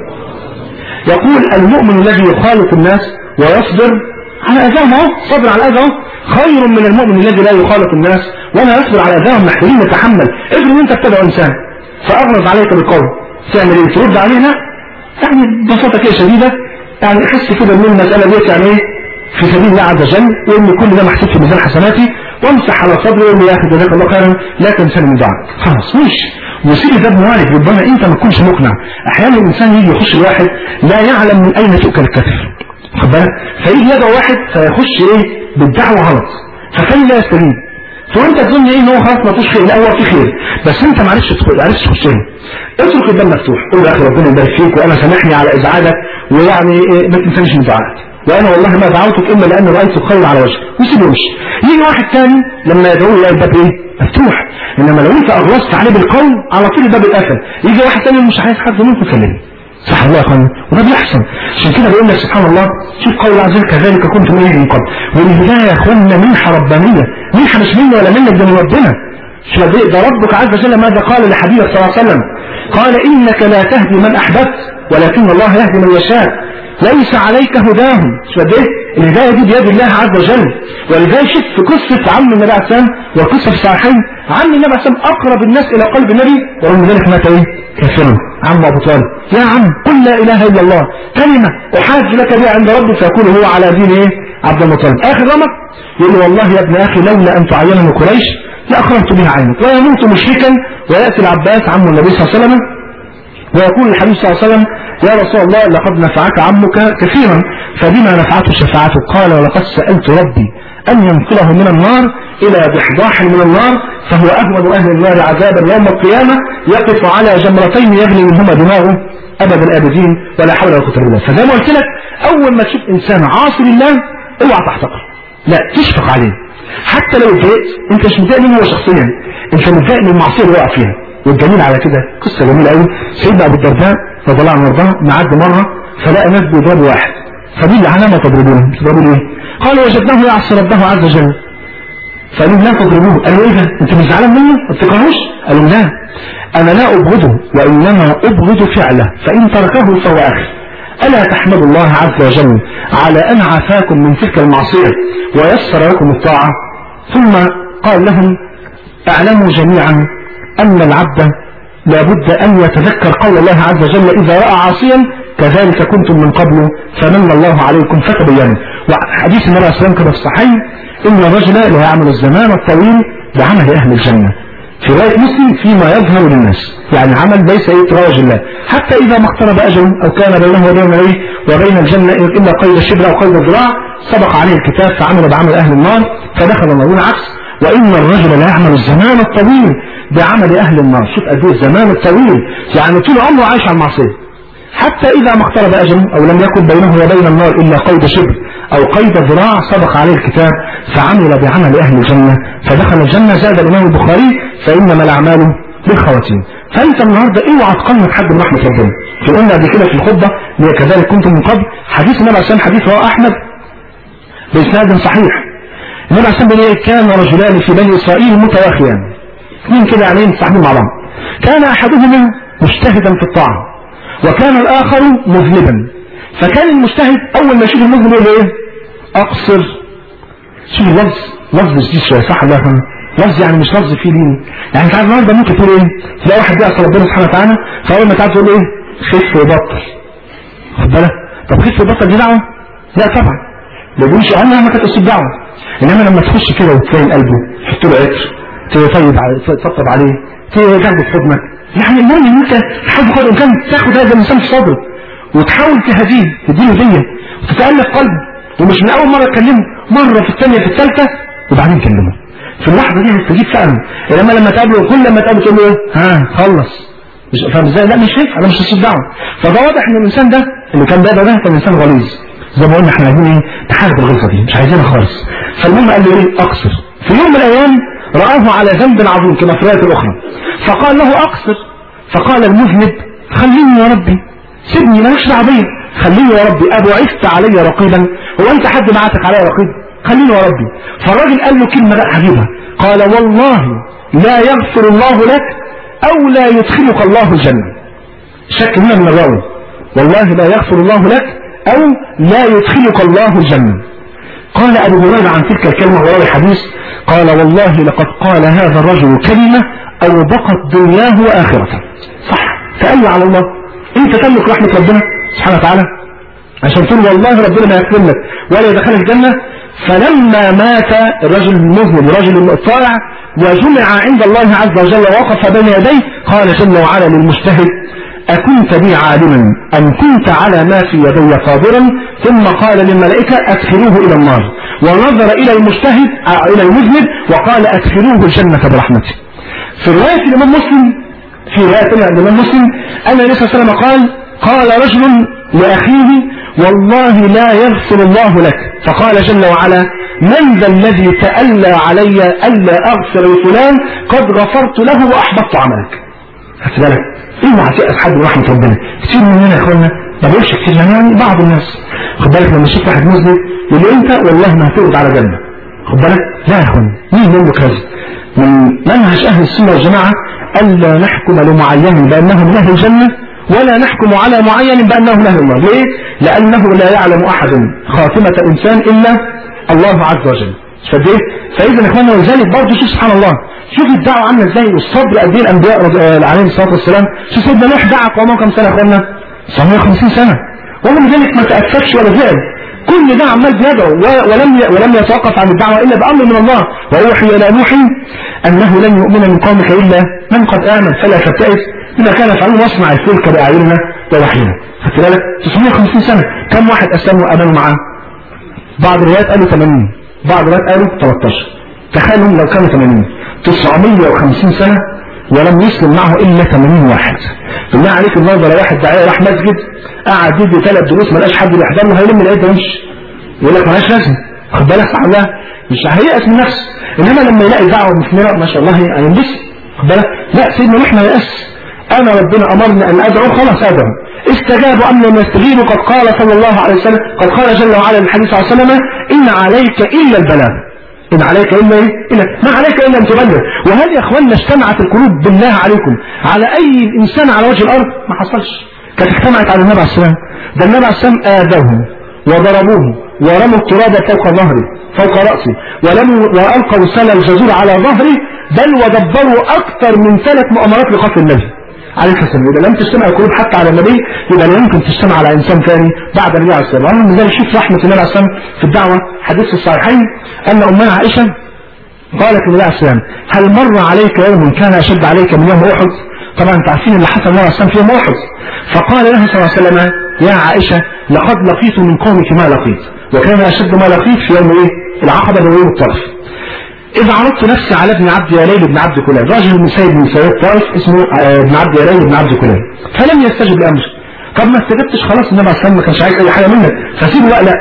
يقول المؤمن الذي يخالط الناس ويصبر على اذاهم اهو صبر على الاذى خير من المؤمن الذي لا يخالط الناس ولا يصبر على اذاهم محتاجين نتحمل افرض انت اتبع انسان فاغلظ عليك بالقول تعمل ايه ترد عليه لا يعني ببساطه كده شديده يعني احس كده ان المساله ديت يعني ايه في سبيل الله عز وجل وان كل ده محسوب في ميزان حسناتي وامسح على صدري ويقول لي يا اخي جزاك الله خيرا لا تنساني من دعائك خلاص مش وسيل ده موارد ربما انت ما تكونش مقنع احيانا الانسان يجي يخش الواحد لا يعلم من اين تؤكل الكتف خد بالك فيجي يدعو واحد فيخش ايه بالدعوه غلط فكان لا يستجيب فانت تظن ايه ان هو خلاص ما فيش خير لا هو في خير بس انت ما عرفتش تدخل عرفتش تخش هنا اترك الباب مفتوح قول يا اخي ربنا يبارك فيك وانا سامحني على ازعاجك ويعني إيه ما تنسانيش من دعائك وانا والله ما دعوتك الا لان رايت الخير على وجهك وسيبه يمشي يجي واحد ثاني لما يدعوه يلاقي الباب ايه مفتوح انما لو انت اغلظت عليه بالقول على طول الباب اتقفل يجي واحد ثاني مش عايز حد منكم يكلمني صح الله يا اخوانا وده بيحصل عشان كده بقول لك سبحان الله شوف قول الله عز وجل كذلك كنتم ايه من قبل والهدايه يا اخوانا منحه ربانيه منحة مش مني ولا منك ده من ربنا شو قد إيه؟ ده ربك عز وجل ماذا قال لحبيبه صلى الله عليه وسلم قال إنك لا تهدي من أحببت ولكن الله يهدي من يشاء ليس عليك هداهم شو قد ايه الهدايه دي بيد الله عز وجل ولذلك شوف في قصه عم النبي عليه السلام والقصه في الصحيحين عم النبي عليه السلام اقرب الناس الى قلب النبي ورغم ذلك مات ايه كافرا عم ابو طالب يا عم قل لا اله الا الله كلمه احاج لك بها عند ربي فيكون هو على دين ايه عبد المطلب اخر رمق يقول له والله يا ابن اخي لولا ان تعينني قريش لاخرجت بها عينك ويموت مشركا وياتي العباس عم النبي صلى الله عليه وسلم ويقول الحبيب صلى الله عليه وسلم يا رسول الله لقد نفعك عمك كثيرا فبما نفعته شفاعته قال ولقد سألت ربي أن ينقله من النار إلى ضحضاح من النار فهو أهون أهل النار عذابا يوم القيامة يقف على جمرتين يبني منهما دماغه أبد الآبدين ولا حول ولا قوة إلا بالله فزي ما قلت لك أول ما تشوف إنسان عاصي لله اوعى تحتقر لا تشفق عليه حتى لو اتضايقت انت مش متضايق منه هو شخصيا انت متضايق من المعصيه اللي وقع فيها والدليل على كده قصه جميله قوي سيدنا ابو الدرداء رضي الله عنه وارضاه معدي مره فلقى ناس بيضربوا واحد فدل على ما تضربونه تضربوا ايه؟ قال وجدناه يعصي ربه عز وجل فقالوا لا تضربوه قالوا ايه ده انت مش زعلان منه ما بتكرهوش قالوا لا انا لا ابغضه وانما ابغض فعله فان تركه فهو اخي الا تحمدوا الله عز وجل على ان عافاكم من تلك المعصيه ويسر لكم الطاعه ثم قال لهم اعلموا جميعا ان العبد لابد أن يتذكر قول الله عز وجل إذا رأى عاصيا كذلك كنتم من قبل فمن الله عليكم فتبينوا وحديث النبي صلى الله عليه وسلم كما في الصحيحين إن الرجل لا يعمل الزمان الطويل بعمل أهل الجنة في رواية مسلم فيما يظهر للناس يعني عمل ليس يتراوج الله حتى إذا ما اقترب أجل أو كان بينه وبين إيه وبين الجنة إلا قيد الشبر أو قيد الذراع سبق عليه الكتاب فعمل بعمل أهل النار فدخل النار والعكس وإن الرجل لا يعمل الزمان الطويل بعمل أهل النار شوف قد ايه الزمان الطويل يعني طول عمره عايش على المعصية حتى إذا ما اقترب أجله أو لم يكن بينه وبين النار إلا قيد شبر أو قيد ذراع سبق عليه الكتاب فعمل بعمل أهل الجنة فدخل الجنة زاد الإمام البخاري فإنما الأعمال بالخواتيم فأنت النهاردة اوعى تقنط حد من رحمة ربنا في قلنا قبل كده في الخطبة اللي هي كذلك كنتم من قبل حديث النبي عليه الصلاة حديث رواه أحمد بإسناد صحيح النبي عليه الصلاة كان رجلان في بني إسرائيل متواخيان اثنين كده عليهم صاحبين مع بعض كان احدهما مجتهدا في الطاعة وكان الاخر مذنبا فكان المجتهد اول ما يشوف المذنب يقول ايه اقصر شوف اللفظ لفظ جديد شويه صح ولا لا لفظ يعني مش لفظ فيه لين يعني انت عارف النهارده ممكن تقول ايه تلاقي واحد بيعصي ربنا سبحانه وتعالى فاول ما تعرف تقول ايه خف وبطل خد بالك طب خف وبطل دي دعوه لا طبعا ما بيقولش انا ما كانت اسلوب دعوه انما لما تخش كده وتلاقي قلبه تحط له عطر تطيب تطبطب عليه تاخده في حضنك يعني المهم ان انت تحاول بقدر الامكان تاخد هذا الانسان في صدرك وتحاول تهديه تديله هديه وتتالف قلبه ومش من اول مره تكلمه مره في الثانيه في الثالثه وبعدين كلمه في اللحظه دي هتستجيب فعلا انما لما تقابله كل ما تقابله تقول له ايه ها خلص مش فاهم ازاي لا مش هينفع انا مش هسيب دعوه فده واضح ان الانسان ده اللي كان بادئ ده كان انسان غليظ زي ما قلنا احنا عايزين ايه تحارب الغلطه دي مش عايزينها خالص فالمهم قال له ايه اقصر في يوم من الايام رآه على ذنب عظيم كما في الرواية الأخرى فقال له أقصر فقال المذنب خليني يا ربي سيبني مالكش دعوه بيا خليني يا ربي أبعثت علي رقيبا هو أنت حد بعتك علي رقيب خليني يا ربي فالراجل قال له كلمة لا حبيبها قال والله لا يغفر الله لك أو لا يدخلك الله الجنة شك هنا من الراوي والله لا يغفر الله لك أو لا يدخلك الله الجنة قال أبو هريرة عن تلك الكلمة وراوي حديث قال والله لقد قال هذا الرجل كلمة أوبقت دنياه وآخرته صح تألى على الله انت تملك رحمة ربنا سبحانه وتعالى عشان تقول والله ربنا ما يكرم لك ولا يدخلك الجنة فلما مات الرجل المذنب الرجل الطائع وجمع عند الله عز وجل ووقف بين يديه قال جل وعلا للمجتهد أكنت بي عالما أم كنت على ما في يدي قادرا ثم قال للملائكة أدخلوه إلى النار ونظر إلى المجتهد إلى المذنب وقال أدخلوه الجنة برحمته في رواية الإمام مسلم في رواية الإمام مسلم أن النبي صلى الله عليه وسلم قال قال رجل لأخيه والله لا يغفر الله لك فقال جل وعلا من ذا الذي تألى علي ألا أغفر لفلان قد غفرت له وأحبطت عملك خدت بالك اوعى تيأس حد من رحمة ربنا كتير مننا يا اخوانا ما بقولش كتير يعني بعض الناس خد بالك لما تشوف واحد مذنب يقول له انت والله ما هتقعد على جنة خد بالك لا يا اخوان مين يملك هذا من منهج اهل السنه والجماعه الا نحكم لمعين بانه من اهل الجنه ولا نحكم على معين بانه من اهل النار ليه لانه لا يعلم احد خاتمه الانسان الا الله عز وجل فديه فاذا يا اخوانا ولذلك برضه شوف سبحان الله شوف الدعوه عامله ازاي والصبر قد ايه الانبياء رضي- آه، عليهم الصلاه والسلام شوف سيدنا نوح دعا قومه كم سنه يا اخوانا 750 سنه ومن ذلك ما تاسفش ولا زعل كل ده عمال بيدعو و- ولم ي- ولم يتوقف عن الدعوه الا بامر من الله واوحي الى نوح انه لن يؤمن من قومك الا من قد امن فلا تبتئس بما كان يفعلون واصنع الفلك باعيننا ووحينا خدت بالك 950 سنه كم واحد اسلموا وامنوا معاه بعض الروايات قالوا 80 بعض الروايات قالوا 13 تخيلوا لو كانوا 80 950 سنة ولم يسلم معه إلا 80 واحد بالله عليك النهارده لو واحد داعية راح مسجد قعد يدي ثلاث دروس ما لقاش حد بيحضر له هيلم العيد ويمشي يقول لك مالهاش لازمه خد بالك تعالى مش هيأس من نفسه انما لما يلاقي دعوه مثمره ما شاء الله هينبسط خد بالك لا سيدنا نوح ما يأس انا ربنا امرني ان ادعو خلاص ادعو استجابوا ام لم يستجيبوا قد قال صلى الله عليه وسلم قد قال جل وعلا الحديث صلى الله عليه وسلم ان عليك الا البلاغ إن عليك إلا إيه؟ إلا ما عليك إلا أن تبلغ وهل يا إخواننا اجتمعت القلوب بالله عليكم على أي إنسان على وجه الأرض ما حصلش كانت اجتمعت على النبي عليه السلام ده النبي عليه السلام آذوهم وضربوه ورموا التراب فوق ظهره فوق رأسه ولم وألقوا سل الجزور على ظهره بل ودبروا أكثر من ثلاث مؤامرات لقتل النبي عليه الصلاه والسلام اذا لم تجتمع القلوب حتى على النبي يبقى لا يمكن تجتمع على انسان ثاني بعد النبي عليه الصلاه والسلام ومن ذلك شوف رحمه النبي عليه الصلاه والسلام في الدعوه حديث الصحيحين ان امنا عائشه قالت للنبي عليه السلام هل مر عليك يوم كان اشد عليك من يوم احد طبعا انت عارفين اللي حصل النبي عليه الصلاه والسلام في يوم احد فقال لها صلى الله عليه وسلم يا عائشه لقد لقيت من قومك ما لقيت وكان اشد ما لقيت في يوم ايه العقبه ويوم الطرف إذا عرضت نفسي على ابن عبد يليل بن عبد كلاب رجل من سيد من سيد طائف اسمه آه، ابن عبد يليل بن عبد كلاب فلم يستجب لأمر طب ما استجبتش خلاص النبي عليه الصلاة والسلام ما كانش عايز أي حاجة منك فسيبه بقى لا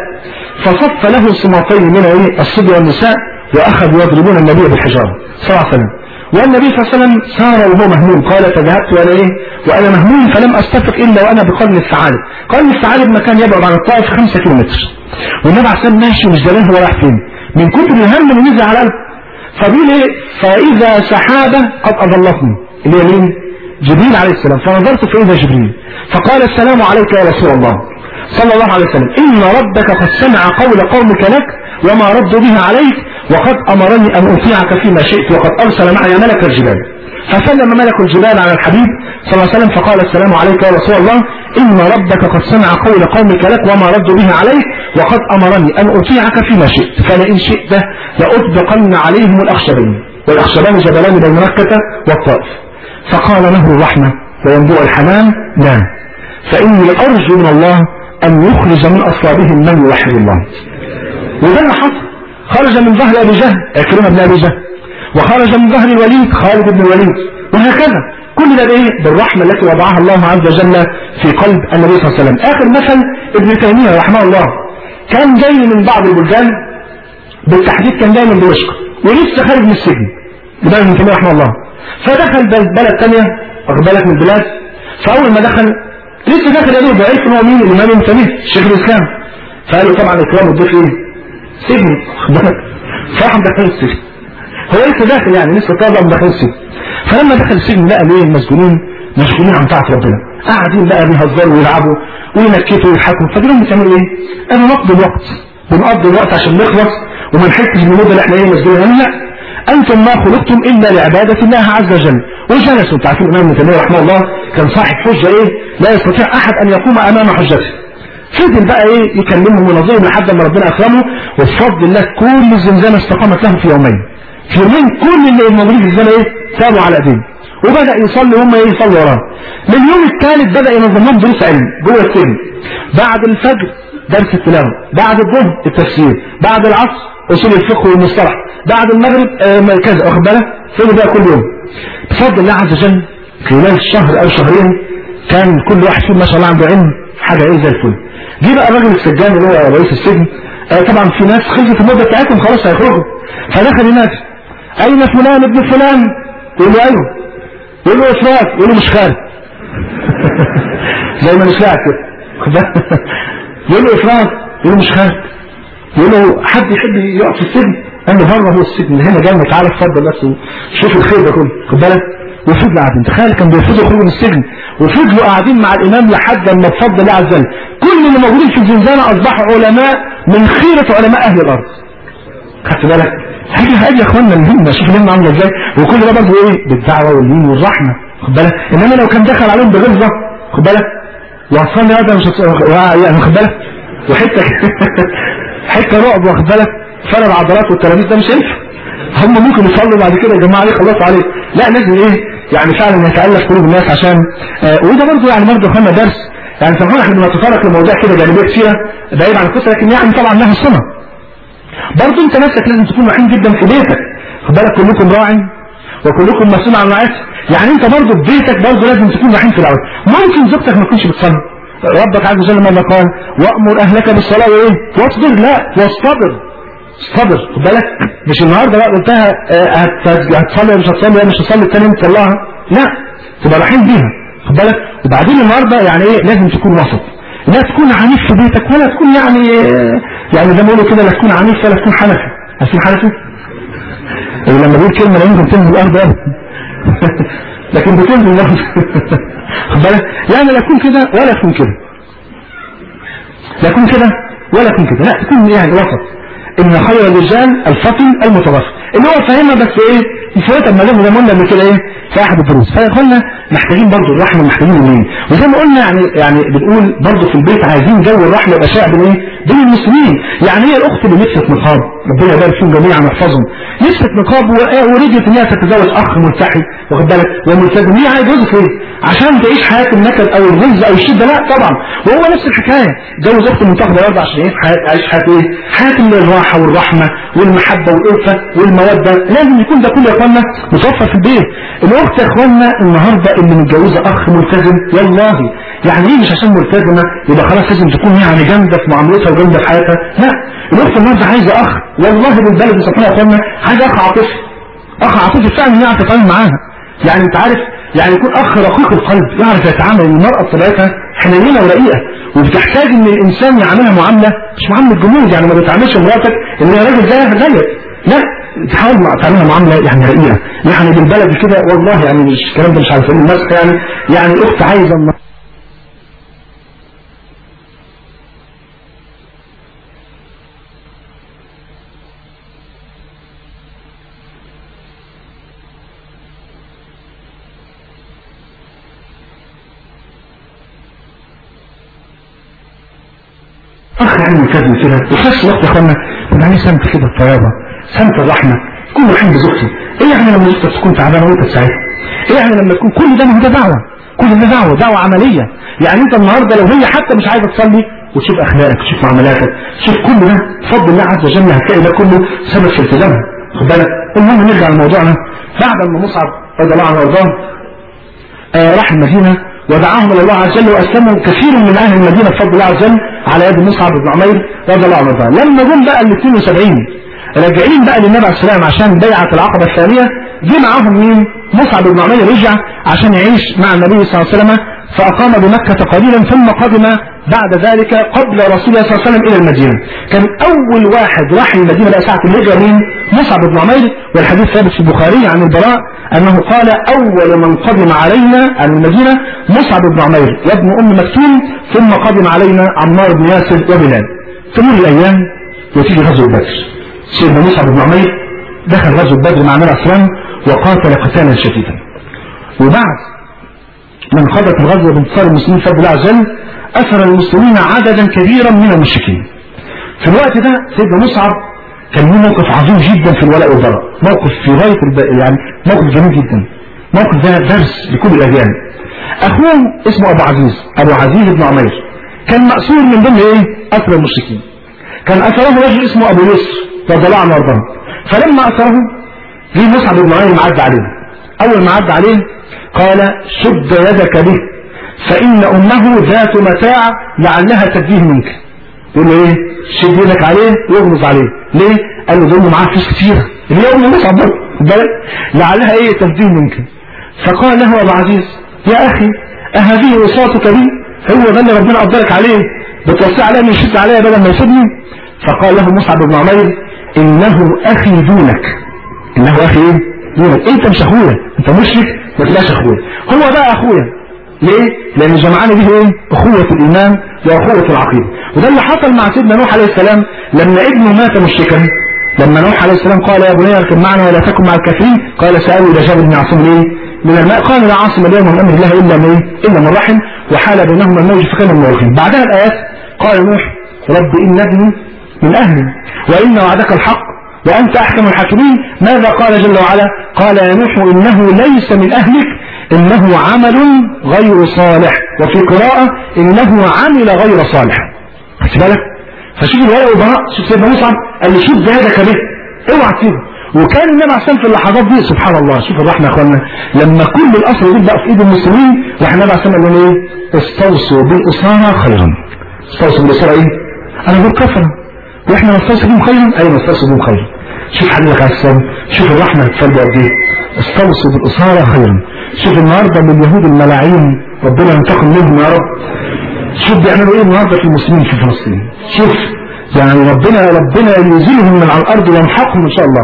فصف له صماتين من ايه الصبي والنساء وأخذوا يضربون النبي بالحجارة صلى الله عليه وسلم والنبي صلى الله عليه وسلم سار وهو مهموم قال فذهبت وأنا إيه وأنا مهموم فلم أستفق إلا وأنا بقرن الثعالب قرن الثعالب مكان يبعد عن الطائف خمسة كيلومتر والنبي عليه الصلاة والسلام ماشي مش دليل هو رايح فين من كتر الهم اللي نزل على قلبه فبيقول ايه فاذا سحابة قد اضلتني اللي هي مين جبريل عليه السلام فنظرت فاذا جبريل فقال السلام عليك يا رسول الله صلى الله عليه وسلم ان ربك قد سمع قول قومك لك وما ردوا به عليك وقد امرني ان اطيعك فيما شئت وقد ارسل معي ملك الجبال فسلم ملك الجبال على الحبيب صلى الله عليه وسلم فقال السلام عليك يا رسول الله إن ربك قد سمع قول قومك لك وما ردوا به عليك وقد أمرني أن أطيعك فيما شئت فلئن شئت لأطبقن عليهم الأخشبين والأخشبان جبلان بين مكة والطائف فقال نهر الرحمة وينبوع الحمام لا فإني أرجو من الله أن يخرج من أصلابهم من يوحد الله وده اللي حصل خرج من ظهر أبي جهل عكرمة بن أبي جهل وخرج من ظهر الوليد خالد بن الوليد وهكذا كل ده بايه بالرحمة التي وضعها الله عز وجل في قلب النبي صلى الله عليه وسلم آخر مثل ابن تيمية رحمه الله كان جاي من بعض البلدان بالتحديد كان جاي من دمشق ولسه خارج من السجن ده ابن تيمية رحمه الله فدخل بل- بلد تانية واخد بالك من البلاد فأول ما دخل لسه داخل يا دوب عرف ان هو مين الإمام ابن تيمية شيخ الإسلام فقالوا طبعا إكرام الضيف إيه؟ سجن واخد بالك فراح دخل السجن هو لسه داخل يعني لسه طالع من داخل السجن فلما دخل السجن لقى ليه المسجونين مشغولين عن طاعة ربنا قاعدين بقى بيهزروا ويلعبوا وينكتوا ويضحكوا فدول بتعملوا ايه؟ قالوا نقضي الوقت بنقضي الوقت عشان نخلص وما نحسش بالمده اللي احنا ايه مسجونين قالوا لا انتم ما خلقتم الا لعباده الله عز وجل وجلسوا انتوا عارفين الامام ابن تيميه رحمه الله كان صاحب حجه ايه؟ لا يستطيع احد ان يقوم امام حجته فضل بقى ايه يكلمهم وينظرهم لحد ما ربنا اكرمه وبفضل الله كل الزنزانه استقامت له في يومين في يومين كل اللي الموجودين في الزنزانه ايه تابوا على ايديهم وبدا يصلي وهم ايه يصلوا وراه من اليوم الثالث بدا ينظم لهم دروس علم جوه السجن بعد الفجر درس التلاوه بعد الظهر التفسير بعد العصر اصول الفقه والمصطلح بعد المغرب آه كذا واخد بالك فضل بقى كل يوم بفضل الله عز وجل خلال شهر او شهرين كان كل واحد فيهم ما شاء الله عنده علم حاجه ايه زي الفل جه بقى الراجل السجان اللي هو رئيس السجن آه طبعا في ناس خلصت المده بتاعتهم خلاص هيخرجوا فدخل هناك اين فلان ابن فلان يقول له ايوه يقول له افراد يقول له مش خارج زي ما مش قاعد كده خد بالك؟ يقول له افراد يقول له مش خارج يقول له حد يحب يقف في السجن قال له بره هو السجن هنا جاي تعالى اتفضل بس شوف الخير ده كله خد بالك وفضلوا قاعدين تخيل كان بيرفضوا يخرجوا من السجن وفضلوا قاعدين مع الامام لحد ما اتفضل الله عز وجل كل اللي موجودين في الزنزانه اصبحوا علماء من خيره علماء اهل الارض خدت بالك هاجي هاجي يا اخوانا المهمه شوف الهمه عامله ازاي وكل ده برضه ايه بالدعوه واللين والرحمه خد بالك انما لو كان دخل عليهم بغلظه خد بالك وصلني هذا مش هتص- يعني خد بالك وحته حته رعب واخد بالك فرق العضلات والتلاميذ ده مش هينفع هم ممكن يصلوا بعد كده يا جماعه عليه خلصوا عليه لا لازم ايه يعني فعلا يتالف قلوب الناس عشان آه وده برضه يعني برضه خدنا درس يعني سامحونا احنا بنتطرق لمواضيع كده جانبيه كتيره بعيد عن القصه لكن يعني طبعا لها صله برضه انت نفسك لازم تكون رحيم جدا في بيتك خد بالك كلكم راع وكلكم مسؤول عن رعايته يعني انت برضه في بيتك برضه لازم تكون رحيم في الاول ممكن زوجتك ما تكونش بتصلي ربك عز وجل ماذا قال وامر اهلك بالصلاه وايه واصبر لا واصطبر اصطبر خد بالك مش النهارده بقى قلتها آه، هت- هتصلي ولا مش هتصلي ولا مش هتصلي التاني يوم تطلعها لا تبقى رحيم بيها خد بالك وبعدين النهارده يعني ايه لازم تكون وسط لا تكون عنيف في بيتك ولا تكون يعني آه، يعني زي ما بيقولوا كده لا تكون عنيف ولا تكون حنفي عارفين حنفي؟ لما بيقول كلمه لا يمكن تنزل الارض ابدا لكن بتنزل الارض خد بالك يعني لا تكون كده ولا تكون كده لا تكون كده ولا تكون كده لا تكون يعني وسط ان خير الرجال الفطن المتوسط اللي هو فاهمها بس ايه يفوتها ما زي ما قلنا قبل كده ايه في احد الدروس فقلنا محتاجين برضه الرحمه محتاجين اللين وزي ما قلنا يعني يعني بنقول برضه في البيت عايزين جو الرحمه يبقى شائع بين ايه بين المسلمين يعني هي الاخت اللي لبست نقاب ربنا يبارك فيهم جميعا ويحفظهم لبست نقاب و- وريدت ان هي تتزوج اخ ملتحي واخد بالك وملتزم هي عايز جوزك ايه عشان تعيش حياه النكد او الغلظ او الشده لا طبعا وهو نفس الحكايه جوز اخت منتخبه برضه عشان يعيش حياه يعيش حياه ايه حياه الراحه والرحمه والمحبه والالفه والموده لازم يكون ده كله يا اخوانا متوفر في البيت الاخت يا اخوانا النهارده اللي متجوزه اخ ملتزم والله يعني ايه مش عشان ملتزمه يبقى خلاص لازم تكون يعني جامده في معاملتها وجامده في حياتها لا الاخت النهارده عايزه اخ والله بالبلد سبحانه يا اخوانا عايزه اخ عاطفي اخ عاطفي فعلا يعرف يتعامل معاها يعني انت عارف يعني يكون اخ رقيق القلب يعرف يتعامل المرأة بطبيعتها حنينة ورقيقة وبتحتاج ان الانسان يعاملها معاملة مش معاملة جمود يعني ما بتعاملش مراتك ان هي راجل زيها زيك لا تحاول مع- تعملها معاملة يعني رقيقة يعني بالبلد كده والله يعني مش الكلام ده مش عارف ايه المسك يعني يعني الاخت عايزة الم- اخ يعني ملتزم كده وفي نفس الوقت يا اخوانا كنا عايزين سمت كده الطيابه سمت الرحمه كل رحيم بزوجته ايه يعني لما زوجتك تكون تعبانه وانت تساعدها ايه يعني لما تكون كل ده ما هو ده دعوه كل ده دعوه دعوه عمليه يعني انت النهارده لو هي حتى مش عايزه تصلي وتشوف اخلاقك وتشوف معاملاتك تشوف كل ده بفضل الله عز وجل هتلاقي ده كله سبب في التزامها خد بالك المهم نرجع لموضوعنا بعد ما مصعب رضي الله عنه وارضاه آه، راح المدينة ودعاهم إلى الله عز وجل وأسلموا كثير من أهل المدينة بفضل الله عز وجل على يد مصعب بن عمير رضي الله عنه وارضاه لما جم بقى ال 72 راجعين بقى للنبي عليه السلام عشان بيعة العقبة الثانية جه معاهم مين؟ مصعب بن عمير رجع عشان يعيش مع النبي صلى الله عليه وسلم فأقام بمكة قليلا ثم قدم بعد ذلك قبل رسول الله صلى الله عليه وسلم إلى المدينة كان أول واحد راح المدينة بقى ساعة الهجرة مين؟ مصعب بن عمير والحديث ثابت في البخاري عن البراء أنه قال أول من قدم علينا عن المدينة مصعب بن عمير وابن أم مكتوم ثم قدم علينا عمار بن ياسر وبلال تمر الأيام وتيجي غزوة بدر سيدنا مصعب بن عمير دخل غزوة بدر مع النبي عليه الصلاة والسلام وقاتل قتالا شديدا وبعد من خضت الغزوة بانتصار المسلمين بفضل الله عز وجل أثر المسلمين عددا كبيرا من المشركين في الوقت ده سيدنا مصعب كان له موقف عظيم جدا في الولاء والبراء موقف في غاية الب... يعني موقف جميل جدا موقف ده درس لكل الأديان أخوه اسمه أبو عزيز أبو عزيز بن عمير كان مأسور من ضمن إيه أسر المشركين كان أسره رجل اسمه أبو يسر رضي الله عنه وارضاه فلما أسره جه مصعب بن عمير معدى عليه أول ما عدى عليه قال شد يدك به فإن أمه ذات متاع لعلها تديه منك يقول له ايه شد يدك عليه واغمز عليه ليه قال له دول معاه فلوس كتير اللي هي ام مصعب برضه خد بالك لعلها ايه تفديه منك فقال له ابو عزيز يا اخي اهذه وصاتك لي هو ده اللي ربنا قدرك عليه بتوصي عليا ان يشد عليا بدل ما يسيبني فقال له مصعب بن عمير انه اخي دونك انه اخي ايه دونك انت مش اخويا انت مشرك ما تبقاش اخويا هو بقى اخويا ليه لان جمعنا به ايه اخوة الايمان واخوة العقيدة وده اللي حصل مع سيدنا نوح عليه السلام لما ابنه مات مشركا لما نوح عليه السلام قال يا بني اركب معنا ولا تكن مع الكافرين قال سألوا الى جبل يعصم ايه من الماء قال لا عاصم اليوم من امر الله الا من الا من رحم وحال بينهما الموج فكان من الغين بعدها الايات قال نوح رب ان ابني من اهلي وان وعدك الحق وانت احكم الحاكمين ماذا قال جل وعلا قال يا نوح انه ليس من اهلك انه عمل غير صالح وفي قراءة انه عمل غير صالح خدت بالك فشوف الولاء والبراء شوف سيدنا مصعب قال له شوف زهدك به اوعى تسيبه وكان النبي عليه الصلاه في اللحظات دي سبحان الله شوف الرحمه يا اخوانا لما كل الاسر دول بقى في ايد المسلمين راح النبي عليه الصلاه والسلام قال لهم ايه استوصوا بالاساره خيرا استوصوا بالاساره ايه انا دول كفره واحنا نستوصي بهم خيرا ايوه نستوصي بهم خيرا شوف حبيبك عليه السلام شوف الرحمه اتفضل قد ايه استوصوا بالاساره خيرا شوف النهارده من اليهود الملاعين ربنا ينتقم منهم يا رب شوف بيعملوا ايه النهارده في المسلمين في فلسطين شوف يعني ربنا ربنا ينزلهم من على الارض ويمحقهم ان شاء الله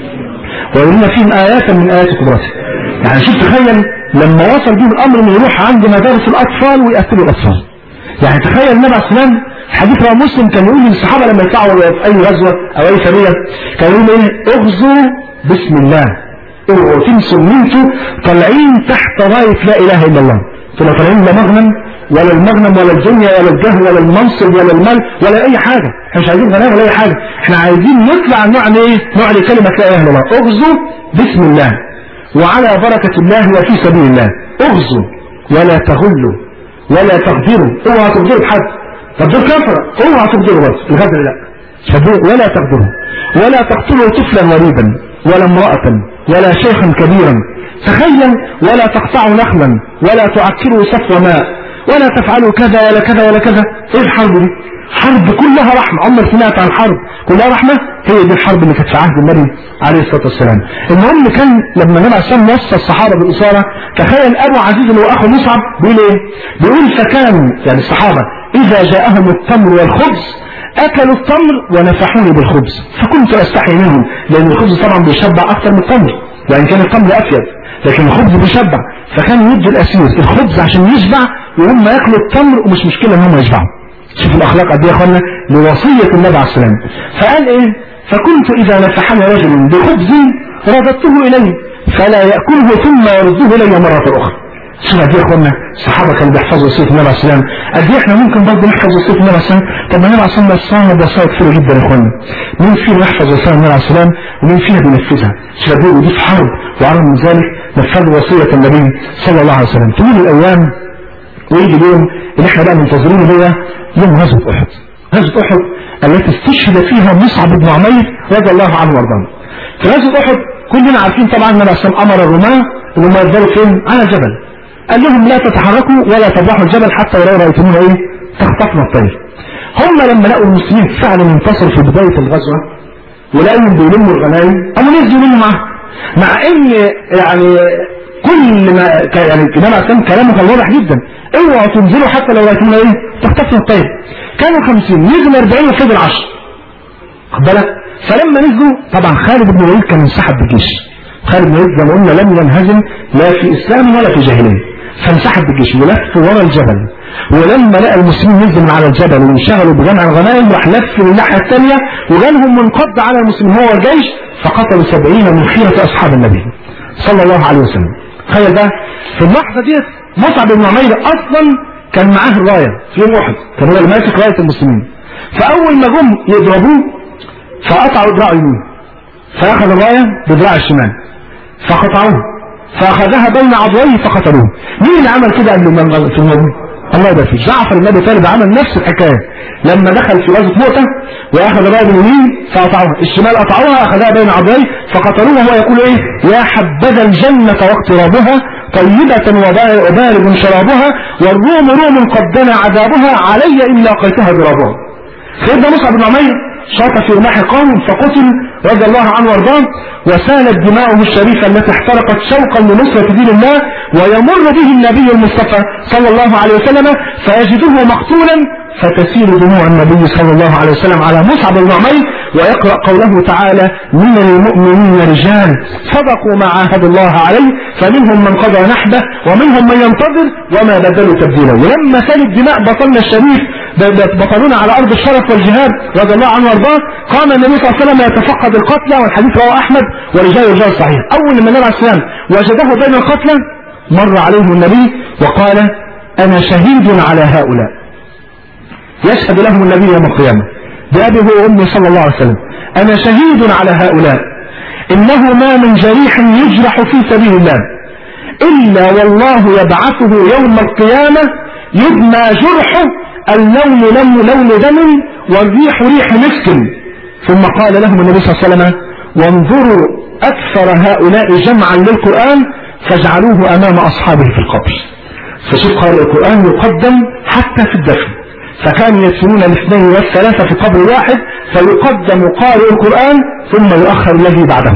ويرينا فيهم ايات من ايات قدرته يعني شوف تخيل لما وصل بهم الامر انه يروح عند مدارس الاطفال ويقتلوا الاطفال يعني تخيل النبي عليه السلام حديث رواه مسلم كان يقول للصحابه لما يطلعوا في اي غزوه او اي سريه كان يقول ايه اغزوا بسم الله اوعوا تنسوا ان انتوا طالعين تحت رايه لا اله الا الله انتوا لا طالعين لا مغنم ولا المغنم ولا الدنيا ولا الجاه ولا المنصب ولا المال ولا اي حاجه احنا مش عايزين غناء ولا اي حاجه احنا عايزين نطلع نعلي ايه نعلي كلمه لا اله الا الله اغزوا بسم الله وعلى بركه الله وفي سبيل الله اغزوا ولا تغلوا ولا تغدروا اوعى تغدروا بحد طب دول كفره اوعى تغدروا برضه الغدر لا شبيه ولا تغدروا ولا تقتلوا طفلا وريبا ولا امرأة ولا شيخا كبيرا تخيل ولا تقطعوا نخلا ولا تعكروا صفو ماء ولا تفعلوا كذا ولا كذا ولا كذا ايه الحرب دي حرب كلها رحمة عمر سمعت عن حرب كلها رحمة هي دي الحرب اللي كانت في عهد النبي عليه الصلاة والسلام المهم كان لما النبي عليه الصلاة والسلام وصى الصحابة بالإصابة تخيل أبو عزيز اللي هو أخو مصعب بيقول إيه بيقول فكانوا يعني الصحابة إذا جاءهم التمر والخبز أكلوا التمر ونفحوني بالخبز فكنت أستحي منهم لأن الخبز طبعا بيشبع أكثر من التمر وإن كان التمر أفيد لكن الخبز بيشبع فكانوا يدوا الأسير الخبز عشان يشبع وهم ياكلوا التمر ومش مشكلة إن هم يشبعوا شوف الأخلاق قد إيه يا أخوانا لوصية النبي عليه السلام فقال إيه فكنت إذا نفحني رجل بخبز رددته إليه فلا يأكله ثم يرده إلي مرة أخرى شوف قد ايه يا اخوانا الصحابه كانوا بيحفظوا وصيه النبي عليه السلام قد ايه احنا ممكن برضه نحفظ وصيه النبي عليه السلام طب ما النبي عليه السلام وصانا بوصايا كتيره جدا يا اخوانا مين فينا يحفظ وصايا النبي عليه السلام ومين فينا بينفذها شوف قد ايه ودي في حرب وعلى من ذلك نفذوا وصيه النبي صلى الله عليه وسلم تمر الايام ويجي اليوم اللي احنا بقى منتظرينه هو يوم غزوه احد غزوه احد التي استشهد فيها مصعب بن عمير رضي الله عنه وارضاه في غزوه احد كلنا عارفين طبعا النبي عليه السلام امر الرماه ان هم يفضلوا فين على جبل قال لهم لا تتحركوا ولا تضحوا الجبل حتى ولو رأيتموه ايه تخطفنا الطير هم لما لقوا المسلمين فعلا انتصروا في بداية الغزوة ولقوا بيلموا الغنائم قاموا نزلوا منه معاه مع ان يعني كل ما كان يعني النبي عليه كلامه كان واضح جدا اوعوا تنزلوا حتى لو رأيتمونا ايه تخطفنا الطير كانوا 50 نزلوا 40 وفضل 10 خد بالك فلما نزلوا طبعا خالد بن الوليد كان انسحب بالجيش خالد بن الوليد زي ما قلنا لم ينهزم لا في اسلام ولا في جاهليه فانسحب بالجيش ولف ورا الجبل ولما لقى المسلمين نزلوا من على الجبل وانشغلوا بجمع الغنائم راح لف للناحيه الثانيه وجالهم منقض على المسلمين هو الجيش فقتلوا سبعين من خيرة اصحاب النبي صلى الله عليه وسلم تخيل بقى في اللحظه ديت مصعب بن عمير اصلا كان معاه الرايه في يوم احد كان هو اللي ماسك رايه المسلمين فاول ما جم يضربوه فقطعوا دراعه اليمين فاخذ الرايه بدراع الشمال فقطعوه فاخذها بين عضويه فقتلوه مين اللي عمل كده قبل ما في الموضوع الله يبارك فيك جعفر بن ابي طالب عمل نفس الحكايه لما دخل في غزوه مؤته واخذ الرايه باليمين فقطعوها الشمال قطعوها اخذها بين عضويه فقتلوه وهو يقول ايه يا حبذا الجنه واقترابها طيبة وبارد شرابها والروم روم قد دنا عذابها علي إن لاقيتها ضرابها سيدنا مصعب بن عمير شاط في رماح قوم فقتل رضي الله عنه وارضاه وسالت دماؤه الشريفة التي احترقت شوقا لنصرة دين الله ويمر به النبي المصطفى صلى الله عليه وسلم فيجده مقتولا فتسيل دموع النبي صلى الله عليه وسلم على مصعب بن عمير ويقرأ قوله تعالى من المؤمنين رجال صدقوا ما عاهدوا الله عليه فمنهم من قضى نحبه ومنهم من ينتظر وما بدلوا تبديلا ولما سالت دماء بطلنا الشريف بطلونا على أرض الشرف والجهاد رضي الله عنه وارضاه قام النبي صلى الله عليه وسلم يتفقد القتلى والحديث رواه أحمد ورجال رجال صحيح أول لما النبي عليه السلام وجده بين القتلى مر عليه النبي وقال أنا شهيد على هؤلاء يشهد لهم النبي يوم القيامة بأبيه وأمي صلى الله عليه وسلم أنا شهيد على هؤلاء إنه ما من جريح يجرح في سبيل الله إلا والله يبعثه يوم القيامة يدمى جرحه اللون لون لون دم والريح ريح مسك ثم قال لهم النبي صلى الله عليه وسلم وانظروا أكثر هؤلاء جمعا للقرآن فاجعلوه أمام أصحابه في القبر فشوف قارئ القرآن يقدم حتى في الدفن فكانوا يدفنون الاثنين والثلاثة في قبر واحد فيقدم قارئ القرآن ثم يؤخر الذي بعده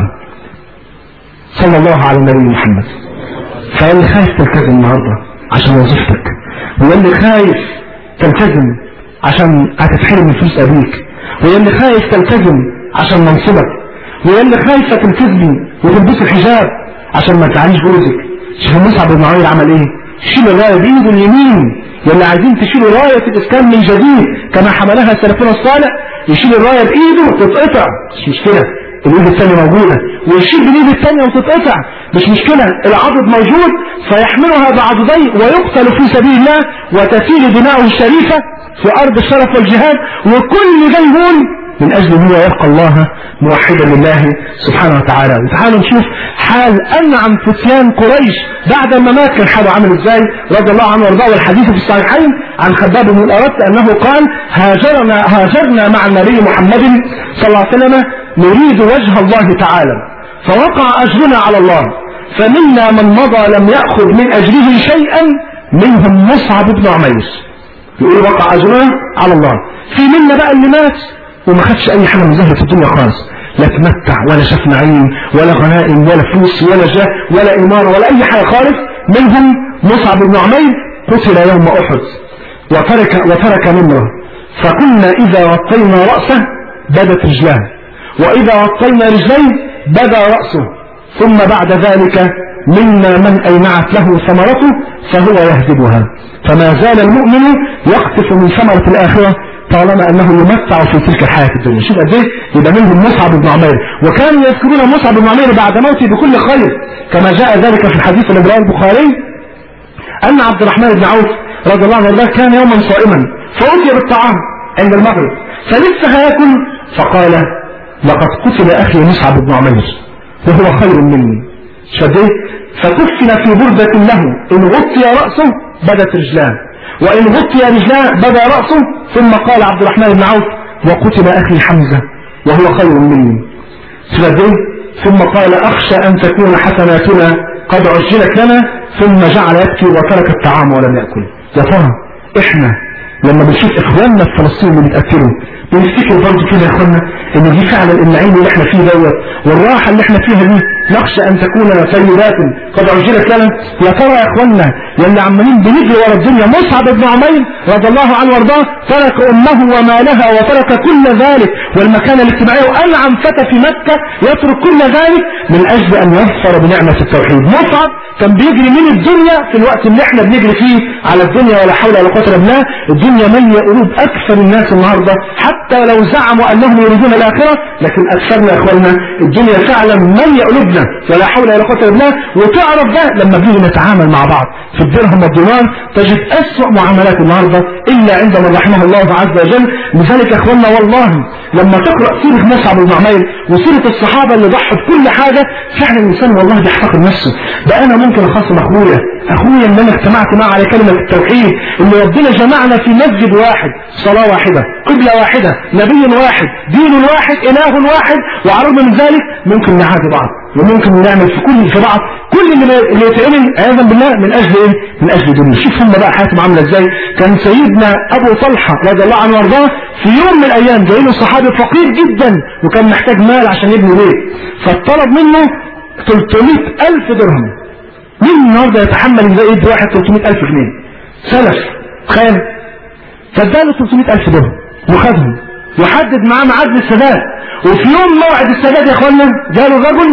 صلى الله على النبي محمد فاللي خايف تلتزم النهارده عشان وظيفتك واللي خايف تلتزم عشان هتتحرم من فلوس ابيك واللي خايف تلتزم عشان منصبك واللي خايفه تلتزمي وتلبسي الحجاب عشان ما تعانيش جوزك شوف مصعب بن عمير عمل ايه شيل الرايه بايده اليمين واللي عايزين تشيلوا رايه الاسلام من جديد كما حملها سلفنا الصالح يشيل الرايه بايده وتتقطع مش مشكله الايد الثانيه موجوده ويشيل بالايد الثانيه وتتقطع مش مشكله العضد موجود فيحملها بعضديه ويقتل في سبيل الله وتسيل دماؤه الشريفه في ارض الشرف والجهاد وكل ده يهون من اجل ان هو يلقى الله موحدا لله سبحانه وتعالى وتعالوا نشوف حال انعم فتيان قريش بعد ما مات كان حاله عامل ازاي رضي الله عنه وارضاه والحديث في الصحيحين عن خباب بن الارت انه قال هاجرنا هاجرنا مع النبي محمد صلى الله عليه وسلم نريد وجه الله تعالى فوقع اجرنا على الله فمنا من مضى لم ياخذ من اجره شيئا منهم مصعب بن عمير يقول وقع اجرنا على الله في منا بقى اللي مات وما خدش اي حاجه من زهره الدنيا خالص لا تمتع ولا شاف نعيم ولا غنائم ولا فلوس ولا جاه ولا اماره ولا اي حاجه خالص منهم مصعب بن عمير قتل يوم احد وترك وترك نمره فكنا اذا غطينا راسه بدت رجلاه واذا غطينا رجليه بدا راسه ثم بعد ذلك منا من اينعت له ثمرته فهو يهدبها فما زال المؤمن يقطف من ثمره الاخره طالما انه يمتع في تلك الحياه الدنيا شوف قد ايه يبقى منهم مصعب بن عمير وكانوا يذكرون مصعب بن عمير بعد موته بكل خير كما جاء ذلك في الحديث الذي رواه البخاري ان عبد الرحمن بن عوف رضي الله عنه وارضاه كان يوما صائما فاتي بالطعام عند المغرب فلسه هياكل فقال لقد قتل اخي مصعب بن عمير وهو خير مني شديد فكفن في بردة له إن غطي رأسه بدت رجلاه وإن غطي رجلاه بدا رأسه ثم قال عبد الرحمن بن عوف وقتل أخي حمزة وهو خير مني شديد ثم قال أخشى أن تكون حسناتنا قد عجلت لنا ثم جعل يبكي وترك الطعام ولم يأكل يا ترى إحنا لما بنشوف إخواننا في فلسطين اللي بيتقتلوا بنفتكر برضه كده يا إخواننا إن دي فعلا النعيم اللي إحنا فيه دوت والراحة اللي إحنا فيها دي نخشى أن تكون سيدات قد عجلت لنا يا ترى يا إخواننا يلي عمالين بنجري ورا الدنيا مصعب بن عمير رضي الله عنه وارضاه ترك أمه ومالها وترك كل ذلك والمكانة الاجتماعية وأنعم فتى في مكة يترك كل ذلك من أجل أن يظفر بنعمة التوحيد مصعب كان بيجري من الدنيا في الوقت اللي احنا بنجري فيه على الدنيا ولا حول ولا قوة الا بالله الدنيا مالية قلوب أكثر الناس النهاردة حتى لو زعموا أنهم يريدون الآخرة لكن أكثرنا يا إخواننا الدنيا فعلا مالية قلوبنا ولا حول ولا قوة الا بالله وتعرف ده لما بنيجي نتعامل مع بعض في الدرهم والدينار تجد أسوأ معاملات النهاردة إلا عند من رحمه الله عز وجل لذلك يا إخواننا والله لما تقرأ سيرة مصعب بن عمير وسيرة الصحابة اللي ضحوا بكل حاجة فعلا الإنسان والله بيحتقر نفسه ده أنا ممكن أخاصم أخويا أخويا اللي أنا اجتمعت معه على كلمة التوحيد اللي ربنا جمعنا في مسجد واحد صلاة واحدة قبلة واحدة نبي واحد دين واحد إله واحد وعلى الرغم من ذلك ممكن نعادي بعض وممكن نعمل في كل في بعض كل اللي اللي يتعمل عياذا بالله من اجل ايه؟ من اجل دنيا شوف هم بقى حياتهم عامله ازاي كان سيدنا ابو طلحه رضي الله عنه وارضاه في يوم من الايام جاي له صحابي فقير جدا وكان محتاج مال عشان يبني بيت فطلب منه 300 الف درهم مين النهارده يتحمل ازاي يدي واحد 300 الف جنيه سلف تخيل فاداله 300 الف درهم وخدهم وحدد معاه ميعاد للسداد وفي يوم موعد السداد يا اخوانا جاله الرجل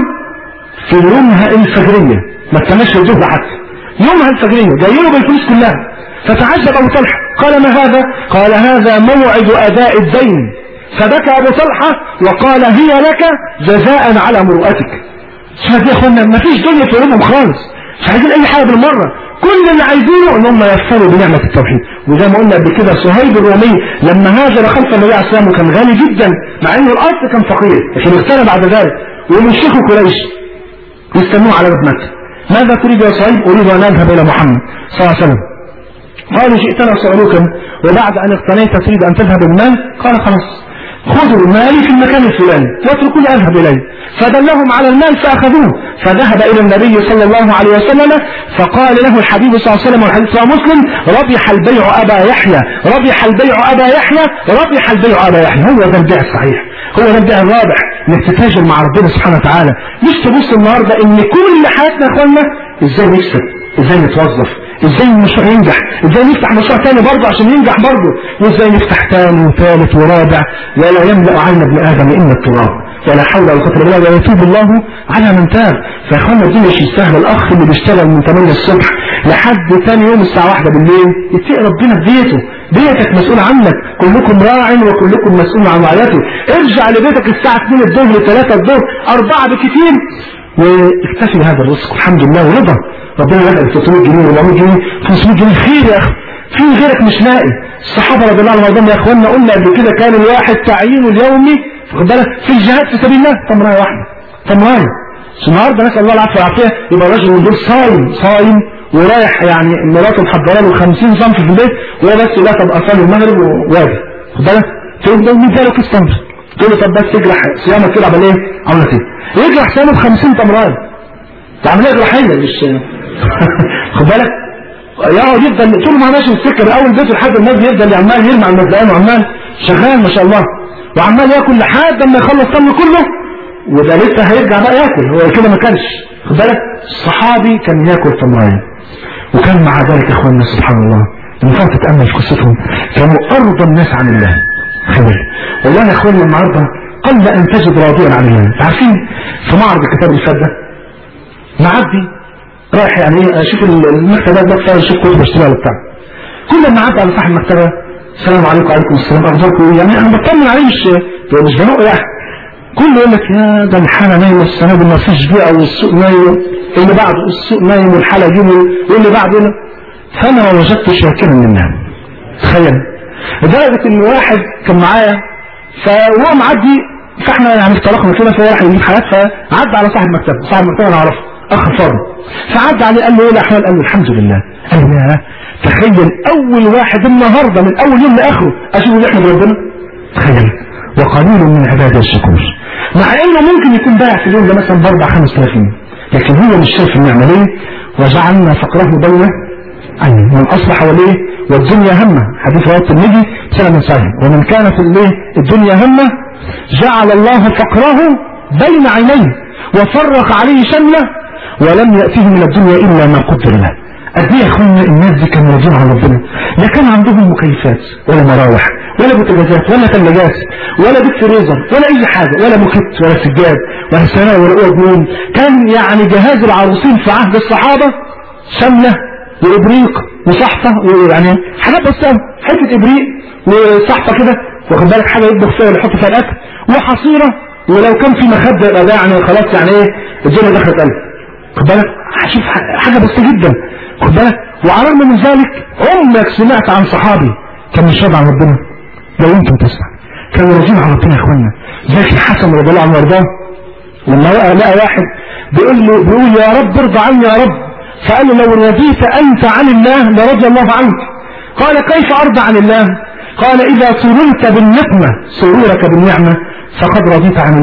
في يومها الفجرية ما استناش الظهر حتى يومها الفجرية جاي له بالفلوس كلها فتعجب ابو طلحه قال ما هذا قال هذا موعد اداء الدين فبكى ابو طلحه وقال هي لك جزاء على مروءتك شايف يا اخوانا ما فيش دنيا في قلوبهم خالص مش عايزين اي حاجه بالمره كل اللي عايزينه ان هم يفروا بنعمه التوحيد وزي ما قلنا قبل كده صهيب الرومي لما هاجر خلف النبي عليه السلام وكان غني جدا مع انه الاصل كان فقير لكن اغتنى بعد ذلك ومن شيخ قريش يستنوه على باب مكه ماذا تريد يا صهيب اريد ان اذهب الى محمد صلى الله عليه وسلم قالوا جئتنا سألوك وبعد أن اقتنيت تريد أن تذهب المال قال خلاص خذوا مالي في المكان الفلاني واتركوني أذهب إليه فدلهم على المال فأخذوه فذهب إلى النبي صلى الله عليه وسلم فقال له الحبيب صلى الله عليه وسلم والحديث رواه مسلم ربح البيع أبا يحيى ربح البيع أبا يحيى ربح البيع أبا يحيى هو ده البيع الصحيح هو ده البيع الرابح انك تتاجر مع ربنا سبحانه وتعالى مش تبص النهارده ان كل حياتنا يا اخوانا ازاي نكسب ازاي نتوظف ازاي المشروع ينجح ازاي نفتح مشروع تاني برضه عشان ينجح برضه وازاي نفتح تاني وثالث ورابع ولا يملأ عين ابن ادم الا التراب ولا حول ولا قوه الا بالله ويتوب الله على من تاب فيا اخوانا الدنيا مش سهله الاخ اللي بيشتغل من 8 الصبح لحد ثاني يوم الساعه 1 بالليل يتقي ربنا في بيته بيتك مسؤول عنك كلكم راع وكلكم مسؤول عن رعيته ارجع لبيتك الساعه 2 الظهر 3 الظهر 4 بكثير واكتفي بهذا الرزق الحمد لله ورضا ربنا يجعل 300 جنيه 400 جنيه 500 جنيه خير يا اخي في غيرك مش لاقي الصحابه رضي الله عنهم يا اخوانا قلنا قبل كده كان الواحد تعيينه اليومي واخد بالك في الجهاد في سبيل الله تمرايه واحده تمرايه النهارده نسال الله العافيه والعافيه يبقى الراجل من دول صايم صايم ورايح يعني مراته محضره له 50 صنف في البيت وهو بس لا طب اصلي المغرب وواجب خد بالك تقول ده 100 كيس صنف تقول له طب بس تجرح صيامك كده عمل ايه؟ عملت ايه؟ يجرح صيامه ب 50 تمرايه ده عمليه جراحيه مش خد بالك يقعد يفضل طول ما ماشي السكه من اول بيته لحد النادي يفضل عمال يرمي على المزلقان وعمال شغال ما شاء الله وعمال ياكل لحد ما يخلص طمه كله وده لسه هيرجع بقى ياكل هو كده ما كانش خد بالك الصحابي كان ياكل تمرايه وكان مع ذلك يا اخواننا سبحان الله لما كنت تتامل في قصتهم كانوا ارضى الناس عن الله خير والله يا اخواننا النهارده قل ان تجد راضيا عن الله عارفين في معرض الكتاب اللي فات ده معدي رايح يعني ايه اشوف المكتبه ده بتاع اشوف كتب اشتريها بتاع كل ما عدى على صاحب المكتبه السلام عليكم وعليكم السلام اخباركم ايه يعني انا بطمن عليه مش مش بنق يعني كله يقول لك يا ده الحاله نايمه السنه دي ما فيش بيئه والسوق نايم اللي بعده السوق نايم والحاله دي واللي بعده فانا ما وجدتش شاكرا منها تخيل لدرجه ان واحد كان معايا فهو معدي فاحنا يعني افترقنا كده فهو راح يجيب حاجات فعدى على صاحب المكتبه صاحب المكتبه انا اعرفه اخ فاضل فعدى عليه قال له ايه الاحوال قال له الحمد لله قال له يا تخيل اول واحد النهارده من اول يوم لاخره اشوف اللي احنا ربنا تخيل وقليل من عباد الشكور مع انه ممكن يكون بايع في اليوم ده مثلا باربع خمس ثلاثين لكن هو مش شايف النعمه ليه وجعلنا فقره بين عين من اصبح وليه والدنيا همه حديث رواه الترمذي بسنه صحيح ومن كان في الليل الدنيا همه جعل الله فقره بين عينيه وفرق عليه شمله ولم يأته من الدنيا إلا ما قدر له قد ايه يا اخوانا الناس دي كانوا راضيين عن ربنا لا كان عندهم مكيفات ولا مراوح ولا بوتاجازات ولا ثلاجات ولا بيت فريزر ولا اي حاجه ولا موكيت ولا سجاد ولا سراء ولا اوض نوم كان يعني جهاز العروسين في عهد الصحابه شمله وابريق وصحفه ويعني حاجات بسيطه حته ابريق وصحفه كده واخد بالك حاجه يطبخ فيها ولا يحط فيها الاكل وحصيره ولو كان في مخده يبقى ده يعني خلاص يعني ايه الدنيا دخلت قلب خد بالك شوف حاجه بسيطه جدا خد بالك وعلى الرغم من ذلك عمرك سمعت عن صحابي كان مش راضي عن ربنا لو انت تسمع كانوا راضيين عن ربنا يا اخوانا زي الحسن رضي الله عنه وارضاه لما لقى لقى واحد بيقول له بيقول يا رب ارضى عني يا رب فقال له لو رضيت انت عن الله لرضي الله عنك قال كيف ارضى عن الله قال اذا سررت بالنقمه سرورك بالنعمه فقد رضيت عن الله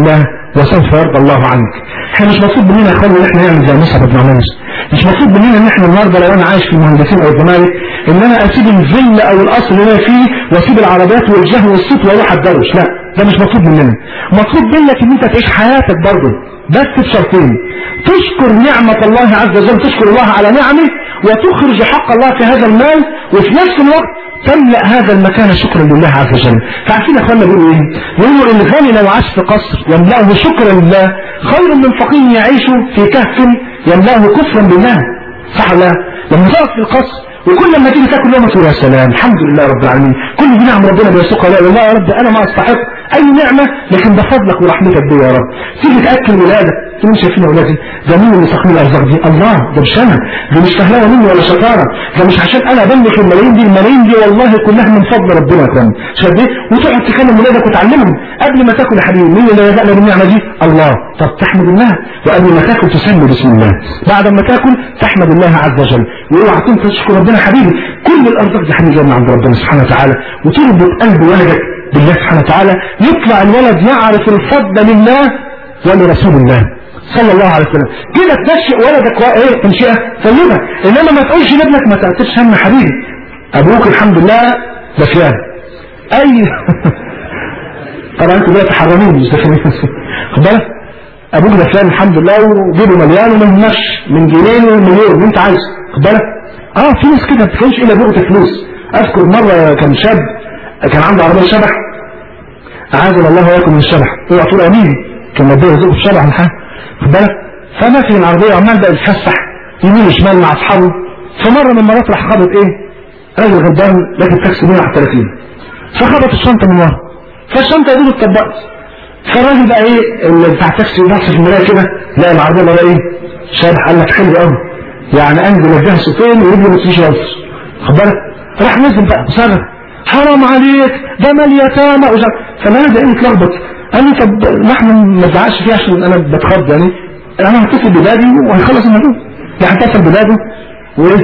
وسوف يرضى الله عنك احنا مش مطلوب مننا يا اخوانا ان احنا نعمل زي مصعب بن عمير مش مطلوب مننا ان احنا النهارده لو انا عايش في المهندسين او الزمالك ان انا اسيب الفيلا او القصر اللي انا فيه واسيب العربيات والجه والصوت واروح اتدرش لا ده مش مطلوب مننا مطلوب منك ان انت تعيش حياتك برضه بس بشرطين تشكر نعمة الله عز وجل تشكر الله على نعمه وتخرج حق الله في هذا المال وفي نفس الوقت تملأ هذا المكان شكرا لله عز وجل فعارفين يا اخوانا بيقولوا ايه بيقولوا الغني لو عاش في قصر يملأه شكرا لله خير من فقير يعيش في كهف يملأه كفرا بالله صح ولا لا؟ لما تقف في القصر وكل لما تيجي تاكل يوم تقول يا سلام الحمد لله رب العالمين كل دي نعم ربنا بيسوقها لا والله يا رب انا ما استحق اي نعمه لكن ده فضلك ورحمتك بي يا رب تيجي تاكل ولادك تقول شايفين اولادي ده مين اللي ساقني الارزاق دي الله ده مش انا ده مش فهلاوه مني ولا شطاره ده مش عشان انا بملك الملايين دي الملايين دي والله كلها من فضل ربنا يا اخوان شايف ايه وتقعد تكلم ولادك وتعلمهم قبل ما تاكل يا حبيبي مين اللي رزقنا بالنعمه دي الله طب تحمد الله وقبل ما تاكل تسمي بسم الله بعد ما تاكل تحمد الله عز وجل واوعى تنسى تشكر ربنا يا حبيبي كل الارزاق دي حبيبي من عند ربنا سبحانه وتعالى وتربط قلب ولدك بالله سبحانه وتعالى يطلع الولد يعرف الفضل لله ولرسول الله صلى الله عليه وسلم كده تنشئ ولدك ايه تنشئه طيبه انما ما تقولش لابنك ما تاثرش هم حبيبي ابوك الحمد لله دفيان اي طبعا انتوا دلوقتي حرامين مش دفيان خد بالك ابوك دفيان الحمد لله وجيبه مليان وما يهمكش من جنيه ومليون اللي انت عايزه خد بالك اه في ناس كده ما بتكونش الا بقطه فلوس اذكر مره كان شاب كان عنده عربيه شبح اعاذنا الله واياكم من الشبح اوعى تقول امين كان مديه يزوق الشبح ولا حاجه خد بالك فماشي العربيه عمال بقى يتفسح يمين وشمال مع اصحابه فمره من المرات راح خبط ايه راجل غلبان راكب تاكسي 131 فخبط الشنطه من ورا فالشنطه دي اتطبقت فالراجل بقى ايه اللي بتاع التاكسي بص في المرايه كده لقى العربيه بقى ايه شارح قال لك حلو قوي يعني انزل اديها صوتين ورجلي ما تمشيش خالص خد بالك راح نزل بقى صرخ حرام عليك ده مال يتامى فانا ده ايه اتلخبط قال لي طب نحن ما نزعلش فيه عشان انا بتخض يعني انا هتصل ببلادي وهيخلص الموضوع يعني هتصل ببلاده وايه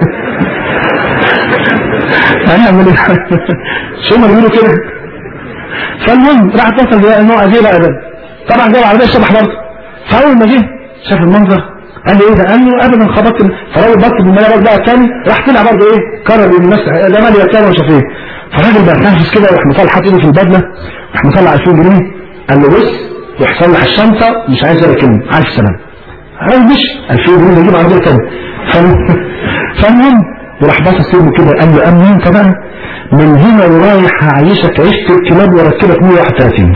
هنعمل ايه شو ما بيقولوا كده فالمهم راح اتصل بقى انه اجي بقى ده طبعا جاي العربيه الشبح برضه فاول ما جه شاف المنظر قال لي ايه ده؟ قال له ابدا خبطت فالراجل بط بالملايه بقى الثاني راح طلع برضه ايه كرر الناس ده مال يتامى ومش عارف ايه فالراجل بقى نفس كده وراح مطلع حاطط ايده في البدله راح مطلع 2000 جنيه قال له بص روح صلح الشنطه مش عايز ولا كلمه عارف السلام الراجل مش 2000 جنيه نجيب عربيه ثانيه فالمهم وراح باصص له كده قال له امين انت بقى من هنا ورايح هعيشك عيشه الكلاب واركبك 131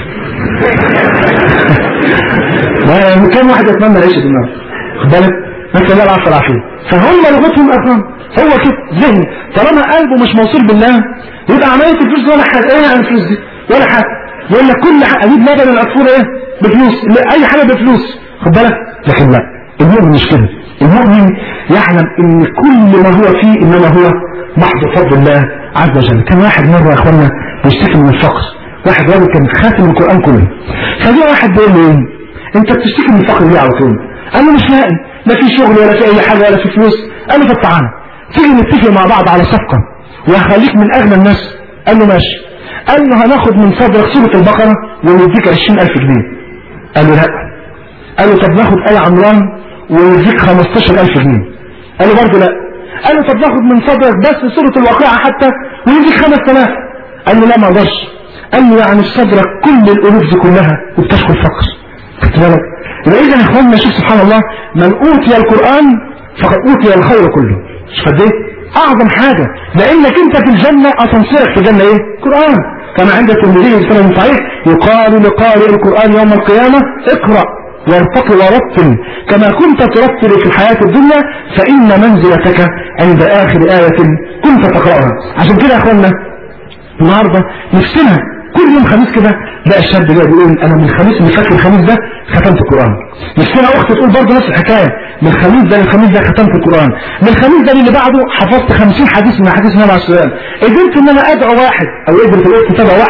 كم واحد يتمنى العيشه دي النهارده خد بالك نسال الله العافيه والعافيه فهم لغتهم اخوان هو كده ذهن طالما قلبه مش موصول بالله يبقى عمليه الفلوس دي ولا حاجه ايه عن الفلوس دي ولا حاجه يقول لك كل حاجه اجيب لبن العصفور ايه بفلوس لا اي حاجه بفلوس خد بالك لكن لا المؤمن مش كده المؤمن يعلم ان كل ما هو فيه انما هو محض فضل الله عز وجل كان واحد مره يا اخوانا بيشتكي من الفقر واحد راجل كان خاتم القران كله فجاء واحد بيقول له ايه انت بتشتكي من الفقر ليه على طول قال له مش لاقي لا في شغل ولا في اي حاجه ولا في فلوس قال له طب تعالى تيجي نتفق مع بعض على صفقه وهخليك من اغنى الناس قال له ماشي قال له هناخد من صدرك سوره البقره ونديك 20000 جنيه قال له لا قال له طب ناخد اي عمران ونديك 15000 جنيه قال له برضه لا قال له طب ناخد من صدرك بس سوره الواقعه حتى ونديك 5000 قال له لا ما اقدرش قال له يعني في صدرك كل الالوف دي كلها وبتشكو الفقر خدت بالك يبقى اذا يا اخواننا شوف سبحان الله من اوتي القران فقد اوتي الخير كله مش قد ايه اعظم حاجه لانك انت في الجنه اسانسيرك في الجنه ايه قران كما عند الترمذي بسند صحيح يقال لقارئ القران يوم القيامه اقرا وارتقي ورتل كما كنت ترتل في الحياة الدنيا فإن منزلتك عند آخر آية كنت تقرأها عشان كده يا أخوانا النهاردة نفسنا كل يوم خميس كده لا الشاب ده بيقول انا من الخميس اللي فات الخميس ده ختمت القران نفسنا اختي تقول برضه نفس الحكايه من الخميس ده للخميس ده ختمت القران من الخميس ده اللي بعده حفظت 50 حديث من حديث النبي عليه الصلاه والسلام قدرت ان انا ادعو واحد او قدرت الاخت تدعو واحده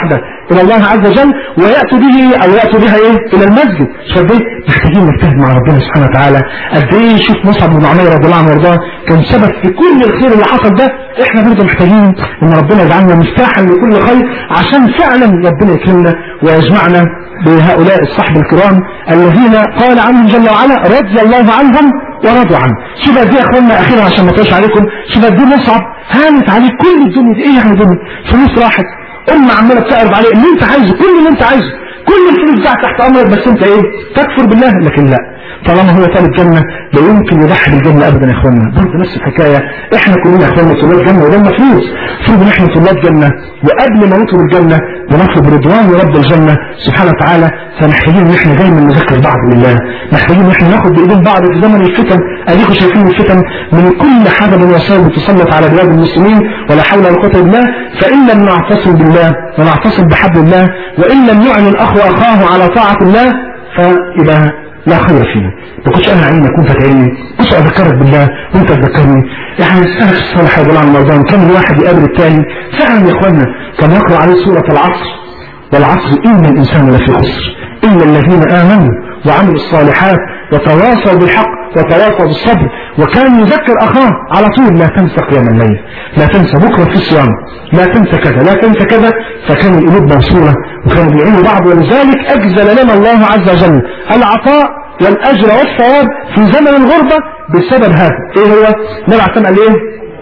الى الله عز وجل وياتوا به او ياتوا بها ايه الى المسجد شوف ايه محتاجين نجتهد مع ربنا سبحانه وتعالى قد ايه شوف مصعب بن عمير رضي الله عنه وارضاه كان سبب في كل الخير اللي حصل ده احنا برضه محتاجين ان ربنا يجعلنا مفتاحا لكل خير عشان فعلا ربنا يكرمنا ويجمعنا بهؤلاء الصحب الكرام الذين قال عنهم جل وعلا رضي الله عنهم ورضوا عنه شوف قد ايه يا اخوانا اخيرا عشان ما اطولش عليكم شوف قد ايه مصعب هانت عليه كل الدنيا دي ايه يعني دنيا فلوس راحت ام عماله بتعرض عليه اللي انت عايزه كل اللي انت عايزه كل الفلوس بتاعت تحت امرك بس انت ايه تكفر بالله لكن لا طالما هو طالب جنة لا يمكن يضحي بالجنة ابدا يا اخوانا برضه نفس الحكاية احنا كلنا يا اخوانا طلاب جنة ولما فلوس المفروض ان احنا طلاب جنة وقبل ما نطلب الجنة بنطلب رضوان رب الجنة سبحانه وتعالى فمحتاجين ان احنا دايما نذكر بعض بالله محتاجين ان احنا ناخد بايدين بعض في زمن الفتن اديكم شايفين الفتن من كل حاجة من وسائل بتسلط على بلاد المسلمين ولا حول ولا قوة الا بالله فان لم نعتصم بالله ونعتصم بحبل الله وان لم يعن الاخ اخاه على طاعة الله فيبقى لا خير فينا ما كنتش انا عينك وانت تعيني كنتش اذكرك بالله وانت تذكرني يعني السلف الصالح رضي الله عنهم وارضاهم كان الواحد يقابل الثاني فعلا يا اخوانا كان يقرا عليه سوره العصر والعصر ان الانسان لفي خسر الا الذين امنوا وعملوا الصالحات وتواصوا بالحق وتواصوا بالصبر وكان يذكر اخاه على طول لا تنسى قيام الليل لا تنسى بكره في الصيام لا تنسى كذا لا تنسى كذا فكان القلوب موصوله وكانوا بيعينوا بعض ولذلك اجزل لنا الله عز وجل العطاء والاجر والثواب في زمن الغربه بسبب هذا ايه هو؟ النبي عليه قال ايه؟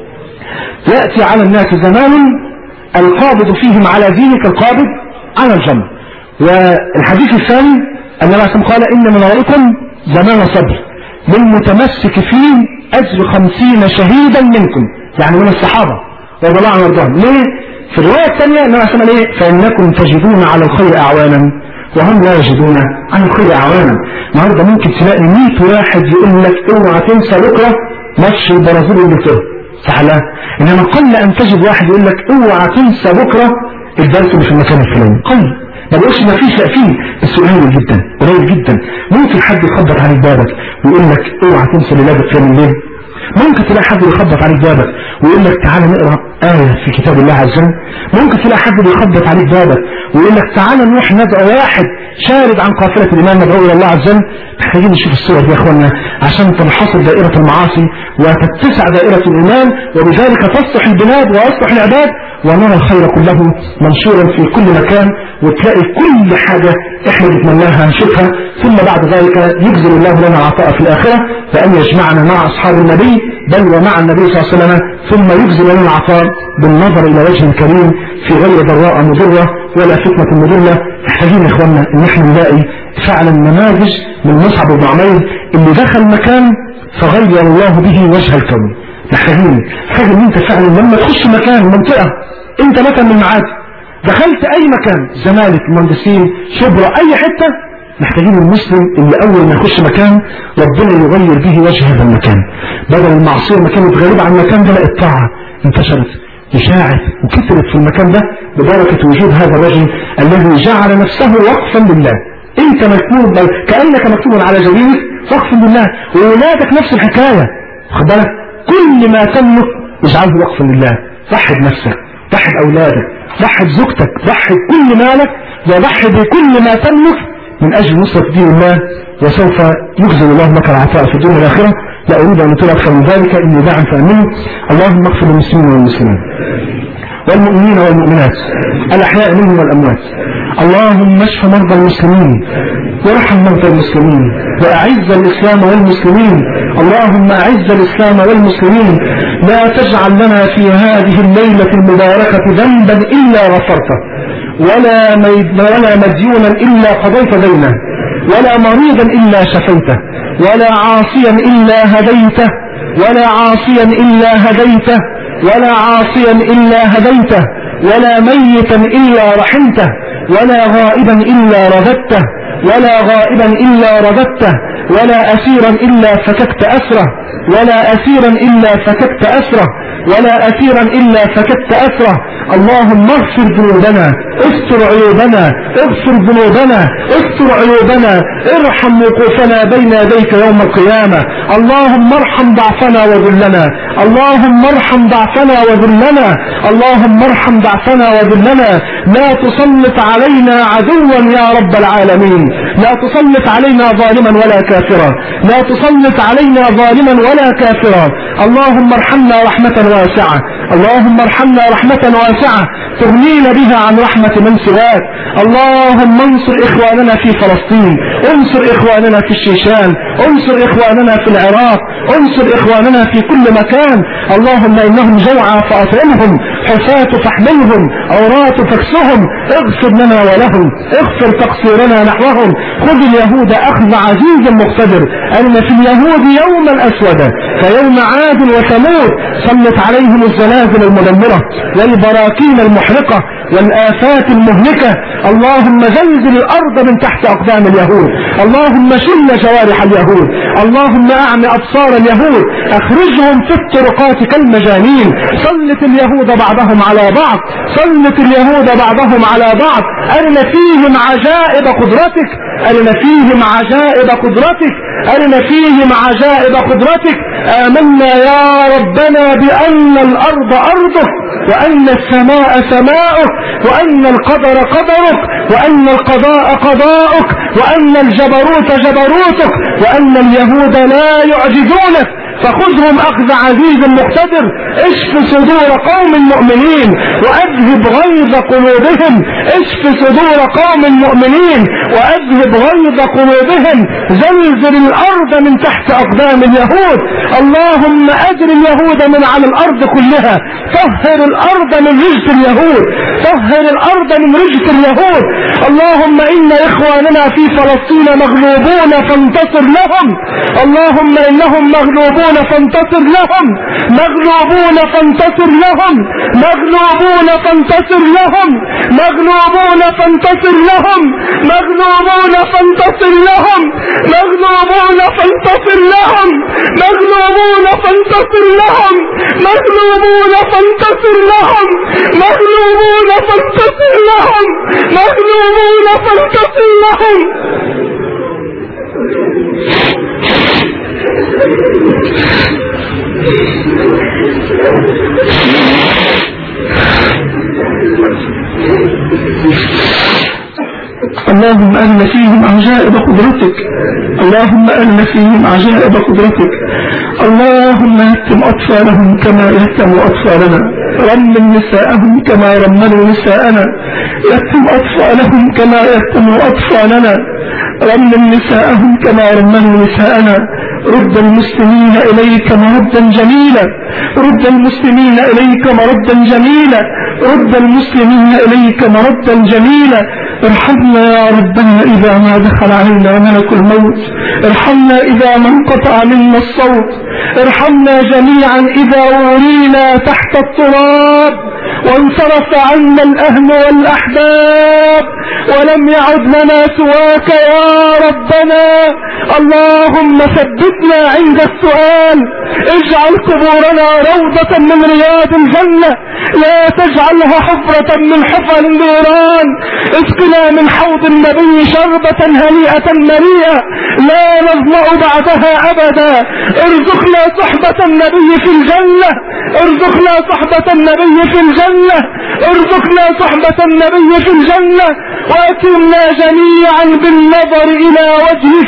ياتي على الناس زمان القابض فيهم على دينك القابض على الجمر والحديث الثاني النبي عليه قال ان من ورائكم زمان صبر للمتمسك فيه أجر خمسين شهيدا منكم يعني من الصحابة رضي الله عنهم وارضاهم ليه؟ في الرواية الثانية النبي عليه الصلاة ايه؟ فإنكم تجدون على الخير أعوانا وهم لا يجدون على الخير أعوانا النهارده ممكن تلاقي 100 واحد يقول لك اوعى تنسى بكرة ماتش البرازيل وانجلترا صح لا؟ إنما قل أن تجد واحد يقول لك اوعى تنسى بكرة الدرس اللي في المكان الفلاني قل ما بقولش ما فيش لا فيه بس قليل جدا قليل جدا ممكن حد يخبط عليك بابك ويقول لك اوعى تنسى ليلة قيام الليل ممكن تلاقي حد يخبط عليك بابك ويقول لك تعالى نقرا آية في كتاب الله عز وجل ممكن تلاقي حد بيخبط عليك بابك ويقول لك تعالى نروح ندعو واحد شارد عن قافلة الإمام ندعو إلى الله عز وجل محتاجين نشوف الصور دي يا إخوانا عشان تنحصر دائرة المعاصي وتتسع دائرة الإيمان وبذلك تصلح البلاد ويصلح العباد ونرى الخير كله منشورا في كل مكان وتلاقي كل حاجة احنا بنتمناها نشوفها ثم بعد ذلك يجزل الله لنا العطاء في الآخرة فأن يجمعنا مع أصحاب النبي بل ومع النبي صلى الله عليه وسلم ثم يجزل لنا العطاء بالنظر إلى وجه كريم في غير ضراء مضرة ولا فتنة مضلة محتاجين يا إخواننا إن احنا نلاقي فعلا نماذج من مصعب بن عمير اللي دخل مكان فغير الله به وجه الكون محتاجين محتاج ان انت فعلا لما تخش مكان منطقة انت مثلا من معادي دخلت اي مكان زمالك مهندسين شبرا اي حتة محتاجين المسلم اللي اول ما يخش مكان ربنا يغير به وجه هذا المكان بدل المعصية ما كانت غريبة عن المكان ده لا الطاعة انتشرت وشاعت وكثرت في المكان ده ببركة وجود هذا الرجل الذي جعل نفسه وقفا لله انت مكتوب كأنك مكتوب على جبينك وقف لله وولادك نفس الحكاية خد بالك كل ما تملك اجعله وقفا لله ضحي بنفسك ضحي بأولادك ضحي بزوجتك ضحي بكل مالك وضحي بكل ما تملك من أجل نصرة دين الله وسوف يجزل الله لك العطاء في الدنيا والآخرة لا أريد أن أطيل أكثر من ذلك إني داع فأمنه اللهم اغفر للمسلمين والمسلمات والمؤمنين والمؤمنات الأحياء منهم والأموات اللهم اشف مرضى المسلمين وارحم موتى المسلمين وأعز الإسلام والمسلمين اللهم أعز الإسلام والمسلمين لا تجعل لنا في هذه الليلة المباركة ذنبا إلا غفرته ولا, ميد ولا مديونا إلا قضيت دينه ولا مريضا إلا شفيته ولا عاصيا إلا هديته ولا عاصيا إلا هديته ولا عاصيا إلا هديته ولا ميتا إلا رحمته ولا غائبا إلا رددته ولا غائبا إلا رددته ولا أسيرا إلا فككت أسره ولا أسيرا إلا فككت أسره ولا أسيرا إلا فككت أسره اللهم اغفر ذنوبنا استر عيوبنا اغفر ذنوبنا استر عيوبنا ارحم وقوفنا بين يديك يوم القيامة اللهم ارحم ضعفنا وذلنا اللهم ارحم ضعفنا وذلنا اللهم ارحم ضعفنا وذلنا لا تسلط علينا عدوا يا رب العالمين لا تسلط علينا ظالما ولا كافرا لا تسلط علينا ظالما ولا كافرا اللهم ارحمنا رحمة واسعة اللهم ارحمنا رحمة واسعة تغنينا بها عن رحمة من سواك اللهم انصر اخواننا في فلسطين انصر اخواننا في الشيشان انصر اخواننا في العراق انصر اخواننا في كل مكان اللهم انهم جوعى فاطعمهم حفاة فاحملهم عراة فاكسهم اغفر لنا ولهم اغفر تقصيرنا نحوهم خذ اليهود اخذ عزيز مقتدر ان في اليهود يوما اسودا فيوم عاد وثمود سلط عليهم الزلازل المدمرة والبراكين المحرقة والآفات المهلكة اللهم زلزل الأرض من تحت أقدام اليهود اللهم شل جوارح اليهود اللهم أعم أبصار اليهود أخرجهم في الطرقات كالمجانين سلط اليهود بعضهم على بعض سلط اليهود بعضهم على بعض أرنا فيهم عجائب قدرتك أرنا فيهم عجائب قدرتك أرنا فيهم عجائب قدرتك آمنا يا ربنا بأن الأرض أرضك وأن السماء سماؤك وأن القدر قدرك وأن القضاء قضاؤك وأن الجبروت جبروتك وأن اليهود لا يعجزونك فخذهم أخذ عزيز مقتدر اشف صدور قوم مؤمنين وأذهب غيظ قلوبهم اشف صدور قوم مؤمنين وأذهب غيظ قلوبهم زلزل الأرض من تحت أقدام اليهود اللهم أجر اليهود من على الأرض كلها طهر الأرض من رجس اليهود طهر الأرض من رجس اليهود اللهم إن إخواننا في فلسطين مغلوبون فانتصر لهم اللهم إنهم مغلوبون فانتصر لهم مغلوبون فانتصر لهم مغلوبون فانتصر لهم مغلوبون فانتصر لهم مغلوبون فانتصر لهم مغلوبون فانتصر لهم مغلوبون فانتصر لهم مغلوبون فانتصر لهم مغلوبون فانتصر لهم مغلوبون فانتصر لهم اللهم أرنا فيهم عجائب قدرتك اللهم أرنا فيهم عجائب قدرتك اللهم يتم أطفالهم كما يتم أطفالنا رمل نساءهم كما رملوا نساءنا يتم أطفالهم كما يتم أطفالنا رمل نساءهم كما رملوا نساءنا رد المسلمين إليك مردا جميلا رد المسلمين إليك مردا جميلا رد المسلمين إليك مردا جميلا ارحمنا يا ربنا إذا ما دخل علينا ملك الموت ارحمنا إذا ما انقطع منا الصوت ارحمنا جميعا إذا ورينا تحت التراب وانصرف عنا الأهل والأحباب ولم يعد لنا سواك يا ربنا اللهم ثبتنا عند السؤال اجعل قبورنا روضة من رياض الجنة لا تجعلها حفرة من حفر النيران اسقنا من حوض النبي شربة هنيئة مريئة لا نظمأ بعدها أبدا ارزقنا صحبة النبي في الجنة ارزقنا صحبة النبي في الجنة ارزقنا صحبة النبي في الجنة وأتمنا جميعا بالنظر إلى وجهك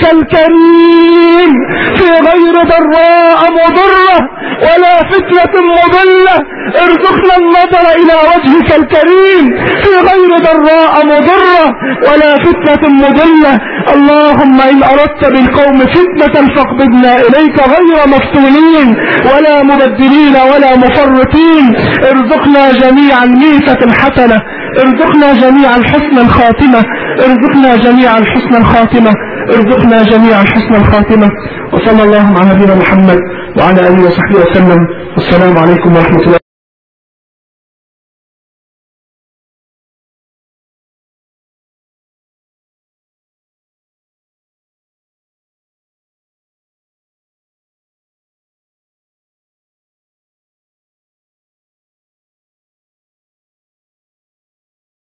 الكريم في غير ضراء مضرة ولا فتنة مضلة ارزقنا النظر إلى وجهك الكريم في غير ضراء مضرة ولا فتنة مضلة اللهم إن أردت بالقوم فتنة فاقبضنا إليك غير مفتونين ولا مبدلين ولا مفرطين ارزقنا جميعا ميتة حسنة ارزقنا جميعا حسن الخاتمة ارزقنا جميعا حسن الخاتمة ارزقنا جميعا حسن الخاتمة وصلى الله على نبينا محمد وعلى آله وصحبه وسلم والسلام عليكم ورحمة الله